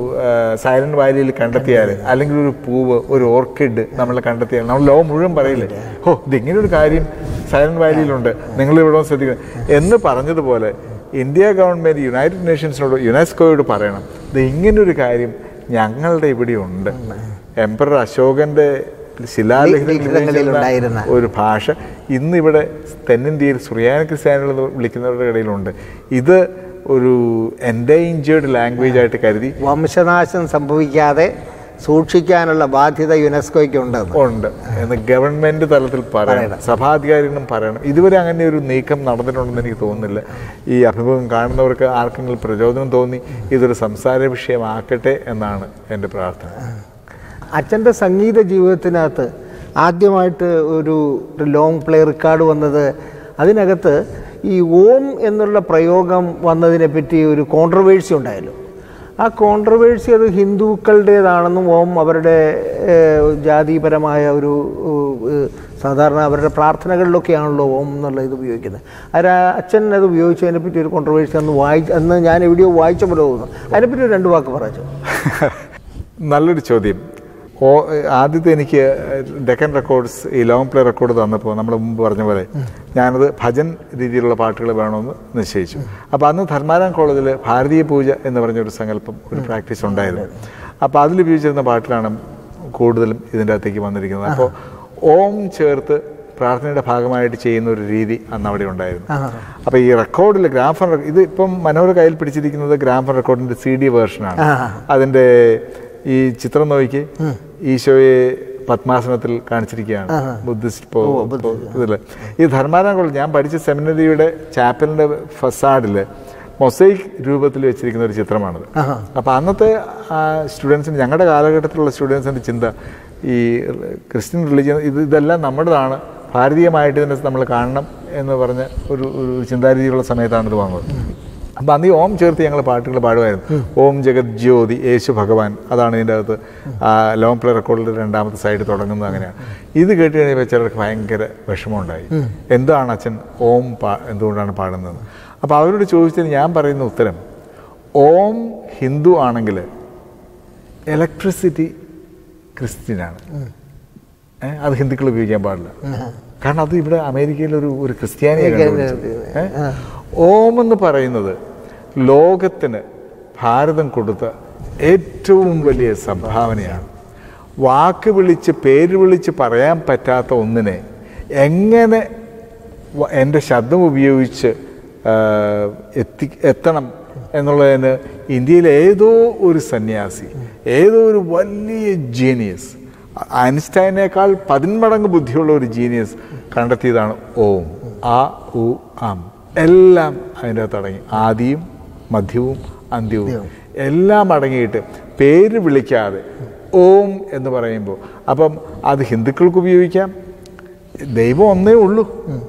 സൈലന്റ് വാലിയിൽ കണ്ടെത്തിയാൽ അല്ലെങ്കിൽ ഒരു പൂവ് ഒരു ഓർക്കിഡ് നമ്മൾ കണ്ടെത്തിയാൽ നമ്മൾ ലോകം മുഴുവൻ പറയില്ലേ ഓ ഇതിങ്ങനെ ഒരു കാര്യം സൈലന്റ് വാലിയിലുണ്ട് നിങ്ങൾ ഇവിടെ വന്ന് ശ്രദ്ധിക്കണം എന്ന് പറഞ്ഞതുപോലെ ഇന്ത്യ ഗവൺമെൻറ് യുണൈറ്റഡ് നേഷൻസിനോട് യുനെസ്കോയോട് പറയണം ഇത് ഇങ്ങനൊരു കാര്യം ഞങ്ങളുടെ ഇവിടെ ഉണ്ട് എംപറർ അശോകന്റെ ശിലാലിഖിതങ്ങളിൽ ലിഖിതങ്ങളിൽ ഉണ്ടായിരുന്ന ഒരു ഭാഷ ഇന്നിവിടെ തെന്നിന്ത്യയിൽ സുറിയാനി ക്രിസ്ത്യാനികൾ എന്ന് വിളിക്കുന്നവരുടെ ഇടയിലുണ്ട് ഇത് ഒരു എൻഡേഞ്ചേർഡ് ലാംഗ്വേജ് ആയിട്ട് കരുതി വംശനാശം സംഭവിക്കാതെ സൂക്ഷിക്കാനുള്ള ബാധ്യത യുനെസ്കോയ്ക്ക് ഉണ്ടെന്ന് ഉണ്ട് എന്ന് ഗവൺമെന്റ് തലത്തിൽ പറയണം സഭാധികാരികളും പറയണം ഇതുവരെ അങ്ങനെ ഒരു നീക്കം നടന്നിട്ടുണ്ടെന്ന് എനിക്ക് തോന്നുന്നില്ല ഈ അഭിമുഖം കാണുന്നവർക്ക് ആർക്കെങ്കിലും പ്രചോദനം തോന്നി ഇതൊരു സംസാര വിഷയമാക്കട്ടെ എന്നാണ് എൻ്റെ പ്രാർത്ഥന അച്ഛൻ്റെ സംഗീത ജീവിതത്തിനകത്ത് ആദ്യമായിട്ട് ഒരു ലോങ് പ്ലേ റെക്കോർഡ് വന്നത് അതിനകത്ത് ഈ ഓം എന്നുള്ള പ്രയോഗം വന്നതിനെ പറ്റി ഒരു കോൺട്രവേഴ്സി ഉണ്ടായല്ലോ ആ കോൺട്രവേഴ്സി അത് ഹിന്ദുക്കളുടേതാണെന്നും ഓം അവരുടെ ഏഹ്, ജാതിപരമായ ഒരു ഏഹ്, സാധാരണ അവരുടെ പ്രാർത്ഥനകളിലൊക്കെയാണല്ലോ ഓം എന്നുള്ള ഇത് ഉപയോഗിക്കുന്നത് അതിന് അച്ഛൻ അത് ഉപയോഗിച്ചതിനെ പറ്റി ഒരു കോൺട്രവേഴ്സി അന്ന് വായിച്ച് അന്ന് ഞാൻ എവിടെയോ വായിച്ച പോലെ തോന്നുന്നു അതിനെപ്പറ്റി ഒരു രണ്ട് വാക്ക് പറഞ്ഞു നല്ലൊരു ചോദ്യം ഓ ആദ്യത്തെ എനിക്ക് ഡെക്കൻ റെക്കോർഡ്സ് ഈ ലോങ് പ്ലേ റെക്കോർഡ് തന്നപ്പോൾ നമ്മൾ മുമ്പ് പറഞ്ഞ പോലെ ഞാനത് ഭജൻ രീതിയിലുള്ള പാട്ടുകൾ വേണമെന്ന് നിശ്ചയിച്ചു അപ്പോൾ അന്ന് ധർമാരാം കോളേജിൽ ഭാരതീയ പൂജ എന്ന് പറഞ്ഞൊരു സങ്കല്പം ഒരു പ്രാക്ടീസ് ഉണ്ടായിരുന്നു അപ്പോൾ അതിൽ ഉപയോഗിച്ചിരുന്ന പാട്ടിലാണ് കൂടുതലും ഇതിൻ്റെ അകത്തേക്ക് വന്നിരിക്കുന്നത് അപ്പോൾ ഓം ചേർത്ത് പ്രാർത്ഥനയുടെ ഭാഗമായിട്ട് ചെയ്യുന്ന ഒരു രീതി അന്ന് അവിടെ ഉണ്ടായിരുന്നു അപ്പോൾ ഈ റെക്കോർഡിൽ ഗ്രാഫൻ ഇത് ഇപ്പം മനോഹര കയ്യിൽ പിടിച്ചിരിക്കുന്നത് ഗ്രാഫൻ റെക്കോർഡിൻ്റെ സി ഡി വേർഷനാണ് അതിൻ്റെ ഈ ചിത്രം നോക്കി ഈശോയെ പത്മാസനത്തിൽ കാണിച്ചിരിക്കുകയാണ് ബുദ്ധിസ്റ്റ് പോ പോ- ഇതില് ഈ ധർമാരാം കോളേജ് ഞാൻ പഠിച്ച സെമിനറിയുടെ ചാപ്പലിന്റെ ഫസാഡിൽ മൊസൈക്ക് രൂപത്തിൽ വെച്ചിരിക്കുന്ന ഒരു ചിത്രമാണിത് അപ്പോൾ അന്നത്തെ സ്റ്റുഡൻസിന് ഞങ്ങളുടെ കാലഘട്ടത്തിലുള്ള സ്റ്റുഡൻസിൻ്റെ ചിന്ത ഈ ക്രിസ്ത്യൻ റിലീജിയൻ ഇത് ഇതെല്ലാം നമ്മുടേതാണ് ഭാരതീയമായിട്ട് ഇതിനെ നമ്മൾ കാണണം എന്ന് പറഞ്ഞ ഒരു ഒരു ചിന്താരീതിയുള്ള സമയത്താണ് ഇത് വന്നത് അപ്പം അന്ന് ഈ ഓം ചേർത്ത് ഞങ്ങൾ പാട്ടുകൾ പാടുമായിരുന്നു ഓം ജഗത് ജ്യോതി യേശു ഭഗവാൻ അതാണ് ഇതിൻ്റെ അകത്ത് ലോങ് പ്ലേ റെക്കോർഡിൽ രണ്ടാമത്തെ സൈഡ് തുടങ്ങുന്നത് അങ്ങനെയാണ് ഇത് കേട്ട് കഴിയുമ്പോൾ ചിലർക്ക് ഭയങ്കര വിഷമമുണ്ടായി എന്താണ് അച്ഛൻ ഓം പാ എന്തുകൊണ്ടാണ് പാടുന്നത് അപ്പോൾ അവരോട് ചോദിച്ചതിന് ഞാൻ പറയുന്ന ഉത്തരം ഓം ഹിന്ദു ആണെങ്കിൽ ഇലക്ട്രിസിറ്റി ക്രിസ്ത്യനാണ് ഏ, അത് ഹിന്ദുക്കൾ ഉപയോഗിക്കാൻ പാടില്ല കാരണം അത് ഇവിടെ അമേരിക്കയിൽ ഒരു ഒരു ക്രിസ്ത്യാനിയെ കണ്ടുപിടിച്ചത്. ഏ? ഓം എന്ന് പറയുന്നത് ലോകത്തിന് ഭാരതം കൊടുത്ത ഏറ്റവും വലിയ സംഭാവനയാണ് വാക്ക് വിളിച്ച് പേര് വിളിച്ച് പറയാൻ പറ്റാത്ത ഒന്നിനെ എങ്ങനെ വ- എൻ്റെ ശബ്ദം ഉപയോഗിച്ച് ആ, എത്തി എത്തണം എന്നുള്ളതിന് ഇന്ത്യയിലെ ഏതോ ഒരു സന്യാസി ഏതോ ഒരു വലിയ ജീനിയസ് ഐൻസ്റ്റൈനേക്കാൾ പതിന്മടങ്ങ് ബുദ്ധിയുള്ള ഒരു ജീനിയസ് കണ്ടെത്തിയതാണ് ഓം ആ ഉ ആം എല്ലാം അതിൻ്റെ അകത്ത് അടങ്ങി ആദിയും മധ്യവും അന്ത്യവും എല്ലാം അടങ്ങിയിട്ട് പേര് വിളിക്കാതെ ഓം എന്ന് പറയുമ്പോൾ അപ്പം അത് ഹിന്ദുക്കൾക്ക് ഉപയോഗിക്കാം ദൈവം ഒന്നേ ഉള്ളൂ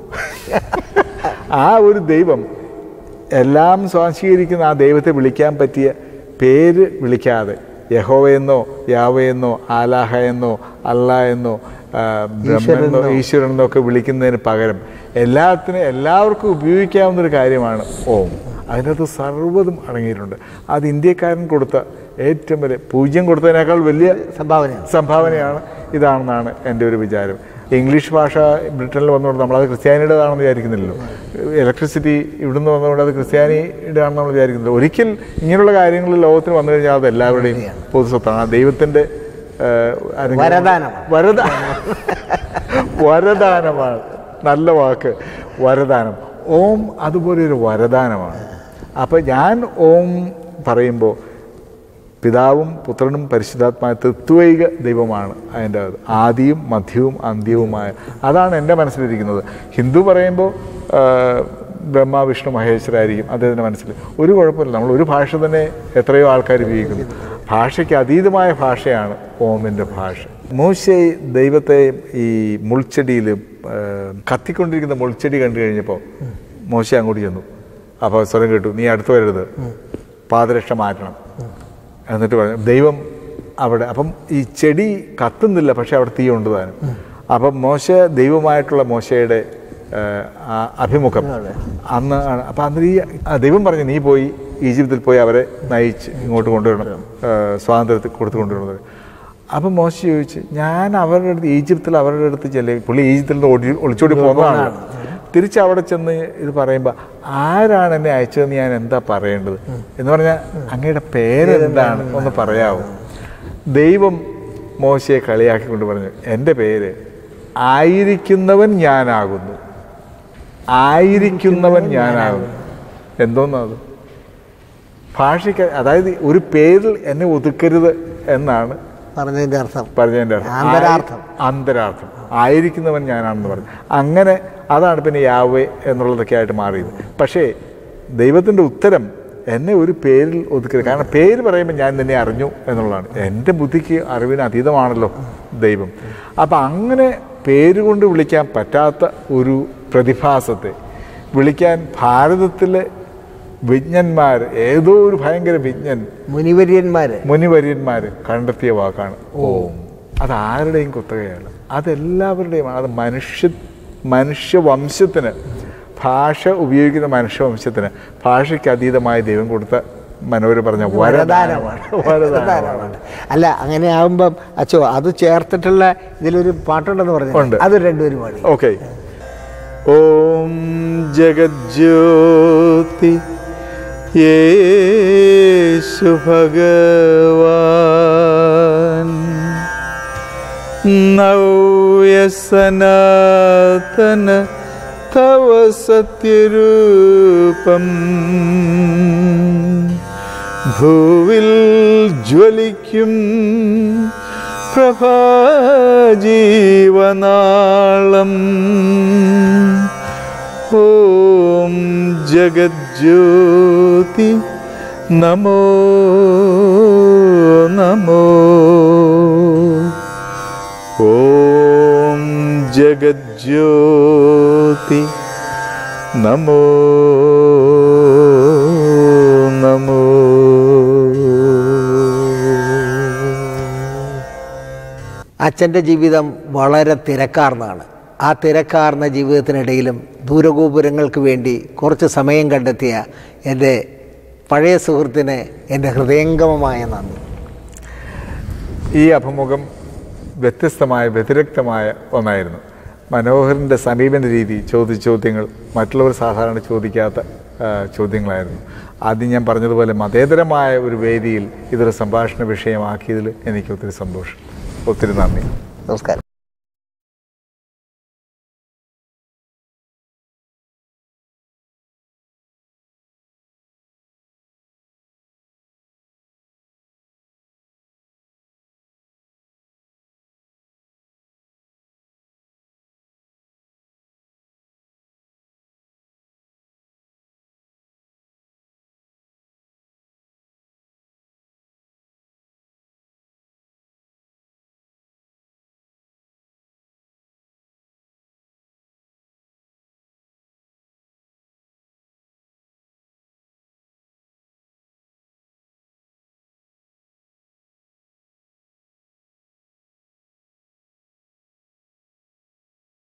ആ ഒരു ദൈവം എല്ലാം സ്വാംശീകരിക്കുന്ന ആ ദൈവത്തെ വിളിക്കാൻ പറ്റിയ പേര് വിളിക്കാതെ യഹോവയെന്നോ യാവയെന്നോ ആലാഹ എന്നോ അല്ല എന്നോ ആ, ബ്രഹ്മെന്നോ ഈശ്വരൻ എന്നോ ഒക്കെ വിളിക്കുന്നതിന് പകരം എല്ലാത്തിനും എല്ലാവർക്കും ഉപയോഗിക്കാവുന്ന ഒരു കാര്യമാണ് ഓം അതിനകത്ത് സർവ്വതും അടങ്ങിയിട്ടുണ്ട് അത് ഇന്ത്യക്കാരൻ കൊടുത്ത ഏറ്റവും വലിയ പൂജ്യം കൊടുത്തതിനേക്കാൾ വലിയ സംഭാവനയാണ് സംഭാവനയാണ് ഇതാണെന്നാണ് എൻ്റെ ഒരു വിചാരം ഇംഗ്ലീഷ് ഭാഷ ബ്രിട്ടനിൽ വന്നുകൊണ്ട് നമ്മളത് ക്രിസ്ത്യാനിയുടേതാണെന്ന് വിചാരിക്കുന്നില്ലല്ലോ ഇലക്ട്രിസിറ്റി ഇവിടുന്ന് വന്നുകൊണ്ട് അത് ക്രിസ്ത്യാനിയുടെ ആണെന്ന് നമ്മൾ വിചാരിക്കുന്നില്ല ഒരിക്കൽ ഇങ്ങനെയുള്ള കാര്യങ്ങൾ ലോകത്തിന് വന്നു കഴിഞ്ഞാൽ അത് എല്ലാവരുടെയും പൊതുസ്വത്താണ് ആ ദൈവത്തിൻ്റെ ഏഹ്, ആരെങ്കിലും- വരദാനമാണ്. വരദ വരദാനമാണ് നല്ല വാക്ക് വരദാനം ഓം അതുപോലെ ഒരു വരദാനമാണ് അപ്പോൾ ഞാൻ ഓം പറയുമ്പോൾ പിതാവും പുത്രനും പരിശുദ്ധാത്മായ തത്വൈക ദൈവമാണ് അതിൻ്റെ അത് ആദിയും മധ്യവും അന്ത്യവുമായ അതാണ് എൻ്റെ മനസ്സിലിരിക്കുന്നത് ഹിന്ദു പറയുമ്പോൾ ആ, ബ്രഹ്മ വിഷ്ണു മഹേശ്വരായിരിക്കും അദ്ദേഹത്തിൻ്റെ മനസ്സിൽ ഒരു കുഴപ്പമില്ല നമ്മൾ ഒരു ഭാഷ തന്നെ എത്രയോ ആൾക്കാർ ഉപയോഗിക്കുന്നു ഭാഷയ്ക്ക് അതീതമായ ഭാഷയാണ് ഓമിൻ്റെ ഭാഷ മൂശ ദൈവത്തെ ഈ മുൾച്ചെടിയിൽ ആ, കത്തിക്കൊണ്ടിരിക്കുന്ന മുൾച്ചെടി കണ്ടു കഴിഞ്ഞപ്പോൾ മോശ അങ്ങോട്ട് ചെന്നു അപ്പോൾ സ്വരം കേട്ടു നീ അടുത്ത് വരരുത് പാദരക്ഷ മാറ്റണം എന്നിട്ട് പറഞ്ഞു ദൈവം അവിടെ അപ്പം ഈ ചെടി കത്തുന്നില്ല പക്ഷെ അവിടെ തീ ഉണ്ട് താനും അപ്പം മോശ ദൈവമായിട്ടുള്ള മോശയുടെ ആ, ആ അഭിമുഖം അന്ന് ആണ് അപ്പം അന്ന് ഈ ആ, ദൈവം പറഞ്ഞു നീ പോയി ഈജിപ്തിൽ പോയി അവരെ നയിച്ച് ഇങ്ങോട്ട് കൊണ്ടുവരണം ആ, സ്വാതന്ത്ര്യത്തിൽ കൊടുത്തു കൊണ്ടുവരുന്നത് അപ്പം മോശ ചോദിച്ചു ഞാൻ അവരുടെ അടുത്ത് ഈജിപ്തിൽ അവരുടെ അടുത്ത് ചെല്ലേ പുള്ളി ഈജിപ്തിൽ നിന്ന് ഓടി ഒളിച്ചോടി പോകുന്നതാണ് തിരിച്ച് അവിടെ ചെന്ന് ഇത് പറയുമ്പോൾ ആരാണ് എന്നെ അയച്ചതെന്ന് ഞാൻ എന്താ പറയേണ്ടത് എന്ന് പറഞ്ഞാൽ അങ്ങയുടെ പേരെന്താണ് ഒന്ന് പറയാവോ ദൈവം മോശയെ കളിയാക്കിക്കൊണ്ട് പറഞ്ഞു എൻ്റെ പേര് ആയിരിക്കുന്നവൻ ഞാനാകുന്നു ആയിരിക്കുന്നവൻ ഞാനാകുന്നു എന്തോന്നത് ഭാഷയ്ക്ക് അതായത് ഒരു പേരിൽ എന്നെ ഒതുക്കരുത് എന്നാണ് പറഞ്ഞതിന്റെ അർത്ഥം പറഞ്ഞതിൻ്റെ അർത്ഥം ആന്തരാർത്ഥം. ആയി- ആന്തരാർത്ഥം ആയിരിക്കുന്നവൻ ഞാനാണെന്ന് പറഞ്ഞു അങ്ങനെ അതാണ് പിന്നെ യാവേ എന്നുള്ളതൊക്കെ ആയിട്ട് മാറിയത് പക്ഷേ ദൈവത്തിൻ്റെ ഉത്തരം എന്നെ ഒരു പേരിൽ ഒതുക്കരുത് കാരണം പേര് പറയുമ്പോൾ ഞാൻ നിന്നെ അറിഞ്ഞു എന്നുള്ളതാണ് എൻ്റെ ബുദ്ധിക്ക് അറിവിന് അതീതമാണല്ലോ ദൈവം അപ്പം അങ്ങനെ പേരുകൊണ്ട് വിളിക്കാൻ പറ്റാത്ത ഒരു പ്രതിഭാസത്തെ വിളിക്കാൻ ഭാരതത്തിലെ വിജ്ഞന്മാർ ഏതോ ഒരു ഭയങ്കര വിജ്ഞൻ മുനിവര്യന്മാര് മുനിവര്യന്മാർ കണ്ടെത്തിയ വാക്കാണ് ഓം അത് ആരുടെയും കുത്തകയല്ല അതെല്ലാവരുടെയുമാണ് അത് മനുഷ്യ മനുഷ്യവംശത്തിന് ഭാഷ ഉപയോഗിക്കുന്ന മനുഷ്യവംശത്തിന് ഭാഷയ്ക്ക് അതീതമായ ദൈവം കൊടുത്ത മനോര് പറഞ്ഞ വരദാനമാണ് വരദാനമാണ് അല്ല അങ്ങനെ ആവുമ്പം അച്ചോ അത് ചേർത്തിട്ടുള്ള ഇതിലൊരു പാട്ടുണ്ടെന്ന് ഉണ്ട്. പറഞ്ഞു അത് രണ്ടുപേരും പാടി ഓക്കെ ഓം ജഗജ്യോതി യേശു ഭഗവാൻ നവ്യ സനാതന തവ സത്യരൂപം ഭൂവിൽ ജ്വലിക്കും പ്രഭാജീവനാളം ഓം ജഗജ്യോതി നമോ നമോ ഓം ജഗജ്യോതി നമോ നമോ അച്ഛൻ്റെ ജീവിതം വളരെ തിരക്കാർന്നാണ് ആ തിരക്കാർന്ന ജീവിതത്തിനിടയിലും ദൂരഗോപുരങ്ങൾക്ക് വേണ്ടി കുറച്ച് സമയം കണ്ടെത്തിയ എൻ്റെ പഴയ സുഹൃത്തിന് എൻ്റെ ഹൃദയംഗമമായ നന്ദി ഈ അഭിമുഖം വ്യത്യസ്തമായ വ്യതിരക്തമായ ഒന്നായിരുന്നു മനോഹറിൻ്റെ സമീപന രീതി ചോദിച്ച ചോദ്യങ്ങൾ മറ്റുള്ളവർ സാധാരണ ചോദിക്കാത്ത ആ, ചോദ്യങ്ങളായിരുന്നു ആദ്യം ഞാൻ പറഞ്ഞതുപോലെ മതേതരമായ ഒരു വേദിയിൽ ഇതൊരു സംഭാഷണ വിഷയമാക്കിയതിൽ എനിക്ക് ഒത്തിരി സന്തോഷം ഒത്തിരി നന്ദി നമസ്കാരം